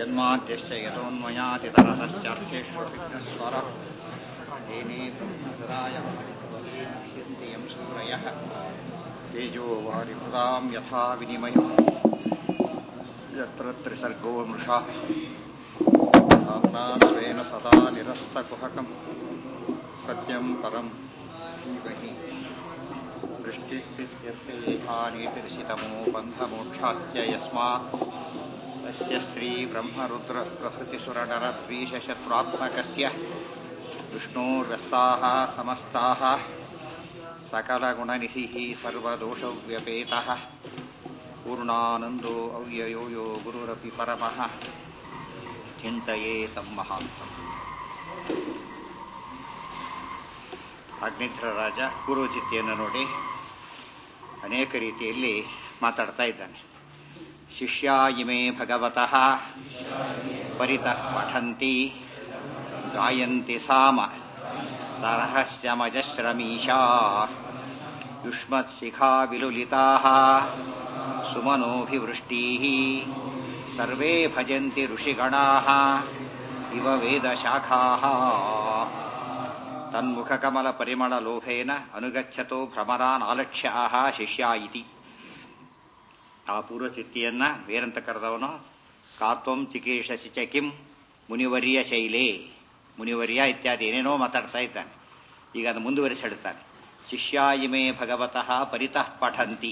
जन्माद्यस्य यतोन्मयातितरतश्चार्थेष्वभिघ्नस्वरः तेने ब्रह्मसदाय यं सूरयः तेजो वारिभृतां यथा विनिमयो यत्र त्रिसर्गो मृषा स्वेन सदा निरस्तकुहकम् सत्यं परं धीमहि दृष्टिस्थित्यर्थेहानीतिर्षितमो बन्धमोक्षाश्च यस्मात् तस्य श्रीब्रह्मरुद्रप्रभृतिसुरनरद्वीषशत्रुरात्मकस्य विष्णोर्व्यस्ताः समस्ताः सकलगुणनिधिः सर्वदोषव्यपेतः पूर्णानन्दो अव्ययो यो गुरुरपि परमः ಚಿಂತೆಯೇತಂ ಮಹಾಂತಂ ಅಗ್ನಿಧ್ರ ರಾಜ ಪೂರ್ವಚಿತ್ತೆಯನ್ನು ನೋಡಿ ಅನೇಕ ರೀತಿಯಲ್ಲಿ ಮಾತಾಡ್ತಾ ಇದ್ದಾನೆ ಶಿಷ್ಯ ಇಮೆ ಭಗವತಃ ಪರಿತಃ ಪಠಂತಿ ಗಾಯಂತಿ ಸಾಮ ಸರಹಸ್ಯಮಜಶ್ರಮೀಶಾ ಯುಷ್ಮತ್ಸಿಖಾ ವಿಲುಲಿತಾ ಸುಮನೋಭಿವೃಷ್ಟೀ ಸರ್ವೇ ಭಜಂತಿ ಋಷಿಗಣಾಃ ಇವ ವೇದಶಾಖಾಃ ತನ್ಮುಖಕಮಲ ಪರಿಮಳ ಲೋಭೇನ ಅನುಗಚ್ಚತೋ ಭ್ರಮರಾನಾಲಕ್ಷ್ಯಾಃ ಶಿಷ್ಯ ಇತಿ ಆ ಪೂರ್ವಚಿತ್ತಿಯನ್ನ ಬೇರಂತ ಕರೆದವನು ಕಾತ್ವಂ ಚಿಕೇಶಸಿ ಚ ಕಿಂ ಮುನಿವರ್ಯ ಶೈಲೇ ಮುನಿವರ್ಯ ಇತ್ಯಾದಿ ಏನೇನೋ ಮಾತಾಡ್ತಾ ಇದ್ದಾನೆ ಈಗ ಅದು ಮುಂದುವರಿಸಿ ಹೇಳ್ತಾನೆ ಶಿಷ್ಯ ಇಮೆ ಭಗವತಃ ಪರಿತಃ ಪಠಂತಿ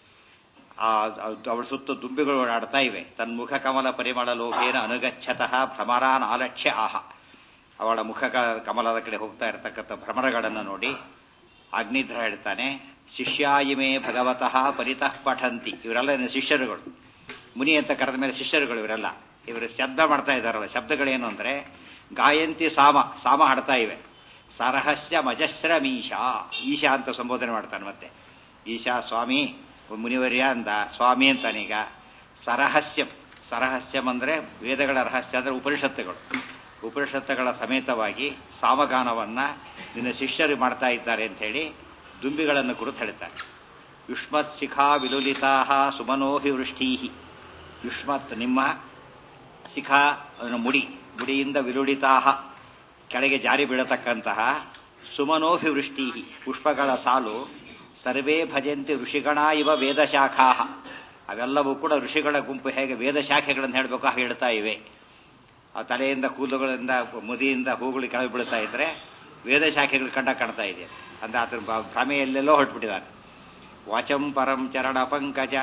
ಅವಳ ಸುತ್ತ ದುಂಬಿಗಳು ಓಡಾಡ್ತಾ ಇವೆ ತನ್ಮುಖ ಕಮಲ ಪರಿಮಳ ಲೋಭೇನ ಅನುಗಚ್ಚತಃ ಭ್ರಮರಾನ್ ಆಲಕ್ಷ್ಯ ಆಹ ಅವಳ ಮುಖ ಕಮಲದ ಕಡೆ ಹೋಗ್ತಾ ಇರತಕ್ಕಂಥ ಭ್ರಮರಗಳನ್ನು ನೋಡಿ ಅಗ್ನಿಧ್ರ ಹೇಳ್ತಾನೆ ಶಿಷ್ಯಾಯಿಮೇ ಭಗವತಃ ಪರಿತಃ ಪಠಂತಿ ಇವರೆಲ್ಲ ಶಿಷ್ಯರುಗಳು ಮುನಿ ಅಂತ ಕರೆದ ಮೇಲೆ ಶಿಷ್ಯರುಗಳು ಇವರೆಲ್ಲ ಇವರು ಶಬ್ದ ಮಾಡ್ತಾ ಇದ್ದಾರಲ್ಲ ಶಬ್ದಗಳೇನು ಅಂದ್ರೆ ಗಾಯಂತಿ ಸಾಮ ಸಾಮ ಹಾಡ್ತಾ ಇವೆ ಸರಹಸ್ಯ ಮಜಸ್ರಮೀಶಾ ಈಶಾ ಅಂತ ಸಂಬೋಧನೆ ಮಾಡ್ತಾನೆ ಮತ್ತೆ ಈಶಾ ಸ್ವಾಮಿ ಮುನಿವರ್ಯ ಅಂದ ಸ್ವಾಮಿ ಅಂತಾನೀಗ ಸರಹಸ್ಯಂ ಸರಹಸ್ಯಂ ಅಂದ್ರೆ ವೇದಗಳ ರಹಸ್ಯ ಅಂದ್ರೆ ಉಪನಿಷತ್ತುಗಳು ಉಪನಿಷತ್ತುಗಳ ಸಮೇತವಾಗಿ ಸಾಮಗಾನವನ್ನ ನಿನ್ನ ಶಿಷ್ಯರು ಮಾಡ್ತಾ ಇದ್ದಾರೆ ಅಂತ ಹೇಳಿ ದುಂಬಿಗಳನ್ನು ಕುರಿತು ಹೇಳ್ತಾರೆ ಯುಷ್ಮತ್ ಶಿಖಾ ವಿಲುಲಿತಾ ಸುಮನೋಭಿವೃಷ್ಟೀ ಯುಷ್ಮತ್ ನಿಮ್ಮ ಶಿಖಾ ಮುಡಿ ಮುಡಿಯಿಂದ ವಿಲುಲಿತಾ ಕೆಳಗೆ ಜಾರಿ ಬೀಳತಕ್ಕಂತಹ ಸುಮನೋಭಿವೃಷ್ಟೀ ಪುಷ್ಪಗಳ ಸಾಲು ಸರ್ವೇ ಭಜಂತಿ ಋಷಿಗಣ ಇವ ವೇದಶಾಖಾ ಅವೆಲ್ಲವೂ ಕೂಡ ಋಷಿಗಳ ಗುಂಪು ಹೇಗೆ ವೇದ ಶಾಖೆಗಳನ್ನು ಹೇಳಬೇಕು ಹೇಳ್ತಾ ಇವೆ ಆ ತಲೆಯಿಂದ ಕೂದಲುಗಳಿಂದ ಮುದಿಯಿಂದ ಹೂಗಳು ಕೆಳಗೆ ಬೀಳ್ತಾ ಇದ್ರೆ ವೇದ ಶಾಖೆಗಳು ಕಂಡ ಕಾಣ್ತಾ ಇದೆ ಅಂದ್ರೆ ಅದ್ರ ಭ್ರಮೆಯಲ್ಲೆಲ್ಲೋ ಹೊರಟ್ಬಿಟ್ಟಿದ್ದಾರೆ ವಾಚಂ ಪರಂ ಚರಣ ಪಂಕಜ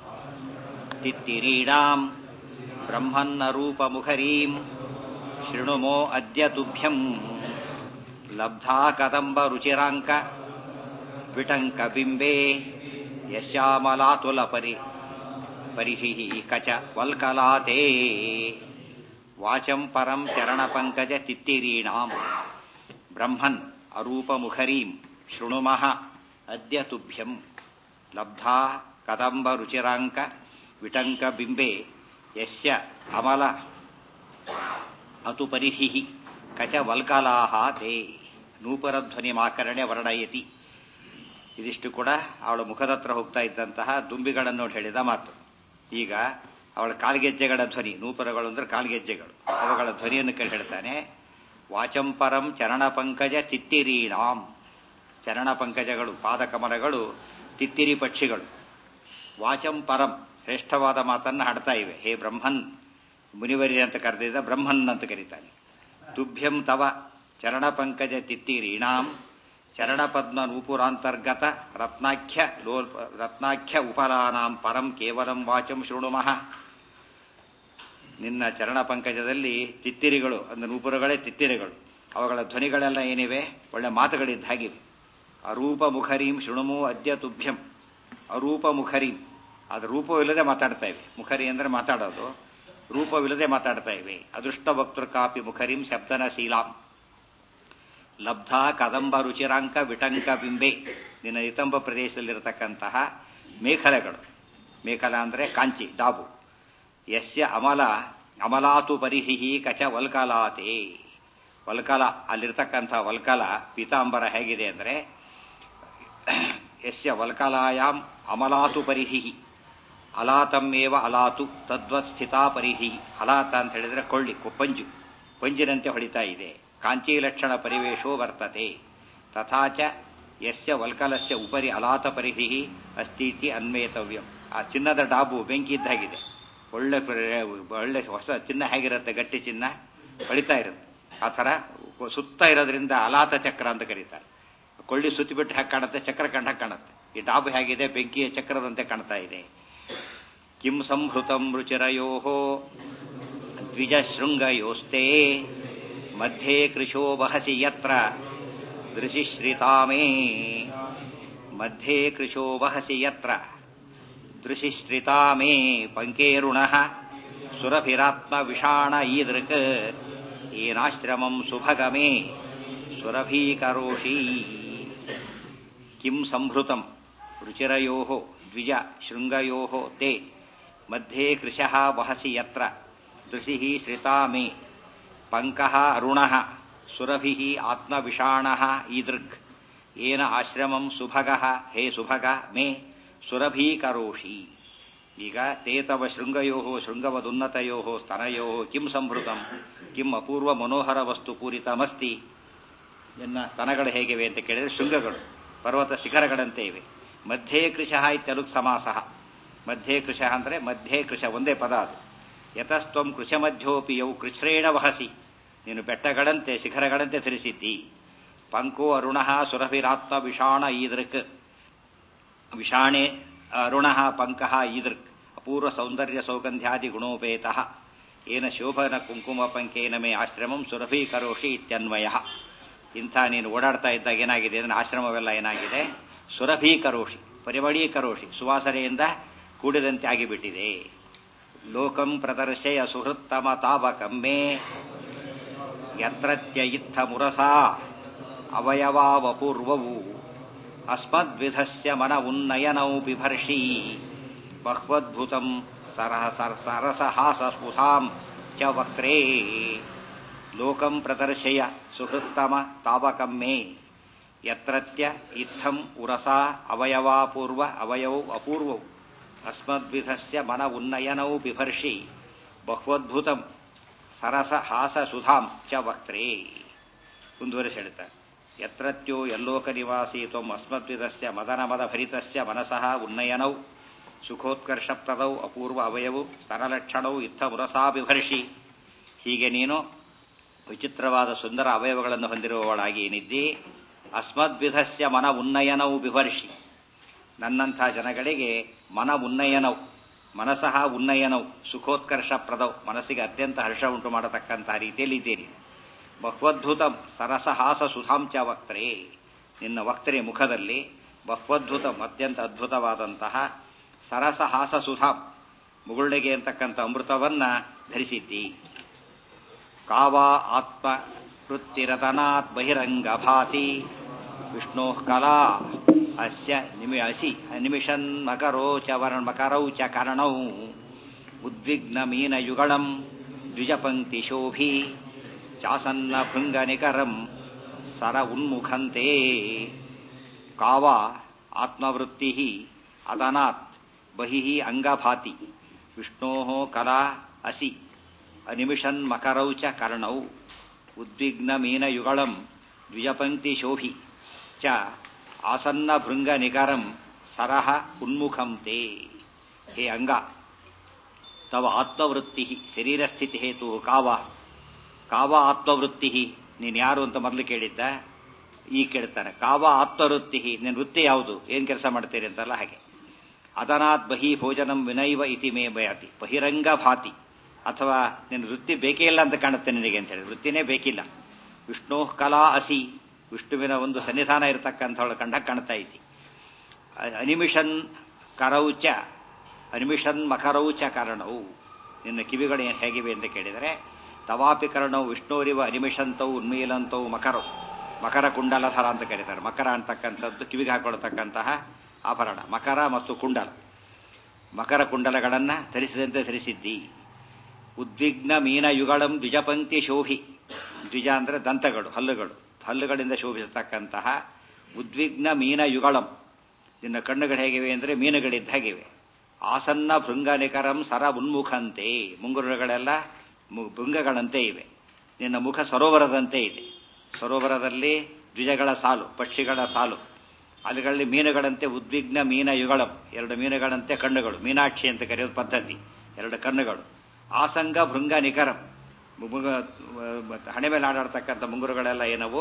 ತಿತ್ತಿರೀಡಾಂ ಬ್ರಹ್ಮನ್ನ ರೂಪ ಮುಖರೀಂ ಶೃಣುಮೋ ಅದ್ಯ ತುಭ್ಯಂ ಲಬ್ಧಾ ಕದಂಬ ರುಚಿರಾಂಕ ವಿಟಂಕ ಬಿಂಬೆ ಯಶ್ಯಾಮಲಾತುಲ ಪರಿ ಪರಿಹಿ ಕಚ ವಲ್ಕಲಾತೆ ವಾಚಂ ಪರಂ ಚರಣ ಪಂಕಜ ತಿತ್ತಿರೀಣಾಂ ಬ್ರಹ್ಮನ್ ಅರೂಪಮುಖರೀಂ ಶೃಣುಮಃ ಅದ್ಯ ತುಭ್ಯಂ ಲಬ್ಧಾ ಕದಂಬ ರುಚಿರಾಂಕ ವಿಟಂಕ ಬಿಂಬೆ ಯಸ್ಯ ಅಮಲ ಅತು ಪರಿಹಿ ಕಚ ವಲ್ಕಲಾಹ ತೇ ನೂಪರಧ್ವನಿ ಮಾಕರಣೆ ವರ್ಣಯತಿ ಇದಿಷ್ಟು ಕೂಡ ಅವಳ ಮುಖದತ್ರ ಹೋಗ್ತಾ ಇದ್ದಂತಹ ದುಂಬಿಗಳನ್ನು ನೋಡಿ ಹೇಳಿದ ಮಾತು ಈಗ ಅವಳ ಕಾಲ್ಗೆಜ್ಜೆಗಳ ಧ್ವನಿ ನೂಪರಗಳು ಅಂದ್ರೆ ಕಾಲ್ಗೆಜ್ಜೆಗಳು ಅವುಗಳ ಧ್ವನಿಯನ್ನು ಕೇಳಿ ಹೇಳ್ತಾನೆ ವಾಚಂಪರಂ ಚರಣ ಪಂಕಜ ತಿತ್ತಿರೀಣಾಂ ಚರಣ ಪಂಕಜಗಳು ಪಾದಕಮಲಗಳು ತಿತ್ತಿರಿ ಪಕ್ಷಿಗಳು ವಾಚಂಪರಂ ಶ್ರೇಷ್ಠವಾದ ಮಾತನ್ನ ಹಾಡ್ತಾ ಇವೆ ಹೇ ಬ್ರಹ್ಮನ್ ಮುನಿವರಿ ಅಂತ ಕರೆದಿದ್ದ ಬ್ರಹ್ಮನ್ ಅಂತ ಕರೀತಾನೆ ತುಭ್ಯಂ ತವ ಚರಣ ಪಂಕಜ ತಿತ್ತಿರೀಣಾಂ ಚರಣಪದ್ಮ ನೂಪುರಾಂತರ್ಗತ ರತ್ನಾಖ್ಯ ಲೋ ರತ್ನಾಖ್ಯ ಉಪಲಾನಾಂ ಪರಂ ಕೇವಲಂ ವಾಚಂ ಶೃಣುಮಃ ನಿನ್ನ ಚರಣ ಪಂಕಜದಲ್ಲಿ ತಿತ್ತಿರಿಗಳು ಅಂದ್ರೆ ನೂಪುರಗಳೇ ತಿತ್ತಿರಿಗಳು ಅವುಗಳ ಧ್ವನಿಗಳೆಲ್ಲ ಏನಿವೆ ಒಳ್ಳೆ ಮಾತುಗಳಿದ್ದ ಹಾಗಿವೆ ಅರೂಪ ಮುಖರೀಂ ಶೃಣುಮು ಅದ್ಯ ತುಭ್ಯಂ ಅರೂಪ ಮುಖರೀಂ ಅದು ರೂಪವಿಲ್ಲದೆ ಮಾತಾಡ್ತಾ ಇವೆ ಮುಖರಿ ಅಂದ್ರೆ ಮಾತಾಡೋದು ರೂಪವಿಲ್ಲದೆ ಮಾತಾಡ್ತಾ ಇವೆ ಅದೃಷ್ಟ ಭಕ್ತೃ ಕಾಪಿ ಮುಖರೀಂ ಶಬ್ದನ ಶೀಲಾಂ ಲಬ್ಧ ಕದಂಬ ರುಚಿರಾಂಕ ವಿಟಂಕ ಬಿಂಬೆ ನಿನ್ನ ನಿತಂಬ ಪ್ರದೇಶದಲ್ಲಿರತಕ್ಕಂತಹ ಮೇಖಲೆಗಳು ಮೇಖಲ ಅಂದ್ರೆ ಕಾಂಚಿ ಡಾಬು ಯಸ್ಯ ಅಮಲ ಅಮಲಾತು ಪರಿಹಿ ಕಚ ವಲ್ಕಲಾತೆ ವಲ್ಕಲ ಅಲ್ಲಿರ್ತಕ್ಕಂಥ ವಲ್ಕಲ ಪೀತಾಂಬರ ಹೇಗಿದೆ ಅಂದ್ರೆ ಯಸ್ಯ ವಲ್ಕಲಾಯಾಮ್ ಅಮಲಾತು ಪರಿಹಿ ಅಲಾತಮೇವ ಅಲಾತು ತದ್ವತ್ ಸ್ಥಿತಾ ಪರಿಧಿ ಅಲಾತ ಅಂತ ಹೇಳಿದ್ರೆ ಕೊಳ್ಳಿ ಪಂಜು ಪಂಜಿನಂತೆ ಹೊಳಿತಾ ಇದೆ ಕಾಂಚಿ ಲಕ್ಷಣ ಪರಿವೇಶೋ ವರ್ತತೆ ತಥಾಚ ಯಸ್ಯ ವಲ್ಕಲಸ್ಯ ಉಪರಿ ಅಲಾತ ಪರಿಧಿ ಅಸ್ತೀತಿ ಅನ್ವೇತವ್ಯಂ ಆ ಚಿನ್ನದ ಡಾಬು ಬೆಂಕಿ ಇದ್ದಾಗಿದೆ ಒಳ್ಳೆ ಒಳ್ಳೆ ಹೊಸ ಚಿನ್ನ ಹೇಗಿರುತ್ತೆ ಗಟ್ಟಿ ಚಿನ್ನ ಹೊಳಿತಾ ಇರುತ್ತೆ ಆ ಥರ ಸುತ್ತ ಇರೋದ್ರಿಂದ ಅಲಾತ ಚಕ್ರ ಅಂತ ಕರೀತಾರೆ ಕೊಳ್ಳಿ ಸುತ್ತಿ ಬಿಟ್ಟು ಹಾಗೆ ಕಾಣುತ್ತೆ ಚಕ್ರ ಕಂಡ ಕಾಣುತ್ತೆ ಈ ಡಾಬು ಹೇಗಿದೆ ಬೆಂಕಿಯ ಚಕ್ರದಂತೆ ಕಾಣ್ತಾ ಇದೆ ಕಿಂ ಸಂಹೃತಂ ರುಚಿರಯೋ ದ್ವಿಜಶೃಂಗಯೋಸ್ತೆ ಮಧ್ಯೆ ಕೃಶೋ ವಹಸಿ ಯತ್ರ ದೃಶಿಶ್ರಿತಾಮೇ ಮಧ್ಯೆ ಕೃಶೋ ವಹಸಿ ಯತ್ರ ದೃಶಿಶ್ರಿತಾಮೇ ಪಂಕೇರುಣ ಸುರಭಿರಾತ್ಮ ವಿಷಾಣ ಈದೃಕ್ ಏನಾಶ್ರಮಂ ಸುಭಗಮೇ ಸುರಭೀಕರೋಷಿ ಕಿಂ ಸಂಭೃತಂ ರುಚಿರಯೋ ದ್ವಿಜ ಶೃಂಗಯೋ ತೇ ಮಧ್ಯೆ ಕೃಶಃ ವಹಸಿ ಯತ್ರ ದೃಶಿ ಶ್ರಿತಾ ಮೇ ಪಂಕಃ ಅರುಣಃ ಸುರಭಿಃ ಆತ್ಮವಿಷಾಣಃ ಈದೃಕ್ ಏನ ಆಶ್ರಮಂ ಸುಭಗಃ ಹೇ ಸುಭಗ ಮೇ ಸುರಭೀಕರೋಷಿ ಈಗ ತೇ ತವ ಶೃಂಗಯೋ ಶೃಂಗವದುನ್ನತಯೋ ಸ್ತನಯೋ ಕಿಂ ಸಂಭೃತಂ ಕಿಂ ಅಪೂರ್ವ ಮನೋಹರ ವಸ್ತು ಪೂರಿತಮಸ್ತಿ ಎನ್ನ ಸ್ತನಗಳು ಹೇಗಿವೆ ಅಂತ ಕೇಳಿದರೆ ಶೃಂಗಗಳು ಪರ್ವತ ಶಿಖರಗಳಂತೆ ಇವೆ ಮಧ್ಯೆ ಕೃಶಃ ಇತ್ಯಲುಕ್ ಸಮಾಸ ಮಧ್ಯೆ ಕೃಶಃ ಅಂದರೆ ಮಧ್ಯೆ ಕೃಶ ಒಂದೇ ಪದ ಅದು ಯತಸ್ತ್ವಂ ಕೃಶಮಧ್ಯೋಪಿ ಯೌ ಕೃಚ್ರೇಣ ವಹಸಿ ನೀನು ಬೆಟ್ಟಗಳಂತೆ ಶಿಖರಗಳಂತೆ ಧರಿಸಿದ್ದಿ ಪಂಕೋ ಅರುಣ ಸುರಭಿರಾತ್ಮ ವಿಷಾಣ ಈದೃಕ್ ವಿಷಾಣೆ ಅರುಣ ಪಂಕ ಈದೃಕ್ ಅಪೂರ್ವ ಸೌಂದರ್ಯ ಸೌಗಂಧ್ಯಾದಿ ಗುಣೋಪೇತ ಏನ ಶೋಭನ ಕುಂಕುಮ ಪಂಕೇನ ಮೇ ಆಶ್ರಮಂ ಸುರಭೀಕರೋಷಿ ಇತ್ಯನ್ವಯ ಇಂಥ ನೀನು ಓಡಾಡ್ತಾ ಇದ್ದಾಗ ಏನಾಗಿದೆ ಅಂದ್ರೆ ಆಶ್ರಮವೆಲ್ಲ ಏನಾಗಿದೆ ಸುರಭೀಕರೋಷಿ ಪರಿಮಳೀಕರೋಷಿ ಸುವಾಸನೆಯಿಂದ ಕೂಡಿದಂತೆ ಆಗಿಬಿಟ್ಟಿದೆ ಲೋಕಂ ಪ್ರದರ್ಶಯ ಸುಹೃತ್ತಮ ತಾವಕಮ್ಮೆ ಯತ್ರತ್ಯ ಇತ್ತ ಮುರಸಾ ಅವಯವಾವಪೂರ್ವವು ಅಸ್ಮದ್ವಿಧಸ್ಯ ಮನ ಉನ್ನಯನೌ ಬಿಭರ್ಷಿ ಬಹ್ವದ್ಭುತಂ ಸರಹ ಸರಸಹಾಸ ಸ್ಫುಧಾಂ ಚ ವಕ್ರೇ ಲೋಕಂ ಪ್ರದರ್ಶಯ ಸುಹೃತ್ತಮ ತಾವಕಂ ಮೇ ಯತ್ರತ್ಯ ಇತ್ತಂ ಉರಸಾ ಅವಯವಾಪೂರ್ವ ಅವಯವೌ ಅಪೂರ್ವೌ ಅಸ್ಮದ್ವಿಧಸ್ಯ ಮನ ಉನ್ನಯನೌ ಬಿಭರ್ಷಿ ಬಹ್ವದ್ಭುತಂ ಸರಸ ಹಾಸ ಸುಧಾಂ ಚ ವಕ್ರೇ ಮುಂದುವರಿಸಿ ಹೇಳ್ತಾರೆ ಯತ್ರತ್ಯೋ ಯಲ್ಲೋಕ ನಿವಾಸಿ ತ್ವಂ ಅಸ್ಮದ್ವಿಧಸ್ಯ ಮದನ ಮದ ಭರಿತಸ್ಯ ಮನಸಃ ಉನ್ನಯನೌ ಸುಖೋತ್ಕರ್ಷಪ್ರದೌ ಅಪೂರ್ವ ಅವಯವು ಸ್ತನಲಕ್ಷಣವು ಇತ್ತ ಮುರಸಾ ಬಿಭರ್ಷಿ ಹೀಗೆ ನೀನು ವಿಚಿತ್ರವಾದ ಸುಂದರ ಅವಯವಗಳನ್ನು ಹೊಂದಿರುವವಳಾಗಿ ಏನಿದ್ದಿ ಅಸ್ಮದ್ವಿಧಸ್ಯ ಮನ ಉನ್ನಯನವು ಬಿಭರ್ಷಿ ನನ್ನಂಥ ಜನಗಳಿಗೆ ಮನ ಉನ್ನಯನವು ಮನಸಃ ಉನ್ನಯನವು ಸುಖೋತ್ಕರ್ಷಪ್ರದವು ಮನಸ್ಸಿಗೆ ಅತ್ಯಂತ ಹರ್ಷ ಉಂಟು ಮಾಡತಕ್ಕಂಥ ರೀತಿಯಲ್ಲಿ ಇದ್ದೀರಿ ಬಹ್ವದ್ಭುತಂ ಸರಸಹಾಸ ಸುಧಾಂಚ ವಕ್ತರೇ ನಿನ್ನ ವಕ್ತರೆ ಮುಖದಲ್ಲಿ ಬಹ್ವದ್ಭುತಂ ಅತ್ಯಂತ ಅದ್ಭುತವಾದಂತಹ ಸರಸಹಾಸ ಸುಧಾಂ ಮುಗುಳ್ಳೆಗೆ ಅಂತಕ್ಕಂಥ ಅಮೃತವನ್ನ ಧರಿಸಿದ್ದಿ ಕಾವಾ ಆತ್ಮ ವೃತ್ತಿರತನಾತ್ ಬಹಿರಂಗ ಭಾತಿ ವಿಷ್ಣೋ ಕಲಾ ಅಸ್ಯ ನಿಮಿ ಅಸಿ ನಿಮಿಷನ್ ಮಕರೋಚ ವರ್ಣ ಮಕರೌ ಚ ಕರ್ಣೌ ಉದ್ವಿಗ್ನ ಮೀನಯುಗಳಂ ದ್ವಿಜಪಂಕ್ತಿ ಶೋಭಿ ಚಾಸನ್ನ ಭೃಂಗನಿಕರಂ ಸರ ಉನ್ಮುಖಂತೆ ಕಾವ ಆತ್ಮವೃತ್ತಿ ಅದನಾತ್ ಬಹಿ ಅಂಗಭಾತಿ ವಿಷ್ಣೋ ಕಲಾ ಅಸಿ ಅನಿಮಿಷನ್ ಮಕರೌ ಚ ಕರ್ಣೌ ಉದ್ವಿಗ್ನ ಮೀನಯುಗಳಂ ದ್ವಿಜಪಂಕ್ತಿ ಶೋಭಿ ಚ ಆಸನ್ನ ಭೃಂಗ ನಿಗರಂ ಸರಹ ಉನ್ಮುಖಂ ತೇ ಹೇ ಅಂಗ ತವ ಆತ್ಮವೃತ್ತಿ ಶರೀರಸ್ಥಿತಿ ಹೇತು ಕಾವ ಕಾವ ಆತ್ಮವೃತ್ತಿ ನೀನು ಯಾರು ಅಂತ ಮೊದಲು ಕೇಳಿದ್ದ ಈಗ ಕೇಳ್ತಾನೆ ಕಾವ ಆತ್ಮವೃತ್ತಿ ನಿನ್ನ ವೃತ್ತಿ ಯಾವುದು ಏನು ಕೆಲಸ ಮಾಡ್ತೀರಿ ಅಂತಲ್ಲ ಹಾಗೆ ಅದನಾತ್ ಬಹಿ ಭೋಜನಂ ವಿನೈವ ಇತಿ ಮೇ ಬಯಾತಿ ಬಹಿರಂಗ ಭಾತಿ ಅಥವಾ ನಿನ್ನ ವೃತ್ತಿ ಬೇಕೇ ಇಲ್ಲ ಅಂತ ಕಾಣುತ್ತೆ ನಿನಗೆ ಅಂತ ಹೇಳಿ ವೃತ್ತಿನೇ ಬೇಕಿಲ್ಲ ವಿಷ್ಣು ಕಲಾ ಅಸಿ ವಿಷ್ಣುವಿನ ಒಂದು ಸನ್ನಿಧಾನ ಇರತಕ್ಕಂಥವಳು ಕಂಡ ಕಾಣ್ತಾ ಇದ್ದಿ ಅನಿಮಿಷನ್ ಕರೌಚ ಅನಿಮಿಷನ್ ಮಕರೌಚ ಕಾರಣವು ನಿನ್ನ ಕಿವಿಗಳು ಏನು ಹೇಗಿವೆ ಅಂತ ಕೇಳಿದರೆ ತವಾಪಿ ಕರ್ಣವು ವಿಷ್ಣುರಿವ ಅನಿಮಿಷಂತವು ಉನ್ಮೀಲಂತವು ಮಕರವು ಮಕರ ಕುಂಡಲಧರ ಅಂತ ಕರೀತಾರೆ ಮಕರ ಅಂತಕ್ಕಂಥದ್ದು ಕಿವಿಗೆ ಹಾಕೊಳ್ತಕ್ಕಂತಹ ಆಭರಣ ಮಕರ ಮತ್ತು ಕುಂಡಲ ಮಕರ ಕುಂಡಲಗಳನ್ನು ಧರಿಸಿದಂತೆ ಧರಿಸಿದ್ದಿ ಉದ್ವಿಗ್ನ ಮೀನಯುಗಳಂ ದ್ವಿಜಪಂಕ್ತಿ ಶೋಭಿ ದ್ವಿಜ ಅಂದರೆ ದಂತಗಳು ಹಲ್ಲುಗಳು ಹಲ್ಲುಗಳಿಂದ ಶೋಭಿಸತಕ್ಕಂತಹ ಉದ್ವಿಗ್ನ ಮೀನಯುಗಳಂ ನಿನ್ನ ಕಣ್ಣುಗಳು ಹೇಗಿವೆ ಅಂದರೆ ಮೀನುಗಳಿದ್ದ ಹಾಗಿವೆ ಆಸನ್ನ ಭೃಂಗ ನಿಕರಂ ಸರ ಉನ್ಮುಖಂತೆ ಮುಂಗುರುಗಳೆಲ್ಲ ಮು- ಭೃಂಗಗಳಂತೆ ಇವೆ ನಿನ್ನ ಮುಖ ಸರೋವರದಂತೆ ಇದೆ ಸರೋವರದಲ್ಲಿ ದ್ವಿಜಗಳ ಸಾಲು ಪಕ್ಷಿಗಳ ಸಾಲು ಅಲ್ಲಿಗಳಲ್ಲಿ ಮೀನುಗಳಂತೆ ಉದ್ವಿಗ್ನ ಮೀನ ಯುಗಳಂ ಎರಡು ಮೀನುಗಳಂತೆ ಕಣ್ಣುಗಳು ಮೀನಾಕ್ಷಿ ಅಂತ ಕರೆಯೋದು ಪದ್ಧತಿ ಎರಡು ಕಣ್ಣುಗಳು ಆಸಂಗ ಭೃಂಗ ನಿಕರಂ ಮುಗ ಹಣೆ ಮೇಲೆ ಆಡಾಡ್ತಕ್ಕಂಥ ಮುಂಗುರುಗಳೆಲ್ಲ ಏನವು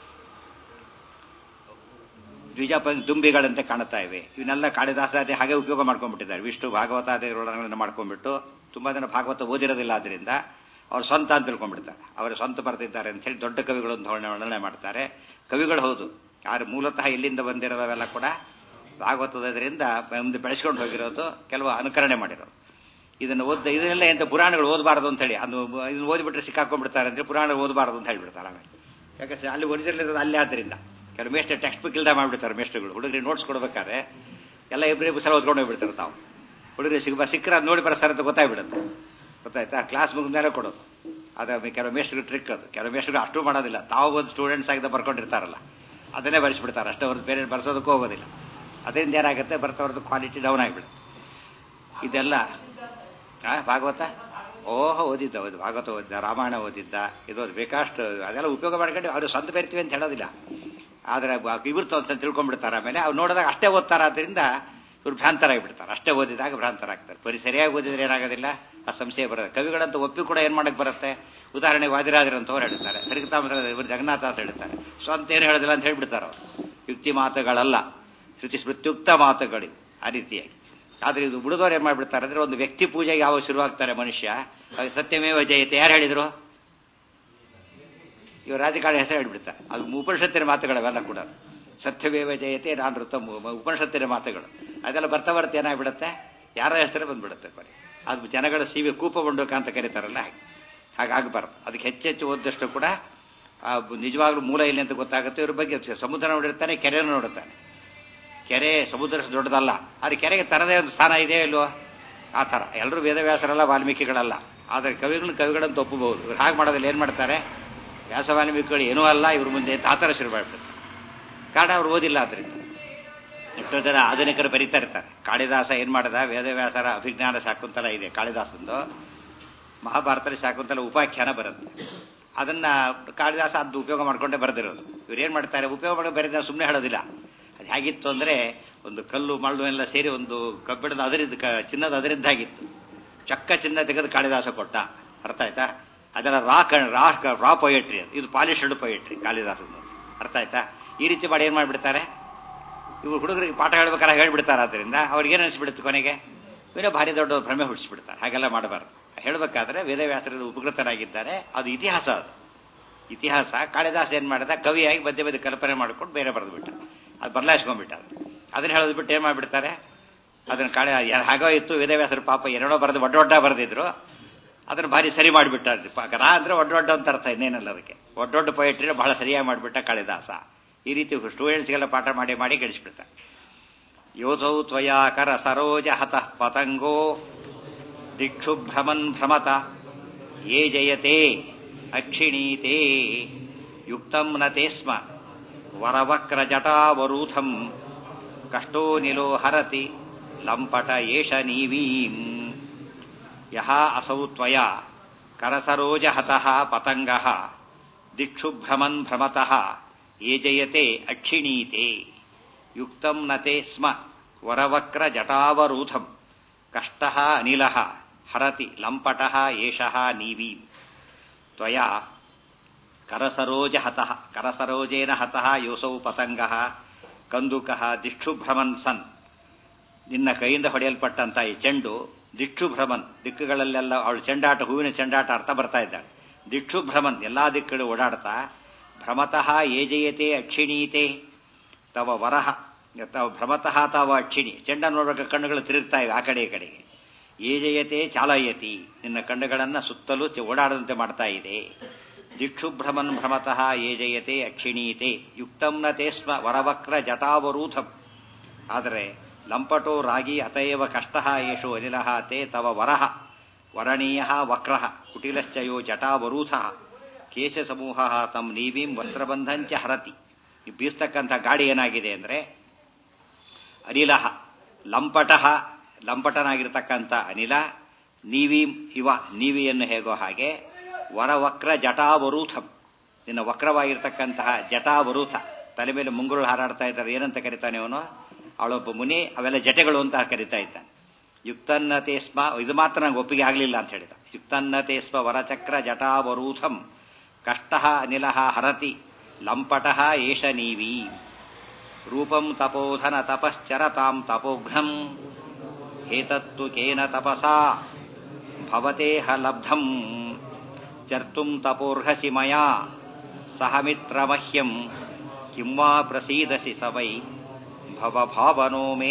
ದ್ವಿಜ ಪ- ದುಂಬಿಗಳಂತೆ ಕಾಣುತ್ತಾ ಇವೆ ಇವನ್ನೆಲ್ಲ ಕಾಳಿದಾಸಾದಿ ಹಾಗೆ ಉಪಯೋಗ ಮಾಡ್ಕೊಂಡ್ಬಿಟ್ಟಿದ್ದಾರೆ ವಿಷ್ಣು ಭಾಗವತಾದಿಗಳನ್ನು ಮಾಡ್ಕೊಂಡ್ಬಿಟ್ಟು ತುಂಬಾ ಜನ ಭಾಗವತ ಓದಿರೋದಿಲ್ಲ ಆದ್ರಿಂದ ಅವ್ರು ಸ್ವಂತ ಅಂತ ತಿಳ್ಕೊಂಡ್ಬಿಡ್ತಾರೆ ಅವರು ಸ್ವಂತ ಬರ್ತಿದ್ದಾರೆ ಅಂತ ಹೇಳಿ ದೊಡ್ಡ ಕವಿಗಳು ಅಂತ ವರ್ಣನೆ ವರ್ಣನೆ ಮಾಡ್ತಾರೆ ಕವಿಗಳು ಹೌದು ಯಾರು ಮೂಲತಃ ಇಲ್ಲಿಂದ ಬಂದಿರೋದವೆಲ್ಲ ಕೂಡ ಭಾಗವತದಿಂದ ಮುಂದೆ ಬೆಳೆಸ್ಕೊಂಡು ಹೋಗಿರೋದು ಕೆಲವು ಅನುಕರಣೆ ಮಾಡಿರೋದು ಇದನ್ನು ಓದ ಇದನ್ನೆಲ್ಲ ಎಂತ ಪುರಾಣಗಳು ಓದಬಾರದು ಅಂತ ಹೇಳಿ ಅದು ಇದನ್ನು ಓದಿಬಿಟ್ರೆ ಸಿಕ್ಕಾಕೊಂಡ್ಬಿಡ್ತಾರೆ ಅಂದ್ರೆ ಪುರಾಣ ಓದಬಾರದು ಅಂತ ಹೇಳ್ಬಿಡ್ತಾರೆ ಆಮೇಲೆ ಯಾಕಂದ್ರೆ ಅಲ್ಲಿ ಒರಿಜಿನಲ್ ಇರೋದು ಅಲ್ಲೇ ಆದ್ದರಿಂದ ಕೆಲವು ಮೇಷ್ಟ್ರು ಟೆಕ್ಸ್ಟ್ ಬುಕ್ ಇಲ್ದ ಮಾಡ್ಬಿಡ್ತಾರೆ ಮೇಷ್ಟ್ರುಗಳು ಹುಡುಗರಿಗೆ ನೋಟ್ಸ್ ಕೊಡ್ಬೇಕಾದ್ರೆ ಎಲ್ಲ ಇಬ್ಬರಿಗೂ ಸಲ ಓದ್ಕೊಂಡು ಹೋಗ್ಬಿಡ್ತಾರೆ ತಾವು ಹುಡುಗರಿಗೆ ಸಿಗ ಸಿಕ್ಕರೆ ಅದು ನೋಡಿ ಬರ್ತಾರೆ ಅಂತ ಗೊತ್ತಾಗ್ಬಿಡುತ್ತೆ ಗೊತ್ತಾಯ್ತಾ ಕ್ಲಾಸ್ ಮುಗಿದ ಮೇಲೆ ಕೊಡೋದು ಅದು ಕೆಲವು ಮೇಷ್ಟ್ರಿಗೆ ಟ್ರಿಕ್ ಅದು ಕೆಲವು ಮೇಷ್ಟ್ರು ಅಷ್ಟು ಮಾಡೋದಿಲ್ಲ ತಾವು ಒಂದು ಸ್ಟೂಡೆಂಟ್ಸ್ ಆಗಿದ್ದ ಬರ್ಕೊಂಡಿರ್ತಾರಲ್ಲ ಅದನ್ನೇ ಬರೆಸ್ಬಿಡ್ತಾರೆ ಅಷ್ಟೇ ಅವ್ರದ್ದು ಬೇರೆ ಬರ್ಸೋದಕ್ಕೂ ಹೋಗೋದಿಲ್ಲ ಅದರಿಂದ ಏನಾಗುತ್ತೆ ಬರ್ತವ್ರದ್ದು ಕ್ವಾಲಿಟಿ ಡೌನ್ ಆಗಿಬಿಡುತ್ತೆ ಇದೆಲ್ಲ ಆ, ಭಾಗವತ ಓಹೋ ಓದಿದ್ದ ಓದಿ ಭಾಗವತ ಓದಿದ್ದ ರಾಮಾಯಣ ಓದಿದ್ದ ಇದು ಓದಿ ಬೇಕಷ್ಟು ಅದೆಲ್ಲ ಉಪಯೋಗ ಮಾಡ್ಕೊಂಡು ಅವರು ಸ್ವಂತ ಬೆರಿತೀವಿ ಅಂತ ಹೇಳೋದಿಲ್ಲ ಆದರೆ ಇವ್ರು ಅಂತ ತಿಳ್ಕೊಂಡ್ಬಿಡ್ತಾರೆ ಆಮೇಲೆ ಅವ್ರು ನೋಡಿದಾಗ ಅಷ್ಟೇ ಓದ್ತಾರ ಅದರಿಂದ ಇವ್ರು ಭ್ರಾಂತರಾಗಿಬಿಡ್ತಾರೆ ಅಷ್ಟೇ ಓದಿದಾಗ ಭ್ರಾಂತರಾಗ್ತಾರೆ ಬರೀ ಸರಿಯಾಗಿ ಓದಿದ್ರೆ ಏನಾಗೋದಿಲ್ಲ ಆ ಸಂಶಯ ಬರುತ್ತೆ ಕವಿಗಳಂತ ಒಪ್ಪಿ ಕೂಡ ಏನ್ ಮಾಡಕ್ ಬರುತ್ತೆ ಉದಾಹರಣೆ ವಾದಿರಾಜರಂತವ್ರು ಹೇಳ್ತಾರೆ ಹರಿಕತಾಮ ಇವರು ಜಗನ್ನಾಥಾಸ್ ಹೇಳ್ತಾರೆ ಸ್ವಂತ ಏನು ಹೇಳೋದಿಲ್ಲ ಅಂತ ಹೇಳ್ಬಿಡ್ತಾರೆ ಅವರು ಯುಕ್ತಿ ಮಾತುಗಳಲ್ಲ ಶ್ರುತಿ ಸ್ಮೃತ್ಯುಕ್ತ ಮಾತುಗಳು ಆ ರೀತಿಯಾಗಿ ಆದ್ರೆ ಇದು ಬಿಡುದವ್ರು ಏನ್ ಮಾಡ್ಬಿಡ್ತಾರೆ ಅಂದ್ರೆ ಒಂದು ವ್ಯಕ್ತಿ ಪೂಜೆಗೆ ಯಾವ ಶುರುವಾಗ್ತಾರೆ ಮನುಷ್ಯ ಅವಾಗ ಸತ್ಯಮೇವ ಜಯತೆ ಯಾರು ಹೇಳಿದ್ರು ಇವರು ರಾಜಕಾರಣ ಹೆಸರು ಹೇಳ್ಬಿಡ್ತಾರೆ ಅದು ಉಪನಿಷತ್ತಿನ ಮಾತುಗಳವೆಲ್ಲ ಕೂಡ ಸತ್ಯವೇವ ಜಯತೆ ನಾನು ಋತ ಉಪನಿಷತ್ತಿನ ಮಾತುಗಳು ಅದೆಲ್ಲ ಬರ್ತಾ ಬರ್ತಾ ಏನಾಗ್ಬಿಡುತ್ತೆ ಯಾರ ಹೆಸರೇ ಬಂದ್ಬಿಡುತ್ತೆ ಕೊನೆ ಅದು ಜನಗಳ ಸೀವೆ ಕೂಪಗೊಂಡೋಕ ಅಂತ ಕರೀತಾರಲ್ಲ ಹಾಗೆ ಹಾಗಾಗಬಾರ್ದು ಅದಕ್ಕೆ ಹೆಚ್ಚೆಚ್ಚು ಓದಿದಷ್ಟು ಕೂಡ ಆ ನಿಜವಾಗ್ಲೂ ಮೂಲ ಇಲ್ಲಿ ಅಂತ ಗೊತ್ತಾಗುತ್ತೆ ಇವ್ರ ಬಗ್ಗೆ ಸಮುದ್ರ ನೋಡಿರ್ತಾನೆ ಕೆರೆಯನ್ನು ನೋಡುತ್ತಾನೆ ಕೆರೆ ಸಮುದ್ರ ದೊಡ್ಡದಲ್ಲ ಆದ್ರೆ ಕೆರೆಗೆ ತರದೇ ಒಂದು ಸ್ಥಾನ ಇದೆ ಇಲ್ವೋ ಆ ಥರ ಎಲ್ಲರೂ ವೇದವ್ಯಾಸರಲ್ಲ ವಾಲ್ಮೀಕಿಗಳಲ್ಲ ಆದರೆ ಕವಿಗಳು ಕವಿಗಳಂತ ಒಪ್ಪಬಹುದು ಇವ್ರು ಹಾಗೆ ಮಾಡೋದಿಲ್ಲ ಏನು ಮಾಡ್ತಾರೆ ವ್ಯಾಸ ವಾಲ್ಮೀಕಿಗಳು ಏನೂ ಅಲ್ಲ ಇವ್ರ ಮುಂದೆ ಅಂತ ಆ ಥರ ಶುರು ಮಾಡ್ಬಿಡ್ತಾರೆ ಕಾರಣ ಅವ್ರು ಓದಿಲ್ಲ ಆದ್ರಿಂದ ಎಷ್ಟೋ ಜನ ಆಧುನಿಕರು ಬರೀತಾ ಇರ್ತಾರೆ ಕಾಳಿದಾಸ ಏನ್ ಮಾಡದ ವೇದವ್ಯಾಸರ ಅಭಿಜ್ಞಾನ ಶಾಕುಂತಲ ಇದೆ ಕಾಳಿದಾಸಂದು ಮಹಾಭಾರತದಲ್ಲಿ ಶಾಕುಂತಲ ಉಪಾಖ್ಯಾನ ಬರುತ್ತೆ ಅದನ್ನ ಕಾಳಿದಾಸ ಅದು ಉಪಯೋಗ ಮಾಡ್ಕೊಂಡೇ ಬರೆದಿರೋದು ಇವ್ರು ಏನ್ ಮಾಡ್ತಾರೆ ಉಪಯೋಗ ಮಾಡಿ ಬರೆದ ಸುಮ್ಮನೆ ಹೇಳೋದಿಲ್ಲ ಅದು ಹೇಗಿತ್ತು ಅಂದ್ರೆ ಒಂದು ಕಲ್ಲು ಮಳ್ಳು ಎಲ್ಲ ಸೇರಿ ಒಂದು ಕಬ್ಬಿಣದ ಅದರಿದ್ದ ಕ- ಚಿನ್ನದ ಅದರಿದ್ದಾಗಿತ್ತು ಚಕ್ಕ ಚಿನ್ನ ತೆಗೆದು ಕಾಳಿದಾಸ ಕೊಟ್ಟ ಅರ್ಥ ಆಯ್ತಾ ಅದೆಲ್ಲ ರಾ ಕ- ರಾ ಕ- ರಾ ಪೊಯೆಟ್ರಿ ಅದು ಇದು ಪಾಲಿಶ್ಡ್ ಪೊಯೆಟ್ರಿ ಕಾಳಿದಾಸದ್ದು ಅರ್ಥ ಆಯ್ತಾ ಈ ರೀತಿ ಮಾಡಿ ಏನ್ ಮಾಡ್ಬಿಡ್ತಾರೆ ಇವರು ಹುಡುಗರಿಗೆ ಪಾಠ ಹೇಳ್ಬೇಕಾದ್ರೆ ಹೇಳ್ಬಿಡ್ತಾರೆ ಆದ್ರಿಂದ ಅವ್ರಿಗೆ ಏನು ಅನಿಸ್ಬಿಡುತ್ತೆ ಕೊನೆಗೆ ಇವನೇ ಭಾರಿ ದೊಡ್ಡ ಭ್ರಮೆ ಹುಟ್ಟಿಸ್ಬಿಡ್ತಾರೆ ಹಾಗೆಲ್ಲ ಮಾಡಬಾರ್ದು ಹೇಳ್ಬೇಕಾದ್ರೆ ವೇದವ್ಯಾಸರಲ್ಲಿ ಉಪಕೃತರಾಗಿದ್ದಾರೆ ಅದು ಇತಿಹಾಸ ಅದು ಇತಿಹಾಸ ಕಾಳಿದಾಸ ಏನ್ ಮಾಡಿದ ಕವಿಯಾಗಿ ಮಧ್ಯೆ ಮಧ್ಯೆ ಕಲ್ಪನೆ ಮಾಡ್ಕೊಂಡು ಬೇರೆ ಬರೆದು ಬಿಟ್ಟ ಅದು ಬದಲಾಯಿಸ್ಕೊಂಡ್ಬಿಟ್ಟ ಅದನ್ನ ಹೇಳೋದು ಬಿಟ್ಟು ಏನ್ ಮಾಡ್ಬಿಡ್ತಾರೆ ಅದನ್ನ ಕಾಳೆ ಹಾಗೋ ಇತ್ತು ವೇದವ್ಯಾಸರು ಪಾಪ ಎರಡೋ ಬರೆದು ಒಡ್ಡ ಒಡ್ಡ ಬರೆದಿದ್ರು ಅದನ್ನ ಭಾರಿ ಸರಿ ಮಾಡಿಬಿಟ್ಟ ರಾ ಅಂದ್ರೆ ಒಡ್ಡ ಒಡ್ಡ ಅಂತ ಅರ್ಥ ಇನ್ನೇನಲ್ಲ ಅದಕ್ಕೆ ಒಡ್ಡೊಡ್ಡ ಪೊಯೆಟ್ರಿನ ಬಹಳ ಸರಿಯಾಗಿ ಮಾಡಿಬಿಟ್ಟ ಕಾಳಿದಾಸ ಈ ರೀತಿ ಸ್ಟೂಡೆಂಟ್ಸ್ಗೆಲ್ಲ ಪಾಠ ಮಾಡಿ ಮಾಡಿ ಗಳಿಸ್ಬಿಡ್ತಾರೆ ಯೋಧೌ ತ್ವಯಾ ಕರ ಸರೋಜ ಹತಃ ಪತಂಗೋ ದಿಕ್ಷು ಭ್ರಮನ್ ಭ್ರಮತ ಯೇ ಜಯತೆ ಅಕ್ಷಿಣೀತೆ ಯುಕ್ತಂ ನತೆ ಸ್ಮ ವರವಕ್ರ ಜಟಾವರೂಥಂ ಕಷ್ಟೋ ನಿಲೋ ಹರತಿ ಲಂಪಟ ಏಷ ನೀವೀಂ ಯಹ ಅಸೌ ತ್ವಯ ಕರಸರೋಜ ಹತಃ ಪತಂಗಃ ದಿಕ್ಷು ಭ್ರಮನ್ ಭ್ರಮತಃ ಯೇ ಜಯತೆ ಅಕ್ಷಿಣೀತೆ ಯುಕ್ತಂ ನತೆ ಸ್ಮ ವರವಕ್ರ ಜಟಾವರೂಥಂ ಕಷ್ಟಃ ಅನಿಲಃ ಹರತಿ ಲಂಪಟಃ ಏಷಃ ನೀವೀಂ ತ್ವಯಾ ಕರಸರೋಜ ಹತಃ ಕರಸರೋಜೇನ ಹತಃ ಯೋಸೌ ಪತಂಗಃ ಕಂದುಕಃ ದಿಕ್ಷುಭ್ರಮನ್ ಸನ್ ನಿನ್ನ ಕೈಯಿಂದ ಹೊಡೆಯಲ್ಪಟ್ಟಂತ ಈ ಚೆಂಡು ದಿಕ್ಷುಭ್ರಮನ್ ದಿಕ್ಕುಗಳಲ್ಲೆಲ್ಲ ಅವಳು ಚೆಂಡಾಟ ಹೂವಿನ ಚೆಂಡಾಟ ಅರ್ಥ ಬರ್ತಾ ಇದ್ದಾಳೆ ದಿಕ್ಷುಭ್ರಮನ್ ಎಲ್ಲಾ ದಿಕ್ಕುಗಳು ಓಡಾಡ್ತಾ ಭ್ರಮತಃ ಏಜಯತೆ ಅಕ್ಷಿಣೀತೆ ತವ ವರಹ ತವ ಭ್ರಮತಃ ತವ ಅಕ್ಷಿಣಿ ಚೆಂಡ ನೋಡ್ಬೇಕು ಕಣ್ಣುಗಳು ತಿರುಗ್ತಾ ಇವೆ ಆ ಕಡೆ ಈ ಕಡೆಗೆ ಏಜಯತೆ ಚಾಲಯತಿ ನಿನ್ನ ಕಣ್ಣುಗಳನ್ನ ಸುತ್ತಲೂ ಚ- ಓಡಾಡದಂತೆ ಮಾಡ್ತಾ ಇದೆ ದಿಕ್ಷುಭ್ರಮನ್ ಭ್ರಮತಃ ಏಜಯತೆ ಅಕ್ಷಿಣೀತೆ ಯುಕ್ತಂ ನ ತೇ ಸ್ಮ ವರವಕ್ರ ಜಟಾವರೂಥಂ ಆದರೆ ಲಂಪಟೋ ರಾಗಿ ಅತಯವ ಕಷ್ಟ ಯಶೋ ಅನಿಲ ತೇ ತವ ವರಹ ವರಣೀಯ ವಕ್ರ ಕುಟಿಲಶ್ಚಯೋ ಜಟಾವರೂಥ ಕೇಶ ಸಮೂಹ ತಮ್ ನೀವೀಂ ವಸ್ತ್ರಬಂಧಂಚ ಹರತಿ ಈ ಬೀಸ್ತಕ್ಕಂಥ ಗಾಡಿ ಏನಾಗಿದೆ ಅಂದ್ರೆ ಅನಿಲ ಲಂಪಟ ಲಂಪಟನಾಗಿರ್ತಕ್ಕಂಥ ಅನಿಲ ನೀವಿ ಇವ ನೀವಿಯನ್ನು ಹೇಗೋ ಹಾಗೆ ವರವಕ್ರ ಜಟಾವರೂಥಂ ನಿನ್ನ ವಕ್ರವಾಗಿರ್ತಕ್ಕಂತಹ ಜಟಾವರೂಥ ತಲೆ ಮೇಲೆ ಮುಂಗುರುಳು ಹಾರಾಡ್ತಾ ಇದ್ದಾರೆ ಏನಂತ ಕರಿತಾನೆ ಅವನು ಅವಳೊಬ್ಬ ಮುನಿ ಅವೆಲ್ಲ ಜಟೆಗಳು ಅಂತ ಕರಿತಾ ಇದ್ದಾನೆ ಯುಕ್ತನ್ನತೆ ಸ್ಮ ಇದು ಮಾತ್ರ ನಂಗೆ ಒಪ್ಪಿಗೆ ಆಗಲಿಲ್ಲ ಅಂತ ಹೇಳಿದ ಯುಕ್ತನ್ನತೆ ಸ್ಮ ವರಚಕ್ರ ಜಟಾವರೂಥಂ ಕಷ್ಟ ಅನಿಲ ಹರತಿ ಲಂಪಟ ಏಷ ನೀವಿ ರೂಪಂ ತಪೋಧನ ತಪಶ್ಚರತಾಂ ತಪೋಘ್ನಂ ಹೇತತ್ತು ಕೇನ ತಪಸಾ ಭವತೇಹ ಲಬ್ಧಂ ಚರ್ತುಂ ತಪೋರ್ಹಸಿ ಮಯಾ ಸಹ ಮಿತ್ರಮಹ್ಯಂ ಕಿಂ ವಾ ಪ್ರಸೀದಸಿ ಸವೈ ಭವಭಾವನೋ ಮೇ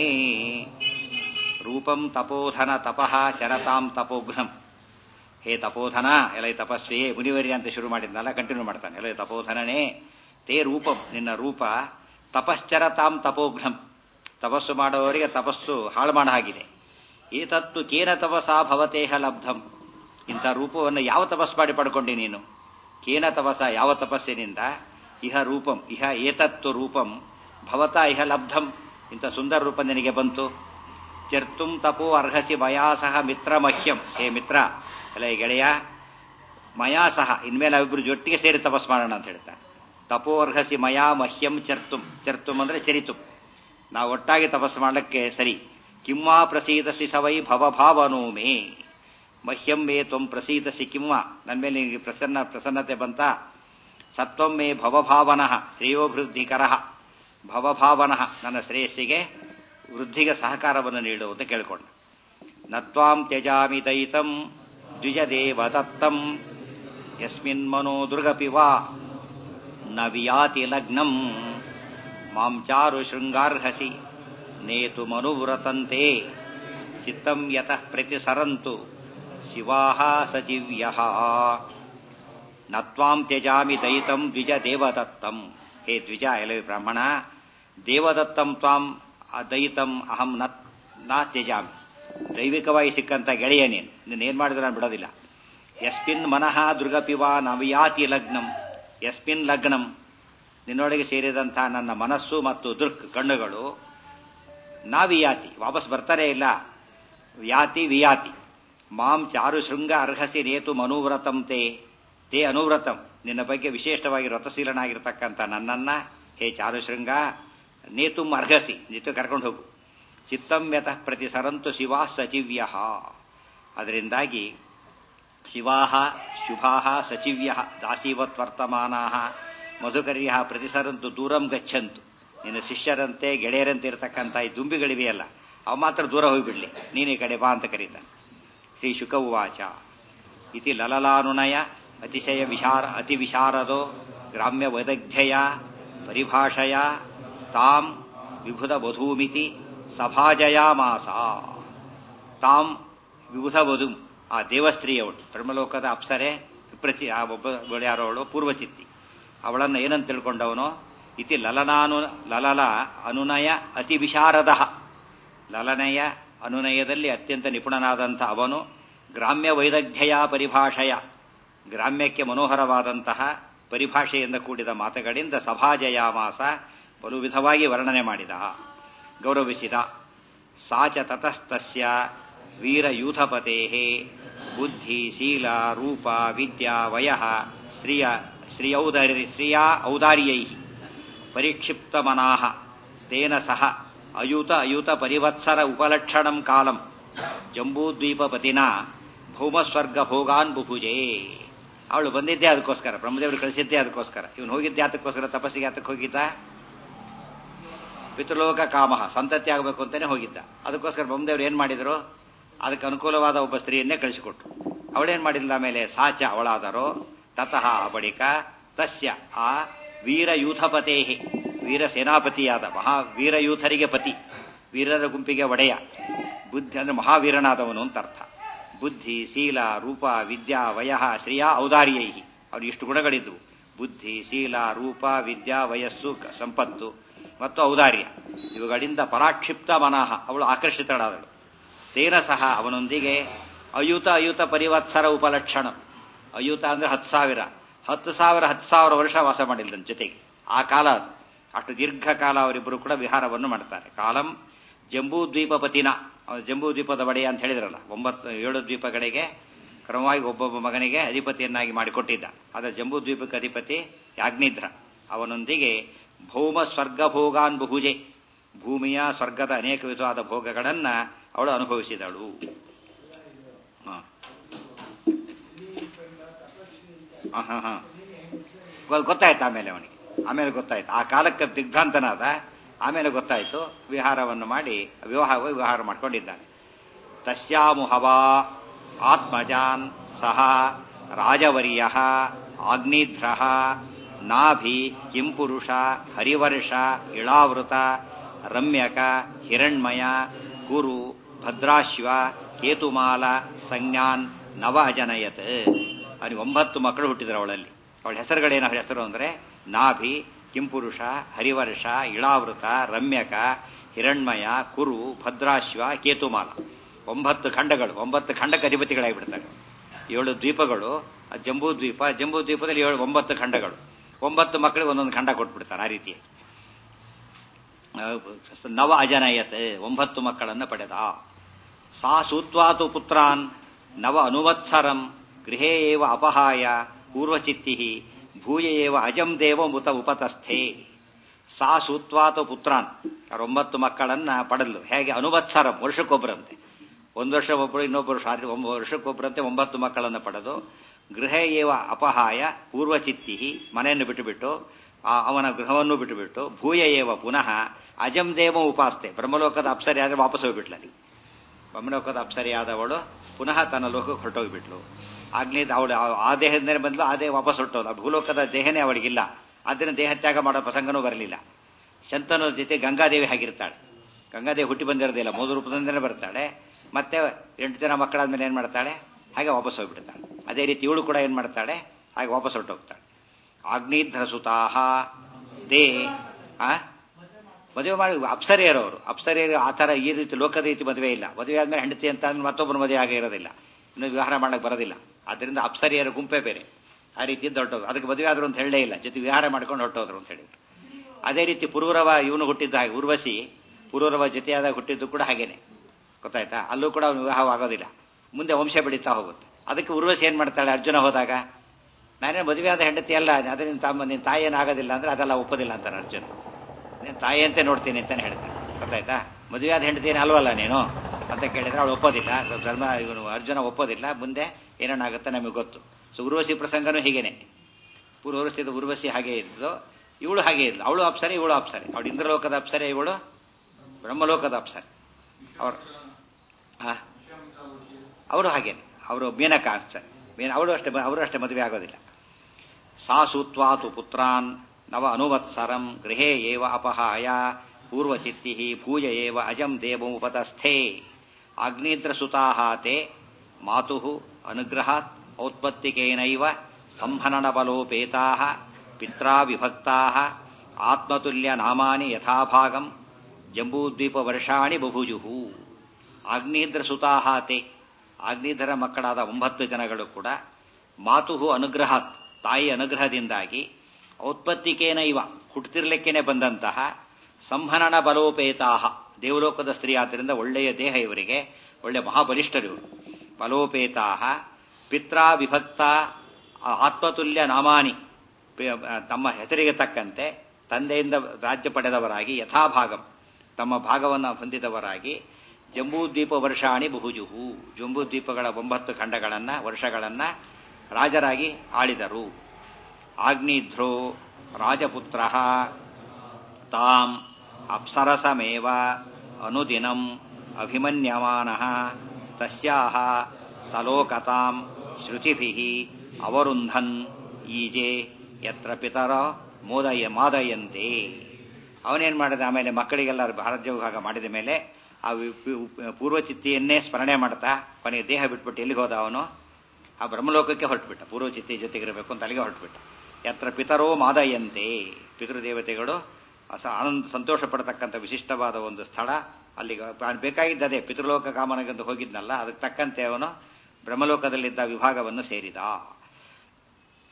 ರೂಪಂ ತಪೋಧನ ತಪಃ ಚರತಾಂ ತಪೋಘ್ನಂ ಹೇ ತಪೋಧನ ಎಲೈ ತಪಸ್ವಿ ಮುನಿವರ್ಯ ಅಂತ ಶುರು ಮಾಡಿದ್ನಲ್ಲ ಕಂಟಿನ್ಯೂ ಮಾಡ್ತಾನೆ ಎಲೈ ತಪೋಧನನೇ ತೇ ರೂಪಂ ನಿನ್ನ ರೂಪ ತಪಶ್ಚರತಾಂ ತಪೋಘ್ನಂ ತಪಸ್ಸು ಮಾಡುವವರಿಗೆ ತಪಸ್ಸು ಹಾಳು ಮಾಡ ಹಾಗಿದೆ ಏತತ್ತು ಕೇನ ತಪಸಾ ಭವತೇಹ ಲಬ್ಧಂ ಇಂಥ ರೂಪವನ್ನು ಯಾವ ತಪಸ್ ಮಾಡಿ ಪಡ್ಕೊಂಡಿ ನೀನು ಕೇನ ತಪಸ ಯಾವ ತಪಸ್ಸಿನಿಂದ ಇಹ ರೂಪಂ ಇಹ ಏತತ್ತು ರೂಪಂ ಭವತ ಇಹ ಲಬ್ಧಂ ಇಂಥ ಸುಂದರ ರೂಪ ನಿನಗೆ ಬಂತು ಚರ್ತುಂ ತಪೋ ಅರ್ಹಸಿ ಮಯಾ ಸಹ ಮಿತ್ರ ಮಹ್ಯಂ ಹೇ ಮಿತ್ರ ಅಲ್ಲ ಈ ಗೆಳೆಯ ಮಯಾ ಸಹ ಇನ್ಮೇಲೆ ನಾವಿಬ್ರು ಜೊಟ್ಟಿಗೆ ಸೇರಿ ತಪಸ್ ಮಾಡೋಣ ಅಂತ ಹೇಳ್ತಾನೆ ತಪೋ ಅರ್ಹಸಿ ಮಯಾ ಮಹ್ಯಂ ಚರ್ತುಂ ಚರ್ತುಂ ಅಂದ್ರೆ ಚರಿತು ನಾವು ಒಟ್ಟಾಗಿ ತಪಸ್ಸು ಮಾಡಲಿಕ್ಕೆ ಸರಿ ಕಿಂವಾ ಪ್ರಸೀದಸಿ ಸವೈ ಭವಭಾವನೋ ಮೇ ಮಹ್ಯಂ ಮೇ ತ್ವಂ ಪ್ರಸೀದಸಿ ಕಿಂವ ನನ್ನ ಮೇಲೆ ನಿನಗೆ ಪ್ರಸನ್ನ ಪ್ರಸನ್ನತೆ ಬಂತ ಸತ್ವಂ ಮೇ ಭವಭಾವನಃ ಶ್ರೇಯೋಭಿವೃದ್ಧಿಕರ ಭವಭಾವನಃ ನನ್ನ ಶ್ರೇಯಸ್ಸಿಗೆ ವೃದ್ಧಿಗೆ ಸಹಕಾರವನ್ನು ನೀಡು ಅಂತ ಕೇಳಿಕೊಂಡ ನತ್ವಾಂ ತ್ಯಜಾಮಿ ದಯಿತಂ ದ್ವಿಜದೇವ ದತ್ತಂ ಯಸ್ಮಿನ್ ಮನೋ ದುರ್ಗಪಿ ವಾ ನ ವಿಯಾತಿ ಲಗ್ನಂ ಮಾಂ ಚಾರು ಶೃಂಗಾರ್ಹಸಿ ನೇತು ಮನುವ್ರತಂತೆ ಚಿತ್ತಂ ಯತಃ ಪ್ರತಿಸರಂತು ಶಿವಾಹ ಸಚಿವ್ಯಃ ನತ್ವಾಂ ತ್ಯಜಾಮಿ ದಯಿತಂ ದ್ವಿಜ ದೇವದತ್ತಂ ಹೇ ದ್ವಿಜ ಎಲವಿ ಬ್ರಾಹ್ಮಣ ದೇವದತ್ತಂ ತ್ವಾಂ ದಯಿತಂ ಅಹಂ ನ ನಾ ತ್ಯಜಾಮಿ ದೈವಿಕವಾಗಿ ಸಿಕ್ಕಂತ ಗೆಳೆಯ ನೀನು ನಿನ್ನೇನು ಮಾಡಿದ್ರೆ ನಾನು ಬಿಡೋದಿಲ್ಲ ಯಸ್ಮಿನ್ ಮನಃ ದುರ್ಗಪಿವಾ ನವಿಯಾತಿ ಲಗ್ನಂ ಯಸ್ಮಿನ್ ಲಗ್ನಂ ನಿನ್ನೊಳಗೆ ಸೇರಿದಂಥ ನನ್ನ ಮನಸ್ಸು ಮತ್ತು ದುರ್ಕ್ ಕಣ್ಣುಗಳು ನಾವಿಯಾತಿ ವಾಪಸ್ ಬರ್ತಾನೆ ಇಲ್ಲ ವ್ಯಾತಿ ವಿಯಾತಿ ಮಾಂ ಚಾರು ಶೃಂಗ ಅರ್ಹಸಿ ನೇತು ಮನುವ್ರತಂ ತೇ ತೇ ಅನುವ್ರತಂ ನಿನ್ನ ಬಗ್ಗೆ ವಿಶೇಷವಾಗಿ ವ್ರತಶೀಲನಾಗಿರ್ತಕ್ಕಂಥ ನನ್ನನ್ನ ಹೇ ಚಾರುಶೃಂಗ ನೇತುಂ ಅರ್ಹಸಿ ನಿತ್ಯ ಕರ್ಕೊಂಡು ಹೋಗು ಚಿತ್ತಂ ಯತಃ ಪ್ರತಿ ಸರಂತು ಶಿವಾ ಸಚಿವ್ಯ ಅದರಿಂದಾಗಿ ಶಿವಾ ಶುಭಾ ಸಚಿವ್ಯ ದಾಸೀವತ್ ವರ್ತಮಾನಾ ಮಧುಕರ್ಯ ಪ್ರತಿಸರಂತು ದೂರಂ ಗಚ್ಚಂತು ನಿನ್ನ ಶಿಷ್ಯರಂತೆ ಗೆಳೆಯರಂತೆ ಇರತಕ್ಕಂಥ ಈ ದುಂಬಿಗಳಿವೆಯಲ್ಲ ಅವು ಮಾತ್ರ ದೂರ ಹೋಗಿಬಿಡ್ಲಿ ನೀನು ಈ ಕಡೆ ಬಾ ಅಂತ ಕರೀತಾನೆ ಶ್ರೀ ಶುಕ ಉವಾಚ ಇತಿ ಲಲಲಾನುನಯ ಅತಿಶಯ ವಿಶಾರ ಅತಿ ವಿಶಾರದೋ ಗ್ರಾಮ್ಯ ವೈದಗ್ಧ್ಯಯ ಪರಿಭಾಷೆಯ ತಾಂ ವಿಭುಧ ವಧೂಮಿತಿ ಸಭಾಜಯಾಮಾಸ ತಾಂ ವಿಭುಧ ವಧು ಆ ದೇವಸ್ತ್ರೀಯವಳು ಬ್ರಹ್ಮಲೋಕದ ಅಪ್ಸರೆ ವಿಪ್ರಚಿ ಆ ಒಬ್ಬ ಯಾರೋ ಅವಳು ಪೂರ್ವಚಿತ್ತಿ ಅವಳನ್ನು ಏನಂತ ತಿಳ್ಕೊಂಡವನು ಇತಿ ಲಲನಾನು ಲಲಲ ಅನುನಯ ಅತಿ ವಿಶಾರದ ಲಲನಯ ಅನುನಯದಲ್ಲಿ ಅತ್ಯಂತ ನಿಪುಣನಾದಂಥ ಅವನು ಗ್ರಾಮ್ಯ ವೈದಗ್ಧ್ಯಯ ಪರಿಭಾಷೆಯ ಗ್ರಾಮ್ಯಕ್ಕೆ ಮನೋಹರವಾದಂತಹ ಪರಿಭಾಷೆಯಿಂದ ಕೂಡಿದ ಮಾತುಗಳಿಂದ ಸಭಾಜಯಾಮಾಸ ಬಲು ವಿಧವಾಗಿ ವರ್ಣನೆ ಮಾಡಿದ ಗೌರವಿಸಿದ ಸಾಚ ತತಸ್ತಸ್ಯ ವೀರಯೂಥಪತೆ ಬುದ್ಧಿ ಶೀಲ ರೂಪ ವಿದ್ಯಾ ವಯ ಶ್ರಿಯ ಶ್ರಿಯೌದಾರಿ ಶ್ರಿಯಾ ಔದಾರ್ಯೈ ಪರಿಕ್ಷಿಪ್ತಮನಾಹ ತೇನ ಸಹ ಅಯುತ ಅಯುತ ಪರಿವತ್ಸರ ಉಪಲಕ್ಷಣಂ ಕಾಲಂ ಜಂಬೂದ್ವೀಪಪತಿನ ಭೌಮಸ್ವರ್ಗ ಭೋಗಾನ್ ಬುಭುಜೆ ಅವಳು ಬಂದಿದ್ದೇ ಅದಕ್ಕೋಸ್ಕರ ಬ್ರಹ್ಮದೇವರು ಕಳಿಸಿದ್ದೇ ಅದಕ್ಕೋಸ್ಕರ ಇವನು ಹೋಗಿದ್ದೆ ಅದಕ್ಕೋಸ್ಕರ ತಪಸ್ಸಿಗೆ ಅದಕ್ಕೆ ಹೋಗಿದ್ದ ಪಿತೃಲೋಕ ಕಾಮಹ ಸಂತತಿ ಆಗಬೇಕು ಅಂತಾನೆ ಹೋಗಿದ್ದ ಅದಕ್ಕೋಸ್ಕರ ಬ್ರಹ್ಮದೇವರು ಏನ್ ಮಾಡಿದ್ರು ಅದಕ್ಕೆ ಅನುಕೂಲವಾದ ಒಬ್ಬ ಸ್ತ್ರೀಯನ್ನೇ ಕಳಿಸಿಕೊಟ್ರು ಅವಳೇನ್ ಮಾಡಿಲ್ಲ ಆಮೇಲೆ ಸಾಚ ಅವಳಾದರೋ ತತಃ ಬಳಿಕ ತಸ್ಯ ಆ ವೀರಯೂಥಪತೇಹಿ ವೀರ ಸೇನಾಪತಿಯಾದ ಮಹಾ ವೀರಯೂಥರಿಗೆ ಪತಿ ವೀರರ ಗುಂಪಿಗೆ ಒಡೆಯ ಬುದ್ಧಿ ಅಂದ್ರೆ ಮಹಾವೀರನಾದವನು ಅಂತ ಅರ್ಥ ಬುದ್ಧಿ ಶೀಲ ರೂಪ ವಿದ್ಯಾ ವಯ ಶ್ರೇಯ ಔದಾರ್ಯೈ ಅವನು ಇಷ್ಟು ಗುಣಗಳಿದ್ವು ಬುದ್ಧಿ ಶೀಲ ರೂಪ ವಿದ್ಯಾ ವಯಸ್ಸು ಸಂಪತ್ತು ಮತ್ತು ಔದಾರ್ಯ ಇವುಗಳಿಂದ ಪರಾಕ್ಷಿಪ್ತ ಮನಃ ಅವಳು ಆಕರ್ಷಿತಳಾದಳು ತೇನ ಸಹ ಅವನೊಂದಿಗೆ ಅಯುತ ಅಯುತ ಪರಿವತ್ಸರ ಉಪಲಕ್ಷಣ ಅಯುತ ಅಂದ್ರೆ ಹತ್ತು ಸಾವಿರ ಹತ್ತು ಸಾವಿರ ಹತ್ತು ಸಾವಿರ ವರ್ಷ ವಾಸ ಮಾಡಿಲ್ಲ ಜೊತೆಗೆ ಆ ಕಾಲ ಅದು ಅಷ್ಟು ದೀರ್ಘಕಾಲ ಅವರಿಬ್ಬರು ಕೂಡ ವಿಹಾರವನ್ನು ಮಾಡ್ತಾರೆ ಕಾಲಂ ಜಂಬೂ ದ್ವೀಪಪತಿನ ಅವ್ನು ಜಂಬೂ ದ್ವೀಪದ ಒಡೆಯ ಅಂತ ಹೇಳಿದ್ರಲ್ಲ ಒಂಬತ್ತು ಏಳು ದ್ವೀಪಗಳಿಗೆ ಕ್ರಮವಾಗಿ ಒಬ್ಬೊಬ್ಬ ಮಗನಿಗೆ ಅಧಿಪತಿಯನ್ನಾಗಿ ಮಾಡಿಕೊಟ್ಟಿದ್ದ ಆದ ಜಂಬೂ ದ್ವೀಪಕ್ಕೆ ಅಧಿಪತಿ ಯಾಜ್ಞಿಧ್ರ ಅವನೊಂದಿಗೆ ಭೌಮ ಸ್ವರ್ಗ ಭೋಗಾನ್ ಬಹುಜೆ ಭೂಮಿಯ ಸ್ವರ್ಗದ ಅನೇಕ ವಿಧವಾದ ಭೋಗಗಳನ್ನ ಅವಳು ಅನುಭವಿಸಿದಳು ಹ. ಹ, ಹ, ಹ. ಗೊ- ಗೊತ್ತಾಯ್ತು ಆಮೇಲೆ ಅವನಿಗೆ ಆಮೇಲೆ ಗೊತ್ತಾಯ್ತು ಆ ಕಾಲಕ್ಕೆ ದಿಗ್ಭ್ರಾಂತನಾದ ಆಮೇಲೆ ಗೊತ್ತಾಯ್ತು ವಿಹಾರವನ್ನು ಮಾಡಿ ವಿವಾಹ ವಿವಾಹ ಮಾಡ್ಕೊಂಡಿದ್ದಾನೆ ತಸ್ಯಾಮುಹವಾ ಆತ್ಮಜಾನ್ ಸಹ ರಾಜವರ್ಯ ಆಗ್ನಿಧ್ರ ನಾಭಿ ಕಿಂಪುರುಷ ಹರಿವರ್ಷ ಇಳಾವೃತ ರಮ್ಯಕ ಹಿರಣ್ಮಯ ಕುರು ಭದ್ರಾಶ್ವ ಕೇತುಮಾಲ ಸಂಜ್ಞಾನ್ ನವ ಅಜನಯತ್ ಅವನಿಗೆ ಒಂಬತ್ತು ಮಕ್ಕಳು ಹುಟ್ಟಿದ್ರು ಅವಳಲ್ಲಿ ಅವಳ ಹೆಸರುಗಳೇನ ಹೆಸರು ಅಂದ್ರೆ ನಾಭಿ ಕಿಂಪುರುಷ ಹರಿವರ್ಷ ಇಳಾವೃತ ರಮ್ಯಕ ಹಿರಣ್ಮಯ ಕುರು ಭದ್ರಾಶ್ವ ಕೇತುಮಾಲ ಒಂಬತ್ತು ಖಂಡಗಳು ಒಂಬತ್ತು ಖಂಡಕ್ಕೆ ಅಧಿಪತಿಗಳಾಗಿಬಿಡ್ತಾರೆ ಏಳು ದ್ವೀಪಗಳು ಆ ಜಂಬೂ ದ್ವೀಪ ಜಂಬೂ ದ್ವೀಪದಲ್ಲಿ ಏಳು ಒಂಬತ್ತು ಖಂಡಗಳು ಒಂಬತ್ತು ಮಕ್ಕಳಿಗೆ ಒಂದೊಂದು ಖಂಡ ಕೊಟ್ಬಿಡ್ತಾರೆ ಆ ರೀತಿ ನವ ಅಜನಯತ್ ಒಂಬತ್ತು ಮಕ್ಕಳನ್ನು ಪಡೆದ ಸಾ ಸೂತ್ವಾತು ಪುತ್ರಾನ್ ನವ ಅನುವತ್ಸರಂ ಗೃಹೇ ಏವ ಅಪಹಾಯ ಪೂರ್ವಚಿತ್ತಿ ಭೂಯ ಏವ ಅಜಂ ದೇವ ಮುತ ಉಪತಸ್ಥೆ ಸಾ ಸೂತ್ವಾತು ಪುತ್ರಾನ್ ಅವ್ರ ಒಂಬತ್ತು ಮಕ್ಕಳನ್ನ ಪಡೆದ್ಲು ಹೇಗೆ ಅನುವತ್ಸರಂ ವರ್ಷಕ್ಕೊಬ್ಬರಂತೆ ಒಂದು ವರ್ಷ ಒಬ್ಬರು ಇನ್ನೊಬ್ಬರು ಶಾದಿ ಒಂಬ ವರ್ಷಕ್ಕೊಬ್ಬರಂತೆ ಒಂಬತ್ತು ಮಕ್ಕಳನ್ನು ಪಡೆದು ಗೃಹ ಏವ ಅಪಹಾಯ ಪೂರ್ವಚಿತ್ತಿ ಮನೆಯನ್ನು ಬಿಟ್ಟುಬಿಟ್ಟು ಆ ಅವನ ಗೃಹವನ್ನು ಬಿಟ್ಟುಬಿಟ್ಟು ಭೂಯ ಏವ ಪುನಃ ಅಜಂ ದೇವ ಉಪಾಸ್ತೆ ಬ್ರಹ್ಮಲೋಕದ ಅಪ್ಸರಿ ಆದರೆ ವಾಪಸ್ ಹೋಗ್ಬಿಟ್ಲಲ್ಲಿ ಬ್ರಹ್ಮಲೋಕದ ಅಪ್ಸರಿಯಾದವಳು ಪುನಃ ತನ್ನ ಲೋಕಕ್ಕೆ ಹೊರಟೋಗ್ಬಿಟ್ಲು ಆಗ್ನೇದ ಅವಳು ಆ ದೇಹದಿಂದಲೇ ಬಂದ್ಲು ಆ ದೇಹ ವಾಪಸ್ ಹೊರಟೋದು ಆ ಭೂಲೋಕದ ದೇಹನೇ ಅವಳಿಗಿಲ್ಲ ಆದ್ದರಿಂದ ದೇಹ ತ್ಯಾಗ ಮಾಡೋ ಪ್ರಸಂಗನೂ ಬರಲಿಲ್ಲ ಶಂತನು ಜೊತೆ ಗಂಗಾದೇವಿ ಆಗಿರ್ತಾಳೆ ಗಂಗಾದೇವಿ ಹುಟ್ಟಿ ಬಂದಿರೋದಿಲ್ಲ ಮೂಲ ರೂಪದಿಂದಲೇ ಬರ್ತಾಳೆ ಮತ್ತೆ ಎಂಟು ಜನ ಮಕ್ಕಳಾದ್ಮೇಲೆ ಏನು ಮಾಡ್ತಾಳೆ ಹಾಗೆ ವಾಪಸ್ ಹೋಗ್ಬಿಡ್ತಾಳೆ ಅದೇ ರೀತಿ ಇವಳು ಕೂಡ ಏನು ಮಾಡ್ತಾಳೆ ಹಾಗೆ ವಾಪಸ್ ಹೊರಟೋಗ್ತಾಳೆ ಆಗ್ನೇಧ್ರ ಸುತಾಹ ದೇ ಆ ಮದುವೆ ಮಾಡಿ ಅಪ್ಸರಿಯರವರು ಅಪ್ಸರಿಯರು ಆ ಥರ ಈ ರೀತಿ ಲೋಕದ ರೀತಿ ಮದುವೆ ಇಲ್ಲ ಮದುವೆ ಆದ್ಮೇಲೆ ಹೆಂಡತಿ ಅಂತ ಅಂದ್ರೆ ಮತ್ತೊಬ್ಬರು ಮದುವೆ ಆಗೇ ಇರೋದಿಲ್ಲ ಇನ್ನು ವಿವಾಹ ಮಾಡಕ್ಕೆ ಬರೋದಿಲ್ಲ ಆದ್ದರಿಂದ ಅಪ್ಸರಿಯರ ಗುಂಪೇ ಬೇರೆ ಆ ರೀತಿ ಹೊರಟೋದು ಅದಕ್ಕೆ ಮದುವೆ ಆದ್ರು ಅಂತ ಹೇಳಲೇ ಇಲ್ಲ ಜೊತೆ ವಿಹಾರ ಮಾಡ್ಕೊಂಡು ಹೊರಟೋದ್ರು ಅಂತ ಹೇಳಿದ್ರು ಅದೇ ರೀತಿ ಪುರೂರವ ಇವನು ಹುಟ್ಟಿದ್ದ ಹಾಗೆ ಉರ್ವಶಿ ಪುರೂರವ ಜೊತೆಯಾದಾಗ ಹುಟ್ಟಿದ್ದು ಕೂಡ ಹಾಗೇನೆ ಗೊತ್ತಾಯ್ತಾ ಅಲ್ಲೂ ಕೂಡ ಅವನು ವಿವಾಹವಾಗೋದಿಲ್ಲ ಮುಂದೆ ವಂಶ ಬೆಳೀತಾ ಹೋಗುತ್ತೆ ಅದಕ್ಕೆ ಉರ್ವಶಿ ಏನ್ ಮಾಡ್ತಾಳೆ ಅರ್ಜುನ ಹೋದಾಗ ನಾನೇ ಮದುವೆ ಆದ ಹೆಂಡತಿ ಅಲ್ಲ ಅದೇ ನಿನ್ನ ತಮ್ಮ ನಿನ್ನ ತಾಯಿ ಏನಾಗೋದಿಲ್ಲ ಅಂದ್ರೆ ಅದೆಲ್ಲ ಒಪ್ಪೋದಿಲ್ಲ ಅಂತಾನೆ ಅರ್ಜುನ ನೀನು ತಾಯಿ ಅಂತೆ ನೋಡ್ತೀನಿ ಅಂತಾನೆ ಹೇಳ್ತಾನೆ ಗೊತ್ತಾಯ್ತಾ ಮದುವೆ ಆದ ಹೆಂಡತಿ ಏನು ಅಲ್ವಲ್ಲ ನೀನು ಅಂತ ಕೇಳಿದ್ರೆ ಅವಳು ಒಪ್ಪೋದಿಲ್ಲ ಧರ್ಮ ಇವನು ಅರ್ಜುನ ಒಪ್ಪೋದಿಲ್ಲ ಮುಂದೆ ಏನೇನಾಗುತ್ತೆ ನಮಗೆ ಗೊತ್ತು ಸೊ ಉರ್ವಶಿ ಪ್ರಸಂಗನೂ ಹೀಗೇನೆ ಪೂರ್ವರ್ಷದ ಉರ್ವಶಿ ಹಾಗೆ ಇದ್ದು ಇವಳು ಹಾಗೆ ಇದ್ಲು ಅವಳು ಅಪ್ಸರೆ ಇವಳು ಅಪ್ಸರೆ ಅವಳು ಇಂದ್ರಲೋಕದ ಅಪ್ಸರೆ ಇವಳು ಬ್ರಹ್ಮಲೋಕದ ಅಪ್ಸರೆ ಅವ್ರು ಅವರು ಹಾಗೇನೆ ಅವರು ಮೀನಕ ಅಪ್ಸರೆ ಮೀನ ಅವಳು ಅಷ್ಟೇ ಅವರು ಅಷ್ಟೇ ಮದುವೆ ಆಗೋದಿಲ್ಲ ಸಾ ಸೂತ್ವಾತು ಪುತ್ರಾನ್ ನವ ಅನುವತ್ಸರಂ ಗೃಹೇ ಏವ ಅಪಹಾಯ ಪೂರ್ವಚಿತ್ತಿ ಭೂಯ ಏವ ಅಜಂ ದೇವೋಪತಸ್ಥೆ ಅಗ್ನಿದ್ರ ಸುತಾಹ ತೇ ಮಾತು ಅನುಗ್ರಹಾತ್ ಔತ್ಪತ್ತಿಕೇನೈವ ಸಂಹನನ ಬಲೋಪೇತಾ ಪಿತ್ರಾ ವಿಭಕ್ತಾ ಆತ್ಮತುಲ್ಯ ನಾಮಾನಿ ಯಥಾಭಾಗಂ ಜಂಬೂದ್ವೀಪ ವರ್ಷಾಣಿ ಬಭುಜುಹು ಆಗ್ನೇದ್ರ ಸುತಾಹ ತೇ ಆಗ್ನೇಧರ ಮಕ್ಕಳಾದ ಒಂಬತ್ತು ಜನಗಳು ಕೂಡ ಮಾತು ಅನುಗ್ರಹಾತ್ ತಾಯಿ ಅನುಗ್ರಹದಿಂದಾಗಿ ಔತ್ಪತ್ತಿಕೇನ ಇವ ಹುಟ್ಟುತ್ತಿರ್ಲಿಕ್ಕೇನೆ ಬಂದಂತಹ ಸಂಹನನ ಬಲೋಪೇತಾಹ ದೇವಲೋಕದ ಸ್ತ್ರೀ ಆದ್ದರಿಂದ ಒಳ್ಳೆಯ ದೇಹ ಇವರಿಗೆ ಒಳ್ಳೆಯ ಮಹಾಬಲಿಷ್ಠರು ಇವರು ಬಲೋಪೇತಾಹ ಪಿತ್ರಾ ವಿಭಕ್ತ ಆತ್ಮತುಲ್ಯ ನಾಮಾನಿ ತಮ್ಮ ಹೆಸರಿಗೆ ತಕ್ಕಂತೆ ತಂದೆಯಿಂದ ರಾಜ್ಯ ಪಡೆದವರಾಗಿ ಯಥಾಭಾಗಂ ತಮ್ಮ ಭಾಗವನ್ನು ಹೊಂದಿದವರಾಗಿ ಜಂಬೂದ್ವೀಪ ವರ್ಷಾಣಿ ಬಹುಜುಹು ಜಂಬೂದ್ವೀಪಗಳ ಒಂಬತ್ತು ಖಂಡಗಳನ್ನ ವರ್ಷಗಳನ್ನ ರಾಜರಾಗಿ ಆಳಿದರು ಆಗ್ನಿಧ್ರೋ ರಾಜಪುತ್ರ ತಾಂ ಅಪ್ಸರಸಮೇವ ಅನುದಿನಂ ಅಭಿಮನ್ಯಮಾನ ತಸ್ಯಾಹ ಸಲೋಕತಾಂ ಶ್ರುತಿಭಿ ಅವರುಂಧನ್ ಈಜೆ ಯತ್ರ ಪಿತರ ಮೋದಯ ಮಾದಯಂತೆ ಅವನೇನ್ ಮಾಡಿದ ಆಮೇಲೆ ಮಕ್ಕಳಿಗೆಲ್ಲ ಭಾರತ ವಿಭಾಗ ಮಾಡಿದ ಮೇಲೆ ಆ ಪೂರ್ವಚಿತ್ತಿಯನ್ನೇ ಸ್ಮರಣೆ ಮಾಡ್ತಾ ಕೊನೆಗೆ ದೇಹ ಬಿಟ್ಬಿಟ್ಟು ಎಲ್ಲಿಗೆ ಹೋದ ಅವನು ಆ ಬ್ರಹ್ಮಲೋಕಕ್ಕೆ ಹೊರಟುಬಿಟ್ಟ ಪೂರ್ವಚಿತ್ತಿ ಜೊತೆಗಿರಬೇಕು ಅಂತ ಅಲ್ಲಿಗೆ ಹೊರಟುಬಿಟ್ಟ ಯತ್ರ ಪಿತರೋ ಮಾದಯಂತೆ ಪಿತೃದೇವತೆಗಳು ಆನಂದ ಸಂತೋಷ ಪಡತಕ್ಕಂಥ ವಿಶಿಷ್ಟವಾದ ಒಂದು ಸ್ಥಳ ಅಲ್ಲಿಗೆ ಬೇಕಾಗಿದ್ದದೇ ಪಿತೃಲೋಕ ಕಾಮನಗಂತ ಹೋಗಿದ್ನಲ್ಲ ಅದಕ್ಕೆ ತಕ್ಕಂತೆ ಅವನು ಬ್ರಹ್ಮಲೋಕದಲ್ಲಿದ್ದ ವಿಭಾಗವನ್ನು ಸೇರಿದ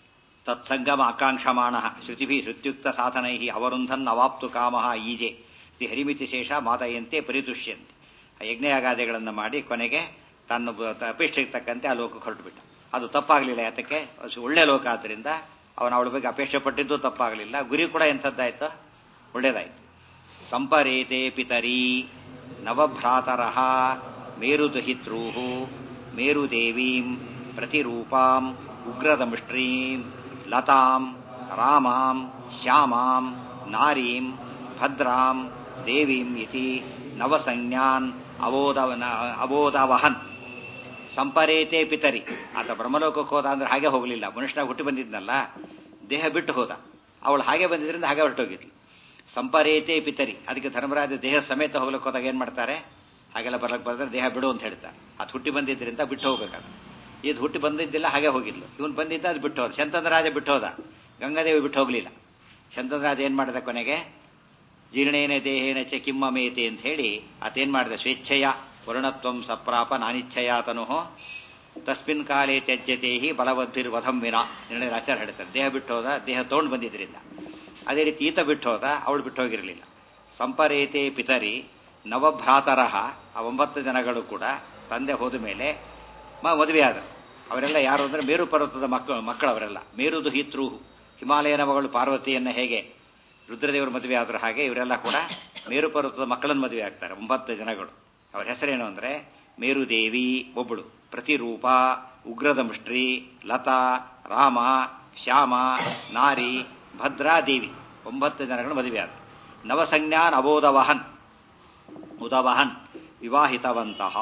ತತ್ಸಂಗಮ ಆಕಾಂಕ್ಷಮಾಣ ಶ್ರುತಿಭಿ ಶ್ರುತ್ಯುಕ್ತ ಸಾಧನೈ ಅವರುಂಧನ್ ಅವಾಪ್ತು ಕಾಮ ಈಜೆ ಈ ಹರಿಮಿತಿ ಶೇಷ ಮಾದಯಂತೆ ಪರಿತುಷ್ಯಂತೆ ಆ ಯಜ್ಞಯಾಗಾದಿಗಳನ್ನು ಮಾಡಿ ಕೊನೆಗೆ ತನ್ನ ಬ- ತ- ಅಪೇಕ್ಷೆಗೆ ತಕ್ಕಂತೆ ಆ ಲೋಕಕ್ಕೆ ಹೊರಟುಬಿಟ್ಟ ಅದು ತಪ್ಪಾಗಲಿಲ್ಲ ಯಾತಕ್ಕೆ ಅದು ಒಳ್ಳೆ ಲೋಕ ಆದ್ದರಿಂದ ಅವನು ಅವಳ ಬಗ್ಗೆ ಅಪೇಕ್ಷೆ ಪಟ್ಟಿದ್ದು ತಪ್ಪಾಗಲಿಲ್ಲ ಗುರಿ ಕೂಡ ಎಂಥದ್ದಾಯ್ತು ಒಳ್ಳೇದಾಯ್ತು ಸಂಪರೇತೆ ಪಿತರಿ ನವಭ್ರಾತರಃ ಮೇರುದಹಿತೃಃ ಮೇರುದೇವೀಂ ಪ್ರತಿರೂಪಾಂ ಉಗ್ರದಮುಷ್ಟ್ರೀಂ ಲತಾಂ ರಾಮಾಂ ಶ್ಯಾಮಾಂ ನಾರೀಂ ಭದ್ರಾಂ ದೇವೀಂ ಇತಿ ನವಸಂಜ್ಞಾನ್ ಅಬೋಧವನ ಅಬೋಧವಹನ್ ಸಂಪರೇತೆ ಪಿತರಿ ಆತ ಬ್ರಹ್ಮಲೋಕಕ್ಕೆ ಹೋದ ಅಂದ್ರೆ ಹಾಗೆ ಹೋಗಲಿಲ್ಲ ಮನುಷ್ಯನಾಗ ಹುಟ್ಟಿ ಬಂದಿದ್ನಲ್ಲ ದೇಹ ಬಿಟ್ಟು ಹೋದ ಅವಳು ಹಾಗೆ ಬಂದಿದ್ರಿಂದ ಹಾಗೆ ಹೊರಟೋಗಿದ್ಲು ಸಂಪರೇತೆ ಪಿತರಿ ಅದಕ್ಕೆ ಧರ್ಮರಾಜ ದೇಹ ಸಮೇತ ಹೋಗ್ಲಿಕ್ಕೆ ಹೋದಾಗ ಏನ್ ಮಾಡ್ತಾರೆ ಹಾಗೆಲ್ಲ ಬರ್ಲಕ್ಕೆ ಬಂದ್ರೆ ದೇಹ ಬಿಡು ಅಂತ ಹೇಳ್ತಾರೆ ಅದು ಹುಟ್ಟಿ ಬಂದಿದ್ದರಿಂದ ಬಿಟ್ಟು ಹೋಗ್ಬೇಕಾಗ ಇದು ಹುಟ್ಟಿ ಬಂದಿದ್ದಿಲ್ಲ ಹಾಗೆ ಹೋಗಿದ್ಲು ಇವನು ಬಂದಿದ್ದ ಅದು ಬಿಟ್ಟು ಹೋದ ಶಂತಂದ್ರಾಜ ಬಿಟ್ಟು ಹೋದ ಗಂಗಾದೇವಿ ಬಿಟ್ಟು ಹೋಗ್ಲಿಲ್ಲ ಶಂತಂದ್ರಾಜ ಏನ್ ಮಾಡಿದ ಕೊನೆಗೆ ಜೀರ್ಣೇನ ದೇಹೇನ ಚ ಕಿಮ್ಮಮೇತೆ ಅಂತ ಹೇಳಿ ಆತೇನ್ ಮಾಡಿದ ಸ್ವೇಚ್ಛೆಯ ವರ್ಣತ್ವಂ ಸಪ್ರಾಪ ನಾನಿಚ್ಛಯ ತನು ತಸ್ಮಿನ್ ಕಾಲೇ ತ್ಯಜ್ಯತೆ ಹಿ ಬಲವದ್ಧಿರ್ ವಧಂ ವಿನ ನಿರ್ಣಯ ಆಚಾರ ಹೇಳ್ತಾರೆ ದೇಹ ಬಿಟ್ಟು ಹೋದ ದೇಹ ತಗೊಂಡು ಬಂದಿದ್ರಿಂದ ಅದೇ ರೀತಿ ಈತ ಬಿಟ್ಟು ಹೋದ ಅವಳು ಬಿಟ್ಟು ಹೋಗಿರಲಿಲ್ಲ ಸಂಪರೇತೆ ಪಿತರಿ ನವಭ್ರಾತರಹ ಆ ಒಂಬತ್ತು ಜನಗಳು ಕೂಡ ತಂದೆ ಹೋದ ಮೇಲೆ ಮ ಮದುವೆಯಾದ ಅವರೆಲ್ಲ ಯಾರು ಅಂದ್ರೆ ಮೇರು ಪರ್ವತದ ಮಕ್ಕಳು ಮಕ್ಕಳವರೆಲ್ಲ ಮೇರುದು ಹಿತ್ರು ಹಿಮಾಲಯನ ಮಗಳು ಪಾರ್ವತಿಯನ್ನ ಹೇಗೆ ರುದ್ರದೇವರ ಮದುವೆ ಆದ್ರ ಹಾಗೆ ಇವರೆಲ್ಲ ಕೂಡ ಮೇರು ಪರ್ವತದ ಮಕ್ಕಳನ್ನ ಮದುವೆ ಆಗ್ತಾರೆ ಒಂಬತ್ತು ಜನಗಳು ಅವರ ಹೆಸರೇನು ಅಂದ್ರೆ ಮೇರುದೇವಿ ಒಬ್ಬಳು ಪ್ರತಿರೂಪ ಉಗ್ರದ ಮುಷ್ಟ್ರಿ ಲತಾ ರಾಮ ಶ್ಯಾಮ ನಾರಿ ಭದ್ರಾ ದೇವಿ ಒಂಬತ್ತು ಜನಗಳು ಮದುವೆ ಆದ ನವಸಂಜ್ಞಾನ್ ಅಬೋಧವಹನ್ ಉದವಹನ್ ವಿವಾಹಿತವಂತಹ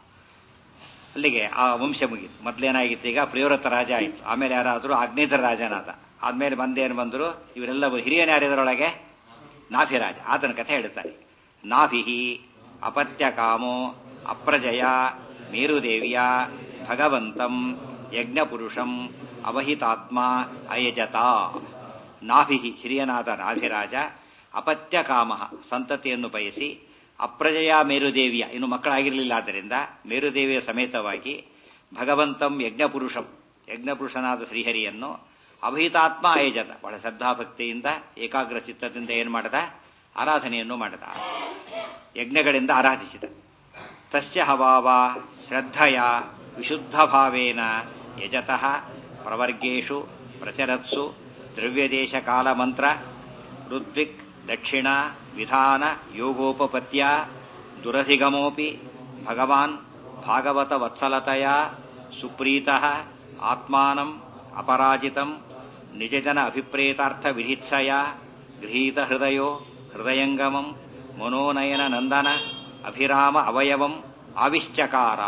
ಅಲ್ಲಿಗೆ ಆ ವಂಶ ಮುಗೀತು ಮೊದ್ಲೇನಾಗಿತ್ತು ಈಗ ಪ್ರಿಯವ್ರತ ರಾಜ ಆಯಿತು ಆಮೇಲೆ ಯಾರಾದರೂ ಅಗ್ನಿಧರ ರಾಜನಾದ ಆದ್ಮೇಲೆ ಬಂದೇನು ಬಂದರು ಇವರೆಲ್ಲ ಹಿರಿಯನ ಯಾರಿದರೊಳಗೆ ನಾಭಿರಾಜ ಆತನ ಕಥೆ ಹೇಳ್ತಾರೆ ನಾಭಿಹಿ ಅಪತ್ಯಕಾಮೋ ಅಪ್ರಜಯ ಮೇರುದೇವಿಯ ಭಗವಂತಂ ಯಜ್ಞಪುರುಷಂ ಅವಹಿತಾತ್ಮ ಅಯಜತ ನಾಭಿಹಿ ಹಿರಿಯನಾದ ನಾಭಿರಾಜ ಅಪತ್ಯಕಾಮ ಸಂತತಿಯನ್ನು ಬಯಸಿ ಅಪ್ರಜಯ ಮೇರುದೇವಿಯ ಇನ್ನು ಮಕ್ಕಳಾಗಿರಲಿಲ್ಲ ಆದ್ದರಿಂದ ಮೇರುದೇವಿಯ ಸಮೇತವಾಗಿ ಭಗವಂತಂ ಯಜ್ಞಪುರುಷಂ ಯಜ್ಞಪುರುಷನಾದ ಶ್ರೀಹರಿಯನ್ನು ಅಭಹಿತಾತ್ಮ ಆಯೋಜತ ಬಹಳ ಶ್ರದ್ಧಾಭಕ್ತಿಯಿಂದ ಏಕಾಗ್ರ ಚಿತ್ತದಿಂದ ಏನು ಮಾಡದ ಆರಾಧನೆಯನ್ನು ಮಾಡದ ಯಜ್ಞಗಳಿಂದ ಆರಾಧಿಸಿದ ತಸ್ಯ ಹವಾವ ಶ್ರದ್ಧಯ ವಿಶುದ್ಧ ಭಾವೇನ ಯಜತಃ ಪ್ರವರ್ಗೇಶು ಪ್ರಚರತ್ಸು ದ್ರವ್ಯದೇಶ ಕಾಲ ಮಂತ್ರ ಋತ್ವಿಕ್ ದಕ್ಷಿಣ ವಿಧಾನ ಯೋಗೋಪಪತ್ಯ ದುರಧಿಗಮೋಪಿ ಭಗವಾನ್ ಭಾಗವತ ವತ್ಸಲತೆಯ ಸುಪ್ರೀತಃ ಆತ್ಮಾನಂ ಅಪರಾಜಿತಂ ನಿಜಜನ ಅಭಿಪ್ರೇತಾರ್ಥ ವಿಧಿತ್ಸಯ ಗೃಹೀತ ಹೃದಯೋ ಹೃದಯಂಗಮಂ ಮನೋನಯನ ನಂದನ ಅಭಿರಾಮ ಅವಯವಂ ಆವಿಶ್ಚಕಾರ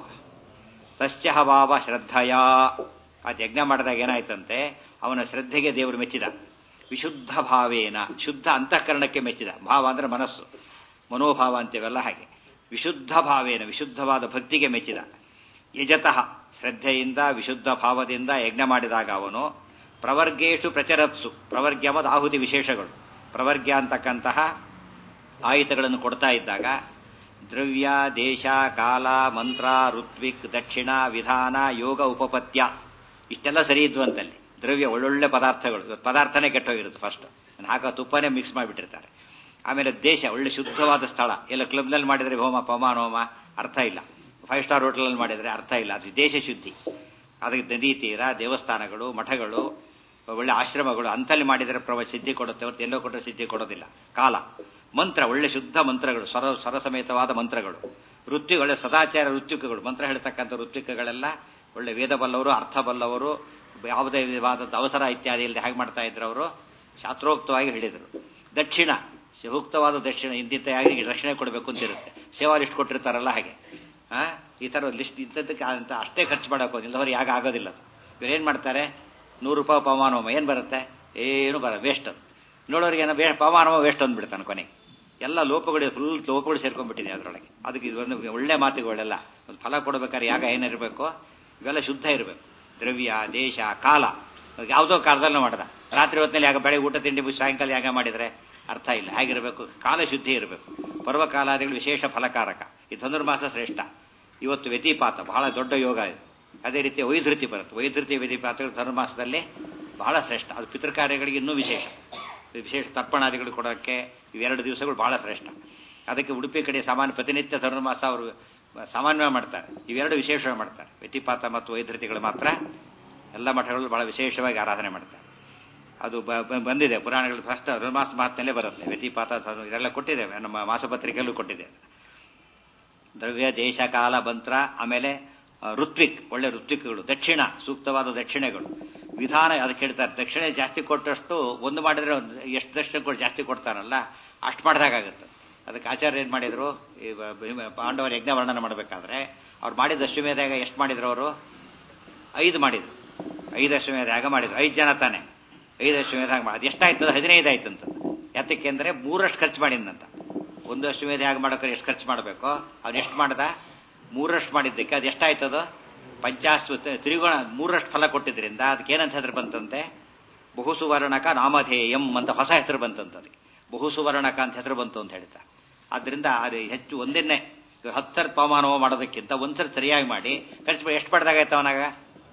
ತಸ್ಯ ಹವಾವ ಶ್ರದ್ಧಯ ಆ ಯಜ್ಞ ಮಾಡಿದಾಗ ಏನಾಯ್ತಂತೆ ಅವನ ಶ್ರದ್ಧೆಗೆ ದೇವರು ಮೆಚ್ಚಿದ ವಿಶುದ್ಧ ಭಾವೇನ ಶುದ್ಧ ಅಂತಃಕರಣಕ್ಕೆ ಮೆಚ್ಚಿದ ಭಾವ ಅಂದ್ರೆ ಮನಸ್ಸು ಮನೋಭಾವ ಅಂತೀವೆಲ್ಲ ಹಾಗೆ ವಿಶುದ್ಧ ಭಾವೇನ ವಿಶುದ್ಧವಾದ ಭಕ್ತಿಗೆ ಮೆಚ್ಚಿದ ಯಜತಃ ಶ್ರದ್ಧೆಯಿಂದ ವಿಶುದ್ಧ ಭಾವದಿಂದ ಯಜ್ಞ ಮಾಡಿದಾಗ ಅವನು ಪ್ರವರ್ಗೇಶು ಪ್ರಚರತ್ಸು ಪ್ರವರ್ಗ್ಯವಾದ ಆಹುತಿ ವಿಶೇಷಗಳು ಪ್ರವರ್ಗ್ಯ ಅಂತಕ್ಕಂತಹ ಆಯುಧಗಳನ್ನು ಕೊಡ್ತಾ ಇದ್ದಾಗ ದ್ರವ್ಯ ದೇಶ ಕಾಲ ಮಂತ್ರ ಋತ್ವಿಕ್ ದಕ್ಷಿಣ ವಿಧಾನ ಯೋಗ ಉಪಪತ್ಯ ಇಷ್ಟೆಲ್ಲ ಸರಿ ಇದ್ವಂತಲ್ಲಿ ದ್ರವ್ಯ ಒಳ್ಳೊಳ್ಳೆ ಪದಾರ್ಥಗಳು ಇವತ್ತು ಪದಾರ್ಥನೇ ಕೆಟ್ಟೋಗಿರುತ್ತೆ ಫಸ್ಟ್ ಹಾಕೋ ತುಪ್ಪನೇ ಮಿಕ್ಸ್ ಮಾಡಿಬಿಟ್ಟಿರ್ತಾರೆ ಆಮೇಲೆ ದೇಶ ಒಳ್ಳೆ ಶುದ್ಧವಾದ ಸ್ಥಳ ಎಲ್ಲ ಕ್ಲಬ್ನಲ್ಲಿ ಮಾಡಿದರೆ ಹೋಮ ಪವಮಾನ ಹೋಮ ಅರ್ಥ ಇಲ್ಲ ಫೈವ್ ಸ್ಟಾರ್ ಹೋಟೆಲಲ್ಲಿ ಮಾಡಿದರೆ ಅರ್ಥ ಇಲ್ಲ ಅದು ದೇಶ ಶುದ್ಧಿ ಅದಕ್ಕೆ ನದಿ ತೀರ ದೇವಸ್ಥಾನಗಳು ಮಠಗಳು ಒಳ್ಳೆ ಆಶ್ರಮಗಳು ಅಂತಲ್ಲಿ ಮಾಡಿದರೆ ಪ್ರವ ಸಿದ್ಧಿ ಕೊಡುತ್ತೆ ಹೊರತು ಎಲ್ಲೋ ಕೊಟ್ಟರೆ ಸಿದ್ಧಿ ಕೊಡೋದಿಲ್ಲ ಕಾಲ ಮಂತ್ರ ಒಳ್ಳೆ ಶುದ್ಧ ಮಂತ್ರಗಳು ಸ್ವರ ಸ್ವರ ಸಮೇತವಾದ ಮಂತ್ರಗಳು ಋತ್ವಿ ಒಳ್ಳೆ ಸದಾಚಾರ ಋತ್ವಿಕಗಳು ಮಂತ್ರ ಹೇಳ್ತಕ್ಕಂಥ ಋತ್ವಿಕಗಳೆಲ್ಲ ಒಳ್ಳೆ ವೇದ ಬಲ್ಲವರು ಅರ್ಥ ಬಲ್ಲವರು ಯಾವುದೇ ವಿಧವಾದಂಥ ಅವಸರ ಇತ್ಯಾದಿ ಇಲ್ಲದೆ ಹೇಗೆ ಮಾಡ್ತಾ ಇದ್ರು ಅವರು ಶಾಸ್ತ್ರೋಕ್ತವಾಗಿ ಹೇಳಿದರು ದಕ್ಷಿಣ ಸೂಕ್ತವಾದ ದಕ್ಷಿಣ ಇಂತಿಂತ ಯಾರಿಗೆ ದಕ್ಷಿಣೆ ಕೊಡಬೇಕು ಅಂತ ಇರುತ್ತೆ ಸೇವಾ ಲಿಸ್ಟ್ ಕೊಟ್ಟಿರ್ತಾರಲ್ಲ ಹಾಗೆ ಆ ಈ ಥರ ಲಿಸ್ಟ್ ಇಂಥದ್ದಕ್ಕೆ ಅಂತ ಅಷ್ಟೇ ಖರ್ಚು ಮಾಡೋಕೆ ಹೋಗಿಲ್ಲ ಅವ್ರು ಯಾಗ ಆಗೋದಿಲ್ಲ ಅದು ಇವ್ರೇನು ಮಾಡ್ತಾರೆ ನೂರು ರೂಪಾಯಿ ಪವಮಾನೋಮ ಏನು ಬರುತ್ತೆ ಏನು ಬರ ವೇಸ್ಟ್ ಅದು ನೋಡೋರಿಗೆ ಏನೋ ವೇ ಪವಮಾನೋಮ ವೇಸ್ಟ್ ಅಂದ್ಬಿಡ್ತಾನೆ ಕೊನೆಗೆ ಎಲ್ಲ ಲೋಪಗಳು ಫುಲ್ ಲೋಪಗಳು ಸೇರ್ಕೊಂಡ್ಬಿಟ್ಟಿದೆ ಅದರೊಳಗೆ ಅದಕ್ಕೆ ಇದೊಂದು ಒಳ್ಳೆ ಮಾತುಗಳೆಲ್ಲ ಒಂದು ಫಲ ಕೊಡಬೇಕಾದ್ರೆ ಯಾಗ ಏನಿರಬೇಕು ಇವೆಲ್ಲ ಶುದ್ಧ ಇರಬೇಕು ದ್ರವ್ಯ ದೇಶ ಕಾಲ ಯಾವುದೋ ಕಾಲದಲ್ಲಿ ಮಾಡ್ದ ರಾತ್ರಿ ಹೊತ್ತಿನಲ್ಲಿ ಯಾಗ ಬೆಳಗ್ಗೆ ಊಟ ತಿಂಡಿ ಮುಗಿಸಿ ಸಾಯಂಕಾಲ ಯಾಗ ಮಾಡಿದರೆ ಅರ್ಥ ಇಲ್ಲ ಹೇಗಿರಬೇಕು ಕಾಲ ಶುದ್ಧಿ ಇರಬೇಕು ಪರ್ವಕಾಲಾದಿಗಳು ವಿಶೇಷ ಫಲಕಾರಕ ಈ ಧನುರ್ಮಾಸ ಶ್ರೇಷ್ಠ ಇವತ್ತು ವ್ಯತಿಪಾತ ಬಹಳ ದೊಡ್ಡ ಯೋಗ ಇದು ಅದೇ ರೀತಿ ವೈಧೃತಿ ಬರುತ್ತೆ ವೈಧೃತಿ ವ್ಯತಿಪಾತಗಳು ಧನುರ್ಮಾಸದಲ್ಲಿ ಬಹಳ ಶ್ರೇಷ್ಠ ಅದು ಪಿತೃಕಾರ್ಯಗಳಿಗೆ ಇನ್ನೂ ವಿಶೇಷ ವಿಶೇಷ ತರ್ಪಣಾದಿಗಳು ಕೊಡೋಕ್ಕೆ ಇವೆರಡು ದಿವಸಗಳು ಬಹಳ ಶ್ರೇಷ್ಠ ಅದಕ್ಕೆ ಉಡುಪಿ ಕಡೆ ಸಾಮಾನ್ಯ ಪ್ರತಿನಿತ್ಯ ಧನುರ್ಮಾಸ ಅವರು ಸಾಮಾನ್ಯವಾಗಿ ಮಾಡ್ತಾರೆ ಇವೆರಡು ವಿಶೇಷವಾಗಿ ಮಾಡ್ತಾರೆ ವ್ಯತಿಪಾತ ಮತ್ತು ವೈದ್ಯತಿಗಳು ಮಾತ್ರ ಎಲ್ಲ ಮಠಗಳು ಬಹಳ ವಿಶೇಷವಾಗಿ ಆರಾಧನೆ ಮಾಡ್ತಾರೆ ಅದು ಬ- ಬ- ಬಂದಿದೆ ಪುರಾಣಗಳು ಫಸ್ಟ್ ಧನುರ್ಮಾಸ ಮಹಾತ್ಮೆಯಲ್ಲೇ ಬರುತ್ತೆ ವ್ಯತಿಪಾತ ಧನು- ಇದೆಲ್ಲ ಕೊಟ್ಟಿದ್ದೇವೆ ನಮ್ಮ ಮಾಸಪತ್ರಿಕೆಯಲ್ಲೂ ಕೊಟ್ಟಿದೆ ದ್ರವ್ಯ ದೇಶ ಕಾಲ ಮಂತ್ರ ಆಮೇಲೆ ಆ, ಋತ್ವಿಕ್ ಒಳ್ಳೆ ಋತ್ವಿಕ್ಗಳು ದಕ್ಷಿಣ ಸೂಕ್ತವಾದ ದಕ್ಷಿಣೆಗಳು ವಿಧಾನ ಅದಕ್ಕೆ ಹೇಳ್ತಾರೆ ದಕ್ಷಿಣೆ ಜಾಸ್ತಿ ಕೊಟ್ಟಷ್ಟು ಒಂದು ಮಾಡಿದ್ರೆ ಒಂದು ಎಷ್ಟು ದಕ್ಷಿಣೆ ಕೊಟ್ಟು ಜಾಸ್ತಿ ಕೊಡ್ತಾರಲ್ಲ ಅಷ್ಟು ಮಾಡಿದಾಗುತ್ತೆ ಅದಕ್ಕೆ ಆಚಾರ್ಯ ಏನ್ ಮಾಡಿದ್ರು ಈ ಬ- ಭೀಮ- ಪಾಂಡವರ ಯಜ್ಞ ವರ್ಣನೆ ಮಾಡಬೇಕಾದ್ರೆ ಅವ್ರು ಮಾಡಿದ ಅಶ್ವಮೇಧಾಗ ಎಷ್ಟು ಮಾಡಿದ್ರು ಅವರು ಐದು ಮಾಡಿದ್ರು ಐದು ಅಶ್ವಮೇಧಾಗ ಮಾಡಿದ್ರು ಐದು ಜನ ತಾನೆ ಐದು ಅಶ್ವಮೇಧಾಗ ಮಾಡಿ ಅದು ಎಷ್ಟಾಯ್ತದ ಹದಿನೈದು ಆಯ್ತಂತ ಯಾತಕ್ಕೆ ಅಂದ್ರೆ ಮೂರಷ್ಟು ಖರ್ಚು ಮಾಡಿದ್ನಂತ ಒಂದು ಅಶ್ವಮೇಧ ಯಾಗ ಮಾಡೋಕೆ ಎಷ್ಟು ಖರ್ಚು ಮಾಡಬೇಕು ಅವ್ನು ಎಷ್ಟು ಮಾಡ್ದ ಮೂರಷ್ಟು ಮಾಡಿದ್ದಕ್ಕೆ ಅದು ಎಷ್ಟಾಯ್ತದ ಪಂಚಾಶ್ವ ತ್ರಿಗುಣ ಮೂರಷ್ಟು ಫಲ ಕೊಟ್ಟಿದ್ರಿಂದ ಅದಕ್ಕೆ ಏನಂತ ಹೆಸರು ಬಂತಂತೆ ಬಹುಸುವರ್ಣಕ ನಾಮಧೇಯಂ ಅಂತ ಹೊಸ ಹೆಸರು ಬಂತಂತ ಅದಕ್ಕೆ ಬಹುಸುವರ್ಣಕ ಅಂತ ಹೆಸರು ಬಂತು ಅಂತ ಹೇಳ್ತಾ ಆದ್ರಿಂದ ಅದು ಹೆಚ್ಚು ಒಂದನ್ನೇ ಹತ್ತು ಸರ್ ಪವಮಾನವ ಮಾಡೋದಕ್ಕಿಂತ ಒಂದ್ಸರಿ ಸರಿಯಾಗಿ ಮಾಡಿ ಖರ್ಚು ಮಾಡಿ ಎಷ್ಟು ಪಡೆದಾಗಾಯ್ತು ಅವನಾಗ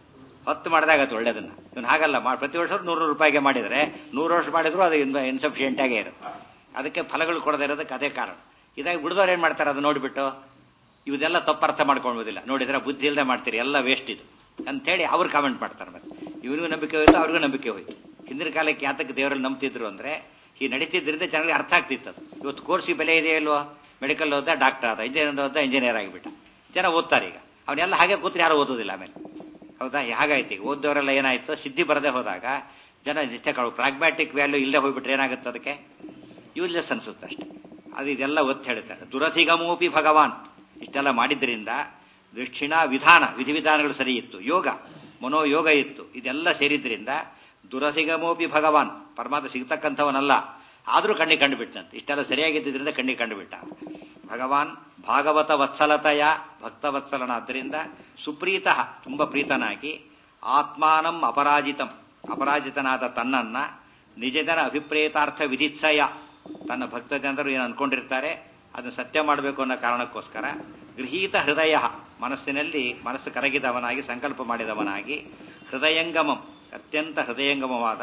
ಹತ್ತು ಮಾಡಿದಾಗತ್ತೆ ಒಳ್ಳೇದನ್ನ ಇವನು ಹಾಗಲ್ಲ ಮಾ- ಪ್ರತಿ ವರ್ಷ ನೂರು ರೂಪಾಯಿಗೆ ಮಾಡಿದರೆ ನೂರು ವರ್ಷ ಮಾಡಿದ್ರು ಅದು ಇನ್ಸಫಿಷಿಯೆಂಟ್ ಆಗೇ ಇರುತ್ತೆ ಅದಕ್ಕೆ ಫಲಗಳು ಕೊಡದೇ ಇರೋದಕ್ಕೆ ಅದೇ ಕಾರಣ ಇದಾಗಿ ಬಿಡಿದವ್ರು ಏನ್ ಮಾಡ್ತಾರೆ ಅದು ನೋಡಿಬಿಟ್ಟು ಇವದೆಲ್ಲ ತಪ್ಪು ಅರ್ಥ ಮಾಡ್ಕೊಳ್ಬೋದಿಲ್ಲ ನೋಡಿದ್ರೆ ಬುದ್ಧಿ ಇಲ್ಲದೆ ಮಾಡ್ತೀರಿ ಎಲ್ಲ ವೇಸ್ಟ್ ಇದು ಅಂತೇಳಿ ಅವ್ರು ಕಾಮೆಂಟ್ ಮಾಡ್ತಾರೆ ಮತ್ತೆ ಇವರಿಗೂ ನಂಬಿಕೆ ಹೋಯ್ತು ಅವ್ರಿಗೂ ನಂಬಿಕೆ ಹೋಯ್ತು ಹಿಂದಿನ ಕಾಲಕ್ಕೆ ಯಾತಕ್ಕೆ ದೇವರಲ್ಲಿ ನಂಬ್ತಿದ್ರು ಅಂದ್ರೆ ಈ ನಡೀತಿದ್ರಿಂದ ಜನಗಳಿಗೆ ಅರ್ಥ ಆಗ್ತಿತ್ತು ಅದು ಇವತ್ತು ಕೋರ್ಸಿ ಬೆಲೆ ಇದೆ ಇಲ್ವೋ ಮೆಡಿಕಲ್ ಓದ ಡಾಕ್ಟರ್ ಆದ ಇಂಜಿನಿಯರ್ ಓದ ಇಂಜಿನಿಯರ್ ಆಗಿಬಿಟ್ಟ ಜನ ಓದ್ತಾರೆ ಈಗ ಅವನ್ನೆಲ್ಲ ಹಾಗೆ ಕೂತ್ರೆ ಯಾರು ಓದೋದಿಲ್ಲ ಆಮೇಲೆ ಹೌದಾ ಹಾಗಾಯ್ತು ಈಗ ಓದೋರೆಲ್ಲ ಏನಾಯ್ತು ಸಿದ್ಧಿ ಬರದೆ ಹೋದಾಗ ಜನ ನಿಷ್ಠಗಳು ಪ್ರಾಗ್ಮ್ಯಾಟಿಕ್ ವ್ಯಾಲ್ಯೂ ಇಲ್ಲದೆ ಹೋಗ್ಬಿಟ್ರೆ ಏನಾಗುತ್ತೆ ಅದಕ್ಕೆ ಯೂಸ್ಲೆಸ್ ಅನ್ಸುತ್ತೆ ಅಷ್ಟೇ ಅದು ಇದೆಲ್ಲ ಒತ್ತು ಹೇಳ್ತಾರೆ ದುರಧಿಗಮೋಪಿ ಭಗವಾನ್ ಇಷ್ಟೆಲ್ಲ ಮಾಡಿದ್ರಿಂದ ದಕ್ಷಿಣ ವಿಧಾನ ವಿಧಿವಿಧಾನಗಳು ಸರಿ ಇತ್ತು ಯೋಗ ಮನೋಯೋಗ ಇತ್ತು ಇದೆಲ್ಲ ಸೇರಿದ್ರಿಂದ ದುರಧಿಗಮೋಪಿ ಭಗವಾನ್ ಪರಮಾತ್ಮ ಸಿಗ್ತಕ್ಕಂಥವನಲ್ಲ ಆದರೂ ಕಣ್ಣಿಗೆ ಕಂಡುಬಿಟ್ಟಂತೆ ಇಷ್ಟೆಲ್ಲ ಸರಿಯಾಗಿದ್ದರಿಂದ ಕಣ್ಣಿಗೆ ಕಂಡುಬಿಟ್ಟ ಭಗವಾನ್ ಭಾಗವತ ವತ್ಸಲತೆಯ ಭಕ್ತವತ್ಸಲನಾದ್ದರಿಂದ ಸುಪ್ರೀತ ತುಂಬ ಪ್ರೀತನಾಗಿ ಆತ್ಮಾನಂ ಅಪರಾಜಿತಂ ಅಪರಾಜಿತನಾದ ತನ್ನನ್ನ ನಿಜಜನ ಅಭಿಪ್ರೇತಾರ್ಥ ವಿಧಿತ್ಸಯ ತನ್ನ ಭಕ್ತ ಜನರು ಏನು ಅನ್ಕೊಂಡಿರ್ತಾರೆ ಅದನ್ನು ಸತ್ಯ ಮಾಡಬೇಕು ಅನ್ನೋ ಕಾರಣಕ್ಕೋಸ್ಕರ ಗೃಹೀತ ಹೃದಯ ಮನಸ್ಸಿನಲ್ಲಿ ಮನಸ್ಸು ಕರಗಿದವನಾಗಿ ಸಂಕಲ್ಪ ಮಾಡಿದವನಾಗಿ ಹೃದಯಂಗಮಂ ಅತ್ಯಂತ ಹೃದಯಂಗಮವಾದ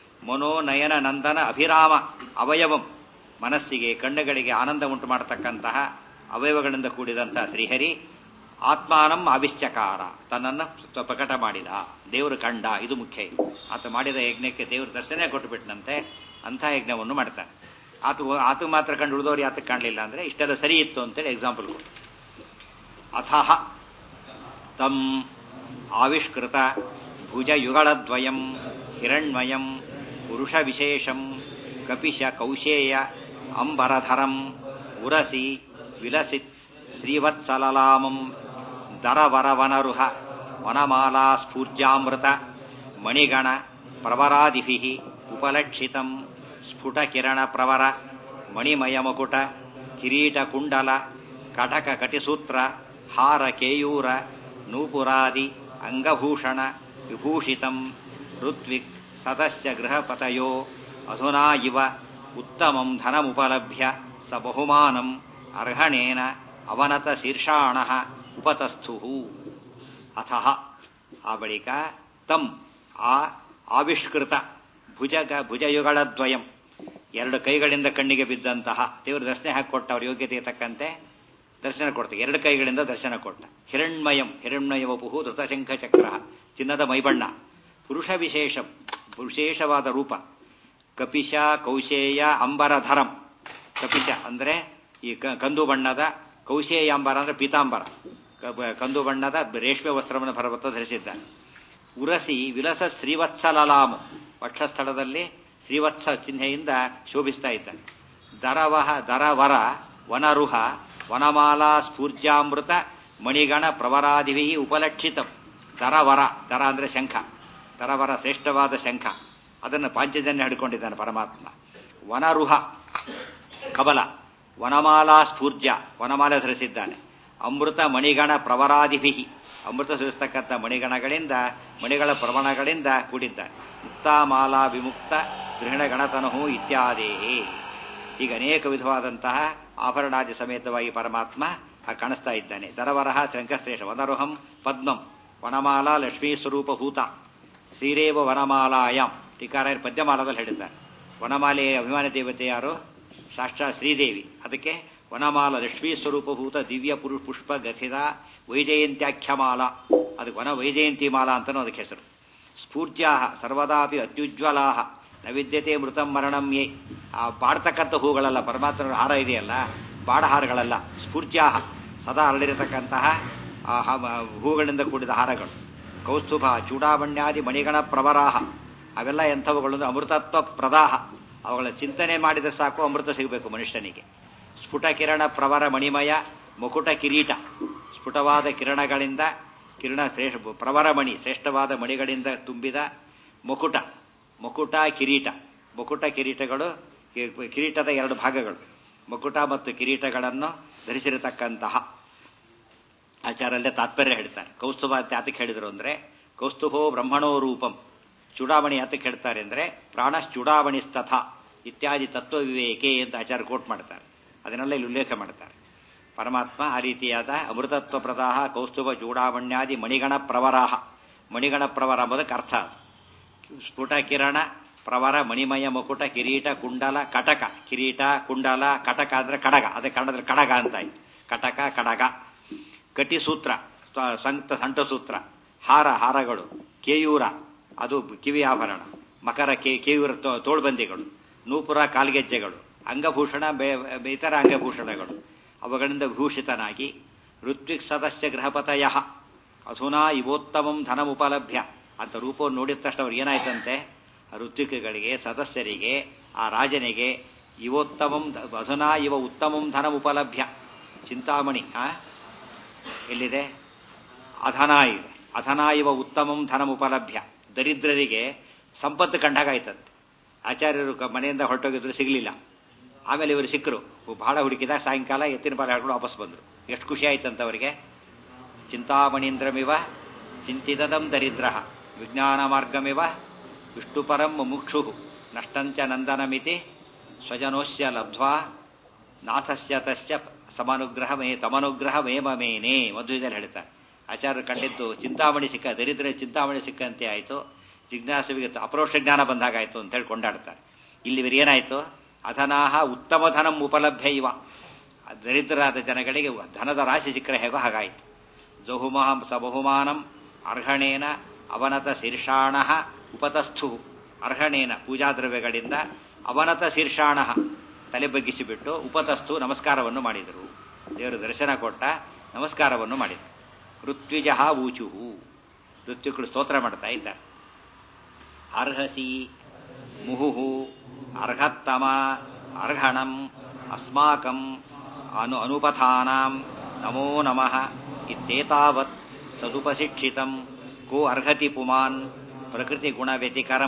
ಮನೋನಯನ ನಂದನ ಅಭಿರಾಮ ಅವಯವಂ ಮನಸ್ಸಿಗೆ ಕಣ್ಣುಗಳಿಗೆ ಆನಂದ ಉಂಟು ಮಾಡತಕ್ಕಂತಹ ಅವಯವಗಳಿಂದ ಕೂಡಿದಂತಹ ಶ್ರೀಹರಿ ಆತ್ಮಾನಂ ಆವಿಶ್ಚಕಾರ ತನ್ನನ್ನು ಸ್ವ- ಪ್ರಕಟ ಮಾಡಿದ ದೇವರು ಕಂಡ ಇದು ಮುಖ್ಯ ಇದು. ಆತ ಮಾಡಿದ ಯಜ್ಞಕ್ಕೆ ದೇವರು ದರ್ಶನ ಕೊಟ್ಟುಬಿಟ್ಟನಂತೆ ಅಂಥ ಯಜ್ಞವನ್ನು ಮಾಡ್ತಾನೆ ಆತ ಆತ ಮಾತ್ರ ಕಂಡು ಉಳಿದವ್ರು ಯಾತಕ್ಕೆ ಕಾಣಲಿಲ್ಲ ಅಂದ್ರೆ ಇಷ್ಟೆಲ್ಲ ಸರಿ ಇತ್ತು ಅಂತೇಳಿ ಎಕ್ಸಾಂಪಲ್ ಕೊಟ್ಟು ಅಥಃ ತಂ ಆವಿಷ್ಕೃತ ಭುಜಯುಗಳದ್ವಯಂ ಹಿರಣ್ಮಯಂ ಪುರುಷ ವಿಶೇಷಂ ಕಪಿಶ ಕೌಶೇಯ ಅಂಬರಧರಂ ಉರಸಿ ವಿಲಸಿತ್ ಶ್ರೀವತ್ಸಲಲಾಮಂ ದರವರವನರುಹ ವನಮಾಲಾ ಸ್ಫೂರ್ಜಾಮೃತ ಮಣಿಗಣ ಪ್ರವರಾದಿಭಿ ಉಪಲಕ್ಷಿತಂ ಸ್ಫುಟಕಿರಣ ಪ್ರವರ ಮಣಿಮಯ ಮಕುಟ ಕಿರೀಟ ಕುಂಡಲ ಕಟಕ ಕಟಿಸೂತ್ರ ಹಾರ ಕೇಯೂರ ನೂಪುರಾದಿ ಅಂಗಭೂಷಣ ವಿಭೂಷಿತಂ ಋತ್ವಿಕ್ ಸದಸ್ಯ ಗೃಹಪತಯೋ ಅಧುನಾ ಇವ ಉತ್ತಮಂ ಧನಮುಪಲಭ್ಯ ಸ ಬಹುಮಾನಂ ಅರ್ಹಣೇನ ಅವನತ ಶೀರ್ಷಾಣ ಉಪತಸ್ಥು ಅಥಃ ಆ ಬಳಿಕ ತಂ ಆ ಆವಿಷ್ಕೃತ ಭುಜಗ ಭುಜಯುಗಳದ್ವಯಂ ಎರಡು ಕೈಗಳಿಂದ ಕಣ್ಣಿಗೆ ಬಿದ್ದಂತಹ ದೇವರು ದರ್ಶನ ಹಾಕಿಕೊಟ್ಟ ಅವ್ರ ಯೋಗ್ಯತೆಗೆ ತಕ್ಕಂತೆ ದರ್ಶನ ಕೊಡ್ತಾರೆ ಎರಡು ಕೈಗಳಿಂದ ದರ್ಶನ ಕೊಟ್ಟ ಹಿರಣ್ಮಯಂ ಹಿರಣ್ಮಯ ವಪುಹು ಧೃತಶಂಖ ಚಕ್ರ ಚಿನ್ನದ ಮೈಬಣ್ಣ ಪುರುಷ ವಿಶೇಷ ವಿಶೇಷವಾದ ರೂಪ ಕಪಿಶ ಕೌಶೇಯ ಅಂಬರಧರಂ ಕಪಿಶ ಅಂದ್ರೆ ಈ ಕ- ಕಂದು ಬಣ್ಣದ ಕೌಶೇಯಾಂಬರ ಅಂದ್ರೆ ಪೀತಾಂಬರ ಕ- ಕಂದು ಬಣ್ಣದ ರೇಷ್ಮೆ ವಸ್ತ್ರವನ್ನು ಭರವತ್ತ ಧರಿಸಿದ್ದಾನೆ ಉರಸಿ ವಿಲಸ ಶ್ರೀವತ್ಸಲಲಾಮು ವಕ್ಷಸ್ಥಳದಲ್ಲಿ ಶ್ರೀವತ್ಸ ಚಿಹ್ನೆಯಿಂದ ಶೋಭಿಸ್ತಾ ಇದ್ದಾನೆ ದರವಹ ದರವರ ವನರುಹ ವನಮಾಲಾ ಸ್ಫೂರ್ಜಾಮೃತ ಮಣಿಗಣ ಪ್ರವರಾದಿವಿ ಉಪಲಕ್ಷಿತಂ ದರವರ ದರ ಅಂದ್ರೆ ಶಂಖ ದರವರ ಶ್ರೇಷ್ಠವಾದ ಶಂಖ ಅದನ್ನು ಪಾಂಚಜನ್ಯ ಹಿಡ್ಕೊಂಡಿದ್ದಾನೆ ಪರಮಾತ್ಮ ವನರುಹ ಕಬಲ ವನಮಾಲಾ ಸ್ಫೂರ್ಜ ವನಮಾಲೆ ಧರಿಸಿದ್ದಾನೆ ಅಮೃತ ಮಣಿಗಣ ಪ್ರವರಾದಿಭಿ ಅಮೃತ ಸುರಿಸ್ತಕ್ಕಂಥ ಮಣಿಗಣಗಳಿಂದ ಮಣಿಗಳ ಪ್ರವಣಗಳಿಂದ ಕೂಡಿದ್ದಾನೆ ಮುಕ್ತಾಮಾಲಾ ವಿಮುಕ್ತ ಗೃಹಿಣ ಗಣತನಹು ಇತ್ಯಾದೇಹಿ ಈಗ ಅನೇಕ ವಿಧವಾದಂತಹ ಆಭರಣಾದಿ ಸಮೇತವಾಗಿ ಪರಮಾತ್ಮ ಆ ಕಾಣಿಸ್ತಾ ಇದ್ದಾನೆ ದರವರಹ ಶಂಕಶ್ರೇಷ್ಠ ವನರುಹಂ ಪದ್ಮಂ ವನಮಾಲಾ ಲಕ್ಷ್ಮೀ ಸ್ವರೂಪ ಭೂತ ಶ್ರೀರೇವ ವನಮಾಲಾಯಾಮ್ ಟೀಕಾರಾಯರ್ ಪದ್ಯಮಾಲದಲ್ಲಿ ಹೇಳಿದ್ದಾರೆ ವನಮಾಲೆಯ ಅಭಿಮಾನ ದೇವತೆ ಯಾರು ಸಾಕ್ಷಾತ್ ಶ್ರೀದೇವಿ ಅದಕ್ಕೆ ವನಮಾಲ ಲಕ್ಷ್ಮೀ ಸ್ವರೂಪಭೂತ ದಿವ್ಯ ಪುರು ಪುಷ್ಪ ಗಥಿತ ವೈಜಯಂತ್ಯಾಖ್ಯಮಾಲ ಅದಕ್ಕೆ ವನ ವೈಜಯಂತಿ ಮಾಲಾ ಅಂತನೂ ಅದಕ್ಕೆ ಹೆಸರು ಸ್ಫೂರ್ತ್ಯಾ ಸರ್ವದಾಪಿ ಅತ್ಯುಜ್ವಲಾ ನ ವಿದ್ಯತೆ ಮೃತಂ ಮರಣಂ ಯೇ ಆ ಬಾಡ್ತಕ್ಕಂಥ ಹೂಗಳಲ್ಲ ಪರಮಾತ್ಮನ ಹಾರ ಇದೆಯಲ್ಲ ಬಾಡ ಹಾರಗಳಲ್ಲ ಸ್ಫೂರ್ತ್ಯಾ ಸದಾ ಹರಡಿರತಕ್ಕಂತಹ ಆ ಹ- ಹೂಗಳಿಂದ ಕೂಡಿದ ಹಾರಗಳು ಕೌಸ್ತುಭ ಚೂಡಾಮಣ್ಯಾದಿ ಮಣಿಗಣ ಪ್ರವರಾಹ ಅವೆಲ್ಲ ಎಂಥವುಗಳು ಅಂದ್ರೆ ಅಮೃತತ್ವ ಪ್ರದಾಹ ಅವುಗಳ ಚಿಂತನೆ ಮಾಡಿದರೆ ಸಾಕು ಅಮೃತ ಸಿಗಬೇಕು ಮನುಷ್ಯನಿಗೆ ಸ್ಫುಟ ಕಿರಣ ಪ್ರವರ ಮಣಿಮಯ ಮುಕುಟ ಕಿರೀಟ ಸ್ಫುಟವಾದ ಕಿರಣಗಳಿಂದ ಕಿರಣ ಶ್ರೇಷ್ಠ ಪ್ರವರ ಮಣಿ ಶ್ರೇಷ್ಠವಾದ ಮಣಿಗಳಿಂದ ತುಂಬಿದ ಮುಕುಟ ಮುಕುಟ ಕಿರೀಟ ಮುಕುಟ ಕಿರೀಟಗಳು ಕಿ- ಕಿರೀಟದ ಎರಡು ಭಾಗಗಳು ಮುಕುಟ ಮತ್ತು ಕಿರೀಟಗಳನ್ನು ಧರಿಸಿರತಕ್ಕಂತಹ ಆಚಾರಲ್ಲೇ ತಾತ್ಪರ್ಯ ಹೇಳ್ತಾರೆ ಕೌಸ್ತುಭ ಅಂತ ಯಾತಕ್ಕೆ ಹೇಳಿದ್ರು ಅಂದ್ರೆ ಕೌಸ್ತುಭೋ ಬ್ರಹ್ಮಣೋ ರೂಪಂ ಚೂಡಾಮಣಿ ಯಾತಕ್ಕೆ ಹೇಳ್ತಾರೆ ಅಂದ್ರೆ ಪ್ರಾಣಶ್ ಚೂಡಾಮಣಿಸ್ತಥ ಇತ್ಯಾದಿ ತತ್ವ ವಿವೇಕೆ ಅಂತ ಆಚಾರ ಕೋಟ್ ಮಾಡ್ತಾರೆ ಅದನ್ನೆಲ್ಲ ಇಲ್ಲಿ ಉಲ್ಲೇಖ ಮಾಡ್ತಾರೆ ಪರಮಾತ್ಮ ಆ ರೀತಿಯಾದ ಅಮೃತತ್ವ ಪ್ರದಾಹ ಕೌಸ್ತುಭ ಚೂಡಾಮಣ್ಯಾದಿ ಮಣಿಗಣ ಪ್ರವರಾಹ ಮಣಿಗಣ ಪ್ರವರ ಎಂಬುದಕ್ಕೆ ಅರ್ಥ ಅದು ಸ್ಫುಟ ಕಿರಣ ಪ್ರವರ ಮಣಿಮಯ ಮುಕುಟ ಕಿರೀಟ ಕುಂಡಲ ಕಟಕ ಕಿರೀಟ ಕುಂಡಲ ಕಟಕ ಅಂದ್ರೆ ಕಡಗ ಅದೇ ಕನ್ನಡದಲ್ಲಿ ಕಡಗ ಅಂತ ಆಯ್ತು ಕಟಕ ಕಡಗ ಕಟಿಸೂತ್ರ ಸ- ಸಂಕ್ತ ಸಂಟಸೂತ್ರ ಹಾರ ಹಾರಗಳು ಕೇಯೂರ ಅದು ಕಿವಿ ಆಭರಣ ಮಕರ ಕೇ ಕೇಯೂರ ತೋ- ತೋಳ್ಬಂದಿಗಳು ನೂಪುರ ಕಾಲ್ಗೆಜ್ಜೆಗಳು ಅಂಗಭೂಷಣ ಬೇ- ಬೇ- ಇತರ ಅಂಗಭೂಷಣಗಳು ಅವುಗಳಿಂದ ಭೂಷಿತನಾಗಿ ಋತ್ವಿಕ್ ಸದಸ್ಯ ಗೃಹಪತಯ ಅಧುನಾ ಇವೋತ್ತಮಂ ಧನಮುಪಲಭ್ಯ ಅಂತ ರೂಪವನ್ನು ನೋಡಿದ ತಕ್ಷಣ ಅವ್ರಿಗೆ ಏನಾಯ್ತಂತೆ ಆ ಋತ್ವಿಕಗಳಿಗೆ ಸದಸ್ಯರಿಗೆ ಆ ರಾಜನಿಗೆ ಇವೋತ್ತಮಂ ಧ- ಅಧುನಾ ಇವ ಉತ್ತಮಂ ಧನಮುಪಲಭ್ಯ ಚಿಂತಾಮಣಿ ಆ ಎಲ್ಲಿದೆ ಅಧನ ಇದೆ ಅಧನ ಇವ ಉತ್ತಮಂ ಧನಮುಪಲಭ್ಯ ದರಿದ್ರರಿಗೆ ಸಂಪತ್ತು ಕಂಡಾಗಾಯ್ತಂತೆ ಆಚಾರ್ಯರು ಕ- ಮನೆಯಿಂದ ಹೊರಟೋಗಿದ್ರು ಸಿಗಲಿಲ್ಲ ಆಮೇಲೆ ಇವರು ಸಿಕ್ಕರು ಬಹಳ ಹುಡುಕಿದ ಸಾಯಂಕಾಲ ಎತ್ತಿನ ಬಾಲ ಹಾಕೊಂಡು ವಾಪಸ್ ಬಂದರು ಎಷ್ಟು ಖುಷಿ ಆಯ್ತಂತ ಅವರಿಗೆ ಚಿಂತಾಮಣೀಂದ್ರಮಿವ ಚಿಂತಿತದಂ ದರಿದ್ರ ವಿಜ್ಞಾನ ಮಾರ್ಗಮಿವ ವಿಷ್ಣುಪರಂ ಮುಕ್ಷು ನಷ್ಟಂಚ ನಂದನಮಿತಿ ಸ್ವಜನೋಸ್ಯ ಲಬ್ಧ್ವಾ ನಾಥಸ್ಯ ತಸ್ಯ ಸಮನುಗ್ರಹ ಮೇ ತಮನುಗ್ರಹ ಮೇಮ ಮೇನೆ ಮಧ್ವದಲ್ಲಿ ಹೇಳ್ತಾರೆ ಆಚಾರ್ಯರು ಕಂಡಿದ್ದು ಚಿಂತಾಮಣಿ ಸಿಕ್ಕ ದರಿದ್ರ ಚಿಂತಾಮಣಿ ಸಿಕ್ಕಂತೆ ಆಯಿತು ಜಿಜ್ಞಾಸುವಿಗೆ ಅಪರೋಕ್ಷ ಜ್ಞಾನ ಬಂದಾಗಾಯ್ತು ಅಂತ ಹೇಳಿ ಕೊಂಡಾಡ್ತಾರೆ ಇಲ್ಲಿ ಇವರು ಏನಾಯ್ತು ಅಧನಾಹ ಉತ್ತಮ ಧನಂ ಉಪಲಭ್ಯ ಇವ ಆ ದರಿದ್ರರಾದ ಜನಗಳಿಗೆ ಧನದ ರಾಶಿ ಸಿಕ್ಕರೆ ಹೇಗೋ ಹಾಗಾಯಿತು ಜಹುಮಹಂ ಸ ಬಹುಮಾನಂ ಅರ್ಹಣೇನ ಅವನತ ಶೀರ್ಷಾಣ ಉಪತಸ್ಥು ಅರ್ಹಣೇನ ಪೂಜಾದ್ರವ್ಯಗಳಿಂದ ಅವನತ ಶೀರ್ಷಾಣ ತಲೆ ಬಗ್ಗಿಸಿಬಿಟ್ಟು ಉಪತಸ್ಥು ನಮಸ್ಕಾರವನ್ನು ಮಾಡಿದರು ದೇವರು ದರ್ಶನ ಕೊಟ್ಟ ನಮಸ್ಕಾರವನ್ನು ಮಾಡಿದರು ಋತ್ವಿಜ ಊಚುಹು ಋತ್ವಿಕರು ಸ್ತೋತ್ರ ಮಾಡ್ತಾ ಇದ್ದಾರೆ ಅರ್ಹಸಿ ಮುಹುಹು ಅರ್ಹತ್ತಮ ಅರ್ಹಣಂ ಅಸ್ಮಾಕಂ ಅನು ಅನುಪಥಾನಾಂ ನಮೋ ನಮಃ ಇತ್ತೇತಾವತ್ ಸದುಪಶಿಕ್ಷಿತಂ ಕೋ ಅರ್ಹತಿ ಪುಮಾನ್ ಪ್ರಕೃತಿ ಗುಣ ವ್ಯತಿಕರಂ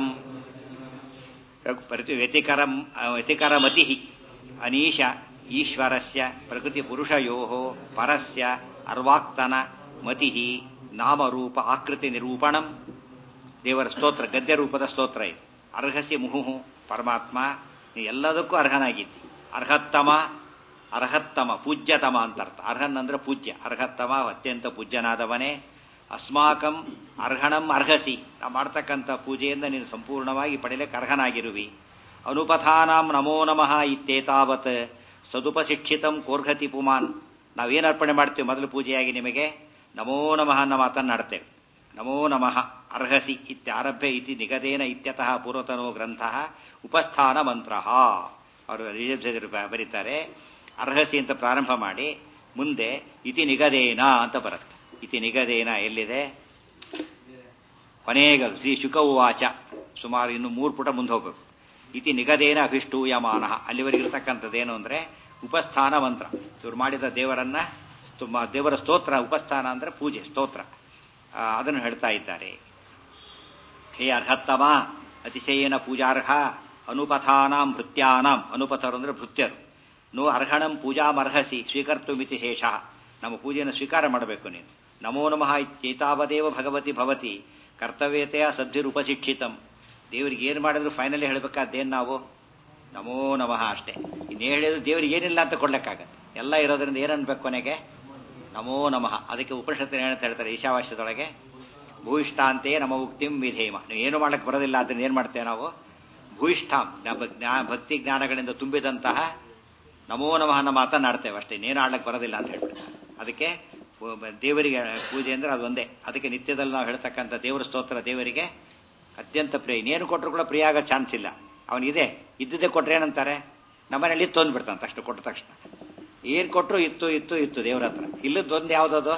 ಪ್ರತಿ ವ್ಯತಿಕರಂ ವ್ಯತಿಕರಮತಿ ಅನೀಶ ಈಶ್ವರಸ್ಯ ಪ್ರಕೃತಿ ಪುರುಷಯೋ ಪರಸ್ಯ ಅರ್ವಾಕ್ತನ ಮತಿ ನಾಮರೂಪ ಆಕೃತಿ ನಿರೂಪಣಂ ದೇವರ ಸ್ತೋತ್ರ ಗದ್ಯ ರೂಪದ ಸ್ತೋತ್ರ ಇದು ಅರ್ಹಸ್ಯ ಮುಹುಹು ಪರಮಾತ್ಮ ನೀ ಎಲ್ಲದಕ್ಕೂ ಅರ್ಹನಾಗಿದ್ದಿ ಅರ್ಹತ್ತಮ ಅರ್ಹತ್ತಮ ಪೂಜ್ಯತಮ ಅಂತ ಅರ್ಥ ಅರ್ಹನ್ ಅಂದ್ರೆ ಪೂಜ್ಯ ಅರ್ಹತ್ತಮ ಅತ್ಯಂತ ಪೂಜ್ಯನಾದವನೇ ಅಸ್ಮಾಕಂ ಅರ್ಹಣಂ ಅರ್ಹಸಿ ನಾವು ಮಾಡ್ತಕ್ಕಂಥ ಪೂಜೆಯಿಂದ ನೀನು ಸಂಪೂರ್ಣವಾಗಿ ಪಡೆಯಲಿಕ್ಕೆ ಅರ್ಹನಾಗಿರುವಿ ಅನುಪಥಾನಾಂ ನಮೋ ನಮಃ ಇತ್ತೇತಾವತ್ ಸದುಪಶಿಕ್ಷಿತಂ ಕೋರ್ಘತಿ ಪುಮಾನ್ ನಾವೇನು ಅರ್ಪಣೆ ಮಾಡ್ತೀವಿ ಮೊದಲು ಪೂಜೆಯಾಗಿ ನಿಮಗೆ ನಮೋ ನಮಃ ಅನ್ನೋ ಮಾತನ್ನಾಡ್ತೇವೆ ನಮೋ ನಮಃ ಅರ್ಹಸಿ ಇತ್ಯಾರಭ್ಯ ಇತಿ ನಿಗದೇನ ಇತ್ಯತಃ ಪೂರ್ವತನೋ ಗ್ರಂಥ ಉಪಸ್ಥಾನ ಮಂತ್ರ ಅವರು ರಿಜರ್ವ್ ಬರೀತಾರೆ ಅರ್ಹಸಿ ಅಂತ ಪ್ರಾರಂಭ ಮಾಡಿ ಮುಂದೆ ಇತಿ ನಿಗದೇನ ಅಂತ ಬರುತ್ತೆ ಇತಿ ನಿಗದೇನ ಎಲ್ಲಿದೆ ಕೊನೆಗ ಶ್ರೀ ಶುಕ ಉವಾಚ ಸುಮಾರು ಇನ್ನು ಮೂರು ಪುಟ ಮುಂದೆ ಹೋಗ್ಬೇಕು ಇತಿ ನಿಗದೇನ ಅಭಿಷ್ಟೂಯಮಾನ ಅಲ್ಲಿವರೆಗೆ ಇರತಕ್ಕಂಥದ್ದೇನು ಅಂದ್ರೆ ಉಪಸ್ಥಾನ ಮಂತ್ರ ಇವ್ರು ಮಾಡಿದ ದೇವರನ್ನ ಸ್ತುಮ- ದೇವರ ಸ್ತೋತ್ರ ಉಪಸ್ಥಾನ ಅಂದ್ರೆ ಪೂಜೆ ಸ್ತೋತ್ರ ಆ, ಅದನ್ನು ಹೇಳ್ತಾ ಇದ್ದಾರೆ ಹೇ ಅರ್ಹತ್ತಮ ಅತಿಶಯನ ಪೂಜಾರ್ಹ ಅನುಪಥಾನಾಂ ಭೃತ್ಯಾನಾಂ ಅನುಪಥರು ಅಂದ್ರೆ ಭೃತ್ಯರು ನೋ ಅರ್ಹಣಂ ಪೂಜಾಮರ್ಹಸಿ ಸ್ವೀಕರ್ತು ಮಿತಿ ಶೇಷ ನಮ್ಮ ಪೂಜೆಯನ್ನು ಸ್ವೀಕಾರ ಮಾಡಬೇಕು ನೀನು ನಮೋ ನಮಃ ಇತ್ಯೇತಾವದೇವ ಭಗವತಿ ಭವತಿ ಕರ್ತವ್ಯತೆಯ ಸದ್ಧಿರುಪಶಿಕ್ಷಿತಂ ದೇವರಿಗೆ ಏನು ಮಾಡಿದ್ರು ಫೈನಲಿ ಹೇಳಬೇಕಾದ್ದೇನು ನಾವು ನಮೋ ನಮಃ ಅಷ್ಟೇ ಇನ್ನೇನು ಹೇಳಿದ್ರು ದೇವರಿಗೆ ಏನಿಲ್ಲ ಅಂತ ಕೊಡ್ಲಿಕ್ಕಾಗತ್ತೆ ಎಲ್ಲ ಇರೋದ್ರಿಂದ ಏನನ್ಬೇಕು ಕೊನೆಗೆ ನಮೋ ನಮಃ ಅದಕ್ಕೆ ಉಪನಿಷತ್ತು ಏನಂತ ಹೇಳ್ತಾರೆ ಈಶಾವಾಸ್ಯದೊಳಗೆ ಭೂಯಿಷ್ಠಾಂತೆ ನಮ ಉಕ್ತಿಂ ವಿಧೇಮ ನೀವು ಏನು ಮಾಡಕ್ಕೆ ಬರೋದಿಲ್ಲ ಅದನ್ನ ಏನು ಮಾಡ್ತೇವೆ ನಾವು ಭೂಯಿಷ್ಠಾಂ ಜ್ಞಾ- ಜ್ಞಾ- ಭಕ್ತಿ ಜ್ಞಾನಗಳಿಂದ ತುಂಬಿದಂತಹ ನಮೋ ನಮಃ ಅನ್ನೋ ಮಾತನ್ನಾಡ್ತೇವೆ ಅಷ್ಟೇ ನೇನು ಆಡ್ಲಕ್ಕೆ ಬರೋದಿಲ್ಲ ಅಂತ ಹೇಳ್ಬಿಡ್ತಾರೆ ಅದಕ್ಕೆ ಪೂ- ದೇವರಿಗೆ ಪೂಜೆ ಅಂದ್ರೆ ಅದು ಒಂದೇ ಅದಕ್ಕೆ ನಿತ್ಯದಲ್ಲಿ ನಾವು ಹೇಳ್ತಕ್ಕಂಥ ದೇವರ ಸ್ತೋತ್ರ ದೇವರಿಗೆ ಅತ್ಯಂತ ಪ್ರಿಯ ಇನ್ನೇನು ಕೊಟ್ಟರು ಕೂಡ ಪ್ರಿಯ ಆಗೋ ಚಾನ್ಸ್ ಇಲ್ಲ ಅವನಿದೆ ಇದ್ದಿದ್ದೇ ಕೊಟ್ರೆ ಏನಂತಾರೆ ನಮ್ಮನೇಲಿ ಇತ್ತು ಅಂದ್ಬಿಡ್ತಾನೆ ತಕ್ಷಣ ಕೊಟ್ಟ ತಕ್ಷಣ ಏನ್ ಕೊಟ್ಟರು ಇತ್ತು ಇತ್ತು ಇತ್ತು ದೇವ್ರ ಹತ್ರ ಇಲ್ಲದೊಂದು ಯಾವ್ದದು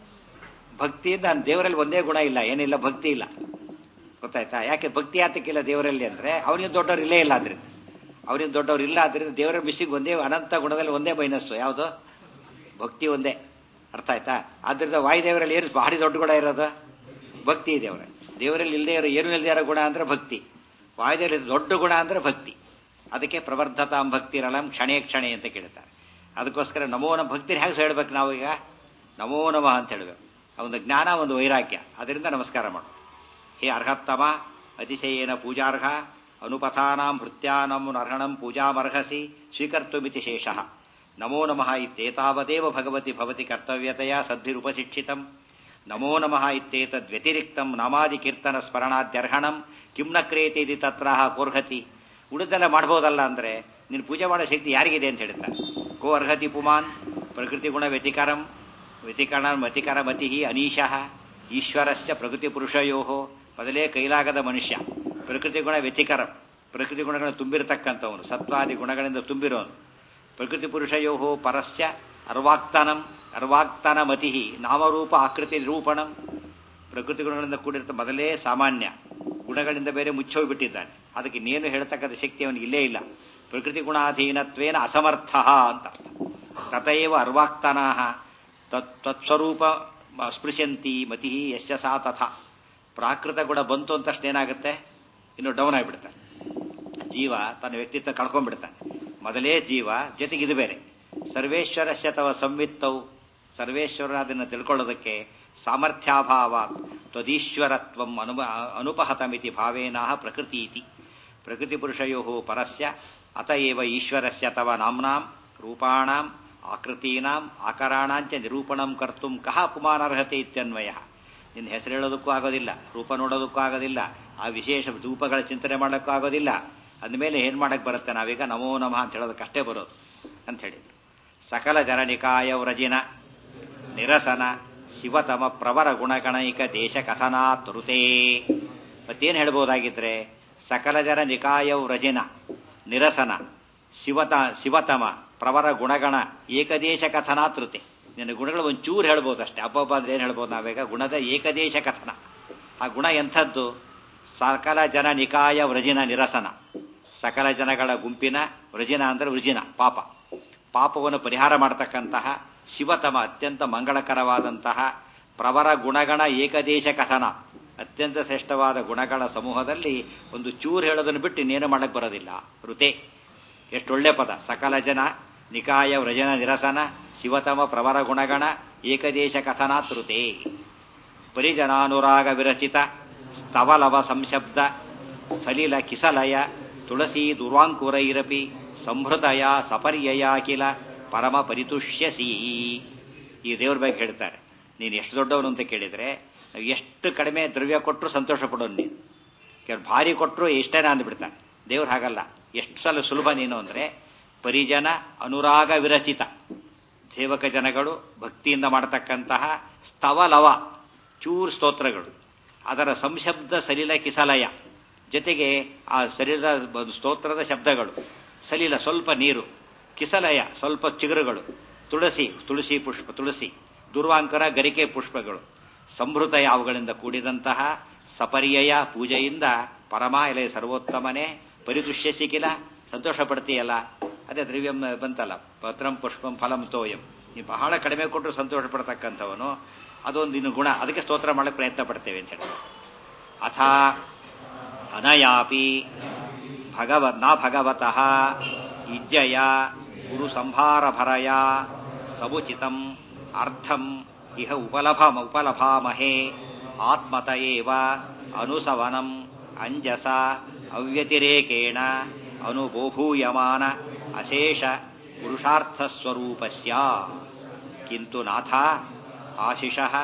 ಭಕ್ತಿಯಿಂದ ದೇವರಲ್ಲಿ ಒಂದೇ ಗುಣ ಇಲ್ಲ ಏನಿಲ್ಲ ಭಕ್ತಿ ಇಲ್ಲ ಗೊತ್ತಾಯ್ತಾ ಯಾಕೆ ಭಕ್ತಿ ಯಾತಕ್ಕಿಲ್ಲ ದೇವರಲ್ಲಿ ಅಂದ್ರೆ ಅವನಿಗೆ ದೊಡ್ಡವ್ರು ಇಲ್ಲೇ ಇಲ್ಲ ಆದ್ರಿಂದ ಅವನಿಗೆ ದೊಡ್ಡವ್ರು ಇಲ್ಲ ಆದ್ರಿಂದ ದೇವರ ಮಿಸ್ಸಿಗೆ ಒಂದೇ ಅನಂತ ಗುಣದಲ್ಲಿ ಒಂದೇ ಮೈನಸ್ಸು ಯಾವುದು ಭಕ್ತಿ ಒಂದೇ ಅರ್ಥ ಆಯ್ತಾ ಆದ್ರಿಂದ ವಾಯುದೇವರಲ್ಲಿ ಏನು ಭಾರಿ ದೊಡ್ಡ ಗುಣ ಇರೋದು ಭಕ್ತಿ ಇದೆ ಅವರ ದೇವರಲ್ಲಿ ಇಲ್ಲದೆ ಇರೋ ಏನು ಇಲ್ಲದೆ ಇರೋ ಗುಣ ಅಂದ್ರೆ ಭಕ್ತಿ ವಾಯುದೇವರಲ್ಲಿ ದೊಡ್ಡ ಗುಣ ಅಂದ್ರೆ ಭಕ್ತಿ ಅದಕ್ಕೆ ಪ್ರವರ್ಧತಾಂ ಭಕ್ತಿರಳಂ ಕ್ಷಣೇ ಕ್ಷಣೆ ಅಂತ ಕೇಳ್ತಾರೆ ಅದಕ್ಕೋಸ್ಕರ ನಮೋ ನಮ ಭಕ್ತಿ ಹೇಗೆ ಹೇಳ್ಬೇಕು ನಾವೀಗ ನಮೋ ನಮಃ ಅಂತ ಹೇಳ್ಬೇಕು ಒಂದು ಜ್ಞಾನ ಒಂದು ವೈರಾಗ್ಯ ಅದರಿಂದ ನಮಸ್ಕಾರ ಮಾಡು ಹೇ ಅರ್ಹತ್ತಮ ಅತಿಶಯೇನ ಪೂಜಾರ್ಹ ಅನುಪಥಾನಾಂ ಭೃತ್ಯಾನಂ ಅರ್ಹಣಂ ಪೂಜಾಮರ್ಹಸಿ ಸ್ವೀಕರ್ತುಮಿತಿ ಶೇಷಃ ನಮೋ ನಮಃ ಇತ್ಯೇತಾವದೇವ ಭಗವತಿ ಭವತಿ ಕರ್ತವ್ಯತೆಯ ಸದ್ಭಿರುಪಶಿಕ್ಷಿತಂ ನಮೋ ನಮಃ ಇತ್ಯೇತದ್ವ್ಯತಿರಿಕ್ತಂ ನಾಮಾದಿ ಕೀರ್ತನ ಸ್ಮರಣಾದ್ಯರ್ಹಣಂ ಕಿಂ ನ ಕ್ರಿಯತೆ ತತ್ರ ಕೋರ್ಹತಿ ಉಳಿದೆಲ್ಲ ಮಾಡ್ಬೋದಲ್ಲ ಅಂದ್ರೆ ನೀನು ಪೂಜೆ ಮಾಡೋ ಶಕ್ತಿ ಯಾರಿಗಿದೆ ಅಂತ ಹೇಳ್ತಾರೆ ಕೋ ಅರ್ಹತಿ ಪುಮಾನ್ ಪ್ರಕೃತಿ ಗುಣ ವ್ಯತಿಕರಂ ವ್ಯತಿಕರಣ ಮತಿಕರ ಮತಿ ಅನೀಶಃ ಈಶ್ವರಸ್ಯ ಪ್ರಕೃತಿ ಪುರುಷಯೋ ಮೊದಲೇ ಕೈಲಾಗದ ಮನುಷ್ಯ ಪ್ರಕೃತಿ ಗುಣ ವ್ಯತಿಕರಂ ಪ್ರಕೃತಿ ಗುಣಗಳನ್ನು ತುಂಬಿರತಕ್ಕಂಥವನು ಸತ್ವಾದಿ ಗುಣಗಳಿಂದ ತುಂಬಿರೋನು ಪ್ರಕೃತಿ ಪುರುಷಯೋ ಪರಸ್ಯ ಅರ್ವಾಕ್ತನಂ ಅರ್ವಾಕ್ತನ ಮತಿ ನಾಮರೂಪ ಆಕೃತಿ ನಿರೂಪಣಂ ಪ್ರಕೃತಿ ಗುಣಗಳಿಂದ ಕೂಡಿರ್ತ ಮೊದಲೇ ಸಾಮಾನ್ಯ ಗುಣಗಳಿಂದ ಬೇರೆ ಮುಚ್ಚೋಗ್ಬಿಟ್ಟಿದ್ದಾನೆ ಅದಕ್ಕೆ ಇನ್ನೇನು ಹೇಳ್ತಕ್ಕಂಥ ಶಕ್ತಿ ಅವನಿಗೆ ಇಲ್ಲೇ ಇಲ್ಲ ಪ್ರಕೃತಿ ಗುಣಾಧೀನತ್ವೇನ ಅಸಮರ್ಥ ಅಂತ ಅರ್ಥ ತಥೈವ ಅರ್ವಾಕ್ತನಾ ತತ್ಸ್ವರೂಪ ಸ್ಪೃಶಂತಿ ಮತಿ ಯಶ ಸಾ ತಥಾ ಪ್ರಾಕೃತ ಗುಣ ಬಂತು ಅಂತ ತಕ್ಷಣ ಏನಾಗುತ್ತೆ ಇನ್ನು ಡೌನ್ ಆಗಿಬಿಡ್ತಾನೆ ಜೀವ ತನ್ನ ವ್ಯಕ್ತಿತ್ವ ಕಳ್ಕೊಂಡ್ಬಿಡ್ತಾನೆ ಮೊದಲೇ ಜೀವ ಜೊತೆಗೆ ಇದು ಬೇರೆ ಸರ್ವೇಶ್ವರಸ್ಯ ತವ ಸಂವಿತ್ತವು ಸರ್ವೇಶ್ವರ ಅದನ್ನು ತಿಳ್ಕೊಳ್ಳೋದಕ್ಕೆ ಸಾಮರ್ಥ್ಯಾಭಾವ ತ್ವದೀಶ್ವರತ್ವಂ ಅನುಪ ಅನುಪಹತಮಿತಿ ಭಾವೇನಃ ಪ್ರಕೃತಿ ಇತಿ ಪ್ರಕೃತಿ ಪುರುಷಯೋ ಪರಸ್ಯ ಅತ ಏವ ಈಶ್ವರಸ್ಯ ತವ ನಾಮ್ನಾಂ ರೂಪಾಣಾಂ ಆಕೃತೀನಾಂ ಆಕರಾಣಾಂಚ ನಿರೂಪಣಂ ಕರ್ತು ಕಹ ಪುಮಾನರ್ಹತೆ ಇತ್ಯನ್ವಯ ನಿನ್ನ ಹೆಸರು ಹೇಳೋದಕ್ಕೂ ಆಗೋದಿಲ್ಲ ರೂಪ ನೋಡೋದಕ್ಕೂ ಆಗೋದಿಲ್ಲ ಆ ವಿಶೇಷ ರೂಪಗಳ ಚಿಂತನೆ ಮಾಡೋಕ್ಕೂ ಆಗೋದಿಲ್ಲ ಅಂದಮೇಲೆ ಏನ್ ಮಾಡಕ್ ಬರುತ್ತೆ ನಾವೀಗ ನಮೋ ನಮಃ ಅಂತ ಹೇಳೋದಕ್ಕಷ್ಟೇ ಬರೋದು ಅಂತ ಹೇಳಿದ್ರು ಸಕಲ ಜನನಿಕಾಯ ವ್ರಜಿನ ನಿರಸನ ಶಿವತಮ ಪ್ರವರ ಗುಣಗಣೈಕ ದೇಶ ಕಥನಾತ್ ಋತೇ ಮತ್ತೇನು ಹೇಳ್ಬೋದಾಗಿದ್ರೆ ಸಕಲ ಜನ ನಿಕಾಯ ವ್ರಜಿನ ನಿರಸನ ಶಿವತ ಶಿವತಮ ಪ್ರವರ ಗುಣಗಣ ಏಕದೇಶ ಕಥನಾತೃತೆ ನಿನ್ನ ಗುಣಗಳು ಒಂಚೂರು ಹೇಳ್ಬೋದು ಅಷ್ಟೇ ಅಬ್ಬಬ್ಬ ಅಂದ್ರೆ ಏನು ಹೇಳ್ಬೋದು ನಾವೀಗ ಗುಣದ ಏಕದೇಶ ಕಥನ ಆ ಗುಣ ಎಂಥದ್ದು ಸಕಲ ಜನ ನಿಕಾಯ ವ್ರಜಿನ ನಿರಸನ ಸಕಲ ಜನಗಳ ಗುಂಪಿನ ವ್ರಜಿನ ಅಂದ್ರೆ ವೃಜಿನ ಪಾಪ ಪಾಪವನ್ನು ಪರಿಹಾರ ಮಾಡತಕ್ಕಂತಹ ಶಿವತಮ ಅತ್ಯಂತ ಮಂಗಳಕರವಾದಂತಹ ಪ್ರವರ ಗುಣಗಣ ಏಕದೇಶ ಕಥನ ಅತ್ಯಂತ ಶ್ರೇಷ್ಠವಾದ ಗುಣಗಳ ಸಮೂಹದಲ್ಲಿ ಒಂದು ಚೂರು ಹೇಳೋದನ್ನು ಬಿಟ್ಟು ಇನ್ನೇನು ಮಾಡಕ್ ಬರೋದಿಲ್ಲ ಋತೆ ಎಷ್ಟೊಳ್ಳೆ ಪದ ಸಕಲ ಜನ ನಿಕಾಯ ವ್ರಜನ ನಿರಸನ ಶಿವತಮ ಪ್ರವರ ಗುಣಗಣ ಏಕದೇಶ ಕಥನಾತೃತೆ ಪರಿಜನಾನುರಾಗ ವಿರಚಿತ ಸ್ತವಲವ ಸಂಶಬ್ದ ಸಲಿಲ ಕಿಸಲಯ ತುಳಸಿ ದುರ್ವಾಂಕುರೈರಪಿ ಸಂಹೃತಯ ಸಪರ್ಯಯ ಕಿಲ ಪರಮ ಪರಿತುಷ್ಯಸಿ ಈ ದೇವ್ರ ಬಗ್ಗೆ ಹೇಳ್ತಾರೆ ನೀನು ಎಷ್ಟು ದೊಡ್ಡವನು ಅಂತ ಕೇಳಿದ್ರೆ ಎಷ್ಟು ಕಡಿಮೆ ದ್ರವ್ಯ ಕೊಟ್ಟರು ಸಂತೋಷ ಪಡೋನು ನೀನು ಕೆಲವು ಭಾರಿ ಕೊಟ್ಟರು ಇಷ್ಟೇನ ಅಂದ್ಬಿಡ್ತಾನೆ ದೇವ್ರು ಹಾಗಲ್ಲ ಎಷ್ಟು ಸಲ ಸುಲಭ ನೀನು ಅಂದ್ರೆ ಪರಿಜನ ಅನುರಾಗ ವಿರಚಿತ ಸೇವಕ ಜನಗಳು ಭಕ್ತಿಯಿಂದ ಮಾಡತಕ್ಕಂತಹ ಸ್ತವಲವ ಚೂರ್ ಸ್ತೋತ್ರಗಳು ಅದರ ಸಂಶಬ್ದ ಸಲಿಲ ಕಿಸಲಯ ಜೊತೆಗೆ ಆ ಸಲಿಲ ಸ್ತೋತ್ರದ ಶಬ್ದಗಳು ಸಲಿಲ ಸ್ವಲ್ಪ ನೀರು ಕಿಸಲಯ ಸ್ವಲ್ಪ ಚಿಗುರುಗಳು ತುಳಸಿ ತುಳಸಿ ಪುಷ್ಪ ತುಳಸಿ ದುರ್ವಾಂಕರ ಗರಿಕೆ ಪುಷ್ಪಗಳು ಸಂಭೃತಯ ಅವುಗಳಿಂದ ಕೂಡಿದಂತಹ ಸಪರ್ಯಯ ಪೂಜೆಯಿಂದ ಪರಮ ಎಲೆ ಸರ್ವೋತ್ತಮನೇ ಪರಿದೃಶ್ಯ ಸಿಕ್ಕಿಲ್ಲ ಸಂತೋಷ ಪಡ್ತೀಯಲ್ಲ ಅದೇ ದ್ರವ್ಯಂ ಬಂತಲ್ಲ ಪತ್ರಂ ಪುಷ್ಪಂ ಫಲಂ ತೋಯಂ ನೀವು ಬಹಳ ಕಡಿಮೆ ಕೊಟ್ಟರು ಸಂತೋಷ ಪಡ್ತಕ್ಕಂಥವನು ಅದೊಂದು ಇನ್ನು ಗುಣ ಅದಕ್ಕೆ ಸ್ತೋತ್ರ ಮಾಡಕ್ಕೆ ಪ್ರಯತ್ನ ಪಡ್ತೇವೆ ಅಂತ ಹೇಳಿ ಅಥ ಅನಯಾಪಿ ಭಗವ ನ ಭಗವತಃ ಇಜ್ಜಯ ಗುರು ಸಂಭಾರಭರಯ ಸಮುಚಿತಂ ಅರ್ಥಂ ಇಹ ಉಪಲಭ ಉಪಲಭಾಮಹೇ ಆತ್ಮತ ಏವ ಅನುಸವನಂ ಅಂಜಸ ಅವ್ಯತಿರೇಕೇಣ ಅನುಬೋಭೂಯಮಾನ ಅಶೇಷ ಪುರುಷಾರ್ಥಸ್ವರೂಪಸ್ಯ ಕಿಂತು ನಾಥ ಆಶಿಷಃ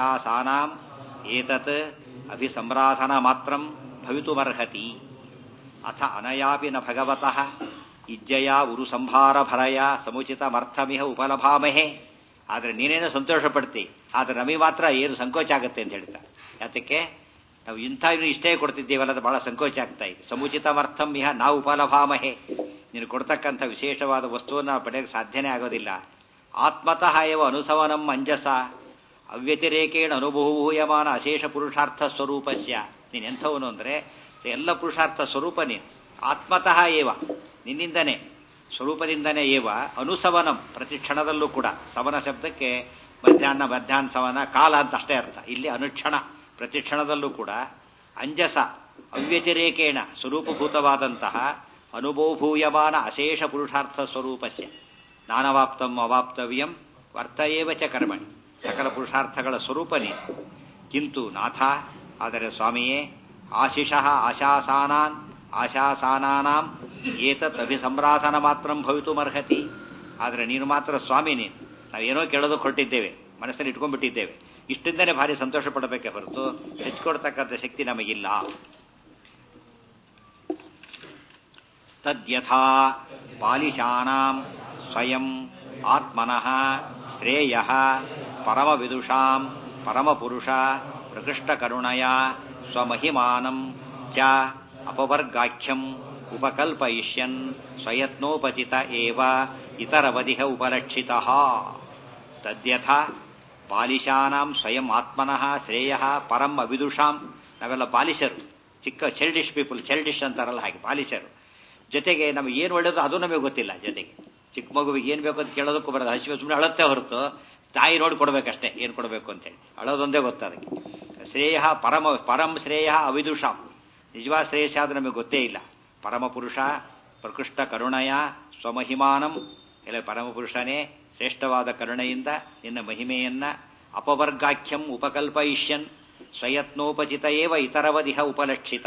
ಆಶಾಸಾನಾಂ ಏತತ್ ಅಭಿಸಂರಾಧನ ಮಾತ್ರಂ ಭವಿತುಮರ್ಹತಿ ಅಥ ಅನಯಾಪಿ ನ ಭಗವತಃ ಇಜ್ಜಯ ಉರು ಸಂಭಾರ ಭರಯ ಸಮುಚಿತಮರ್ಥಮಿಹ ಉಪಲಭಾಮಹೆ ಆದರೆ ನೀನೇನೋ ಸಂತೋಷ ಪಡ್ತಿ ಆದರೆ ನಮಗೆ ಮಾತ್ರ ಏನು ಸಂಕೋಚ ಆಗುತ್ತೆ ಅಂತ ಹೇಳ್ತಾ ಯಾತಕ್ಕೆ ನಾವು ಇಂಥ ಇಷ್ಟೇ ಕೊಡ್ತಿದ್ದೀವಲ್ಲ ಅದು ಬಹಳ ಸಂಕೋಚ ಆಗ್ತಾ ಇದೆ ಸಮುಚಿತಮರ್ಥಂ ಇಹ ನಾವು ಉಪಲಭಾಮಹೆ ನೀನು ಕೊಡ್ತಕ್ಕಂಥ ವಿಶೇಷವಾದ ವಸ್ತುವನ್ನು ಪಡೆಯಕ್ಕೆ ಸಾಧ್ಯನೇ ಆಗೋದಿಲ್ಲ ಆತ್ಮತಃ ಏವ ಅನುಸವನಂ ಅಂಜಸ ಅವ್ಯತಿರೇಕೇಣ ಅನುಭೂಯಮಾನ ಅಶೇಷ ಪುರುಷಾರ್ಥ ಸ್ವರೂಪಸ್ಯ ನೀನು ಎಂಥವನು ಅಂದರೆ ಎಲ್ಲ ಪುರುಷಾರ್ಥ ಸ್ವರೂಪ ನೀನು ಆತ್ಮತಃ ಏವ ನಿನ್ನಿಂದನೇ ಸ್ವರೂಪದಿಂದನೇ ಏವ ಅನುಸವನಂ ಪ್ರತಿ ಕ್ಷಣದಲ್ಲೂ ಕೂಡ ಸವನ ಶಬ್ದಕ್ಕೆ ಮಧ್ಯಾಹ್ನ ಮಧ್ಯಾಹ್ನ ಸವನ ಕಾಲ ಅಂತ ಅಷ್ಟೇ ಅರ್ಥ ಇಲ್ಲಿ ಅನುಕ್ಷಣ ಪ್ರತಿ ಕ್ಷಣದಲ್ಲೂ ಕೂಡ ಅಂಜಸ ಅವ್ಯತಿರೇಕೇಣ ಸ್ವರೂಪಭೂತವಾದಂತಹ ಅನುಭವಭೂಯಮಾನ ಅಶೇಷ ಪುರುಷಾರ್ಥ ಸ್ವರೂಪಸ್ಯ ನಾನವಾಪ್ತಂ ಅವಾಪ್ತವ್ಯಂ ವರ್ತಯೇವ ಚ ಕರ್ಮಣಿ ಸಕಲ ಪುರುಷಾರ್ಥಗಳ ಸ್ವರೂಪ ನೀನು ಕಿಂತು ನಾಥ ಆದರೆ ಸ್ವಾಮಿಯೇ ಆಶಿಷಃ ಆಶಾಸಾನಾನ್ ಆಶಾಸಾನಾನಾಂ ಏತತ್ ಅಭಿಸಂರಾಧನ ಮಾತ್ರ ಭವಿತುಮರ್ಹತಿ ಆದರೆ ನೀನು ಮಾತ್ರ ಸ್ವಾಮಿ ನೀನು ನಾವೇನೋ ಕೇಳೋದಕ್ಕೆ ಹೊರಟಿದ್ದೇವೆ ಮನಸ್ಸಲ್ಲಿ ಇಟ್ಕೊಂಡ್ಬಿಟ್ಟಿದ್ದೇವೆ ಇಷ್ಟಿಂದನೇ ಭಾರಿ ಸಂತೋಷ ಪಡಬೇಕೆ ಹೊರತು ಹೆಚ್ಚಿಕೊಡ್ತಕ್ಕಂಥ ಶಕ್ತಿ ನಮಗಿಲ್ಲ ತದ್ಯಥಾ ಬಾಲಿಶಾನಾಂ ಸ್ವಯಂ ಆತ್ಮನಃ ಶ್ರೇಯ ಪರಮವಿದುಷಾಂ ಪರಮಪುರುಷ ಪ್ರಕೃಷ್ಟಕರುಣಯ ಸ್ವಮಹಿಮಾನಂ ಚ ಅಪವರ್ಗಾಖ್ಯಂ ಉಪಕಲ್ಪಯಿಷ್ಯನ್ ಸ್ವಯತ್ನೋಪಚಿತ ಏವ ಇತರವಧಿಹ ಉಪಲಕ್ಷಿತ ತದ್ಯಥ ಬಾಲಿಶಾನಾಂ ಸ್ವಯಂ ಆತ್ಮನಃ ಶ್ರೇಯ ಪರಂ ಅವಿದುಷಾಂ ನಾವೆಲ್ಲ ಬಾಲಿಶರು ಚಿಕ್ಕ ಚೈಲ್ಡಿಶ್ ಪೀಪಲ್ ಚೈಲ್ಡಿಶ್ ಅಂತಾರಲ್ಲ ಹಾಗೆ ಬಾಲಿಶರು ಜೊತೆಗೆ ನಮಗೆ ಏನು ಒಳ್ಳೇದು ಅದು ನಮಗೆ ಗೊತ್ತಿಲ್ಲ ಜೊತೆಗೆ ಚಿಕ್ಕ ಮಗುವಿಗೆ ಏನು ಬೇಕು ಅಂತ ಕೇಳೋದಕ್ಕೂ ಬರೋದು ಹಸಿವೆ ಸುಮ್ಮನೆ ಅಳತ್ತೆ ಹೊರತು ತಾಯಿ ನೋಡಿ ಕೊಡ್ಬೇಕಷ್ಟೇ ಏನು ಕೊಡಬೇಕು ಅಂತೇಳಿ ಅಳೋದೊಂದೇ ಗೊತ್ತು ಅದಕ್ಕೆ ಶ್ರೇಯ ಪರಮ ಪರಂ ಶ್ರೇಯ ಅವಿದುಷಾಂ ನಿಜವಾದ ಶ್ರೇಯಸ್ ಆದ್ರೆ ನಮಗೆ ಗೊತ್ತೇ ಇಲ್ಲ ಪರಮಪುರುಷ ಪ್ರಕೃಷ್ಟ ಕರುಣಯ ಸ್ವಮಹಿಮಾನಂ ಇಲ್ಲ ಪರಮಪುರುಷನೇ ಶ್ರೇಷ್ಠವಾದ ಕರುಣೆಯಿಂದ ನಿನ್ನ ಮಹಿಮೆಯನ್ನ ಅಪವರ್ಗಾಖ್ಯಂ ಉಪಕಲ್ಪಯಿಷ್ಯನ್ ಸ್ವಯತ್ನೋಪಚಿತ ಏವ ಇತರವದಿಹ ಉಪಲಕ್ಷಿತ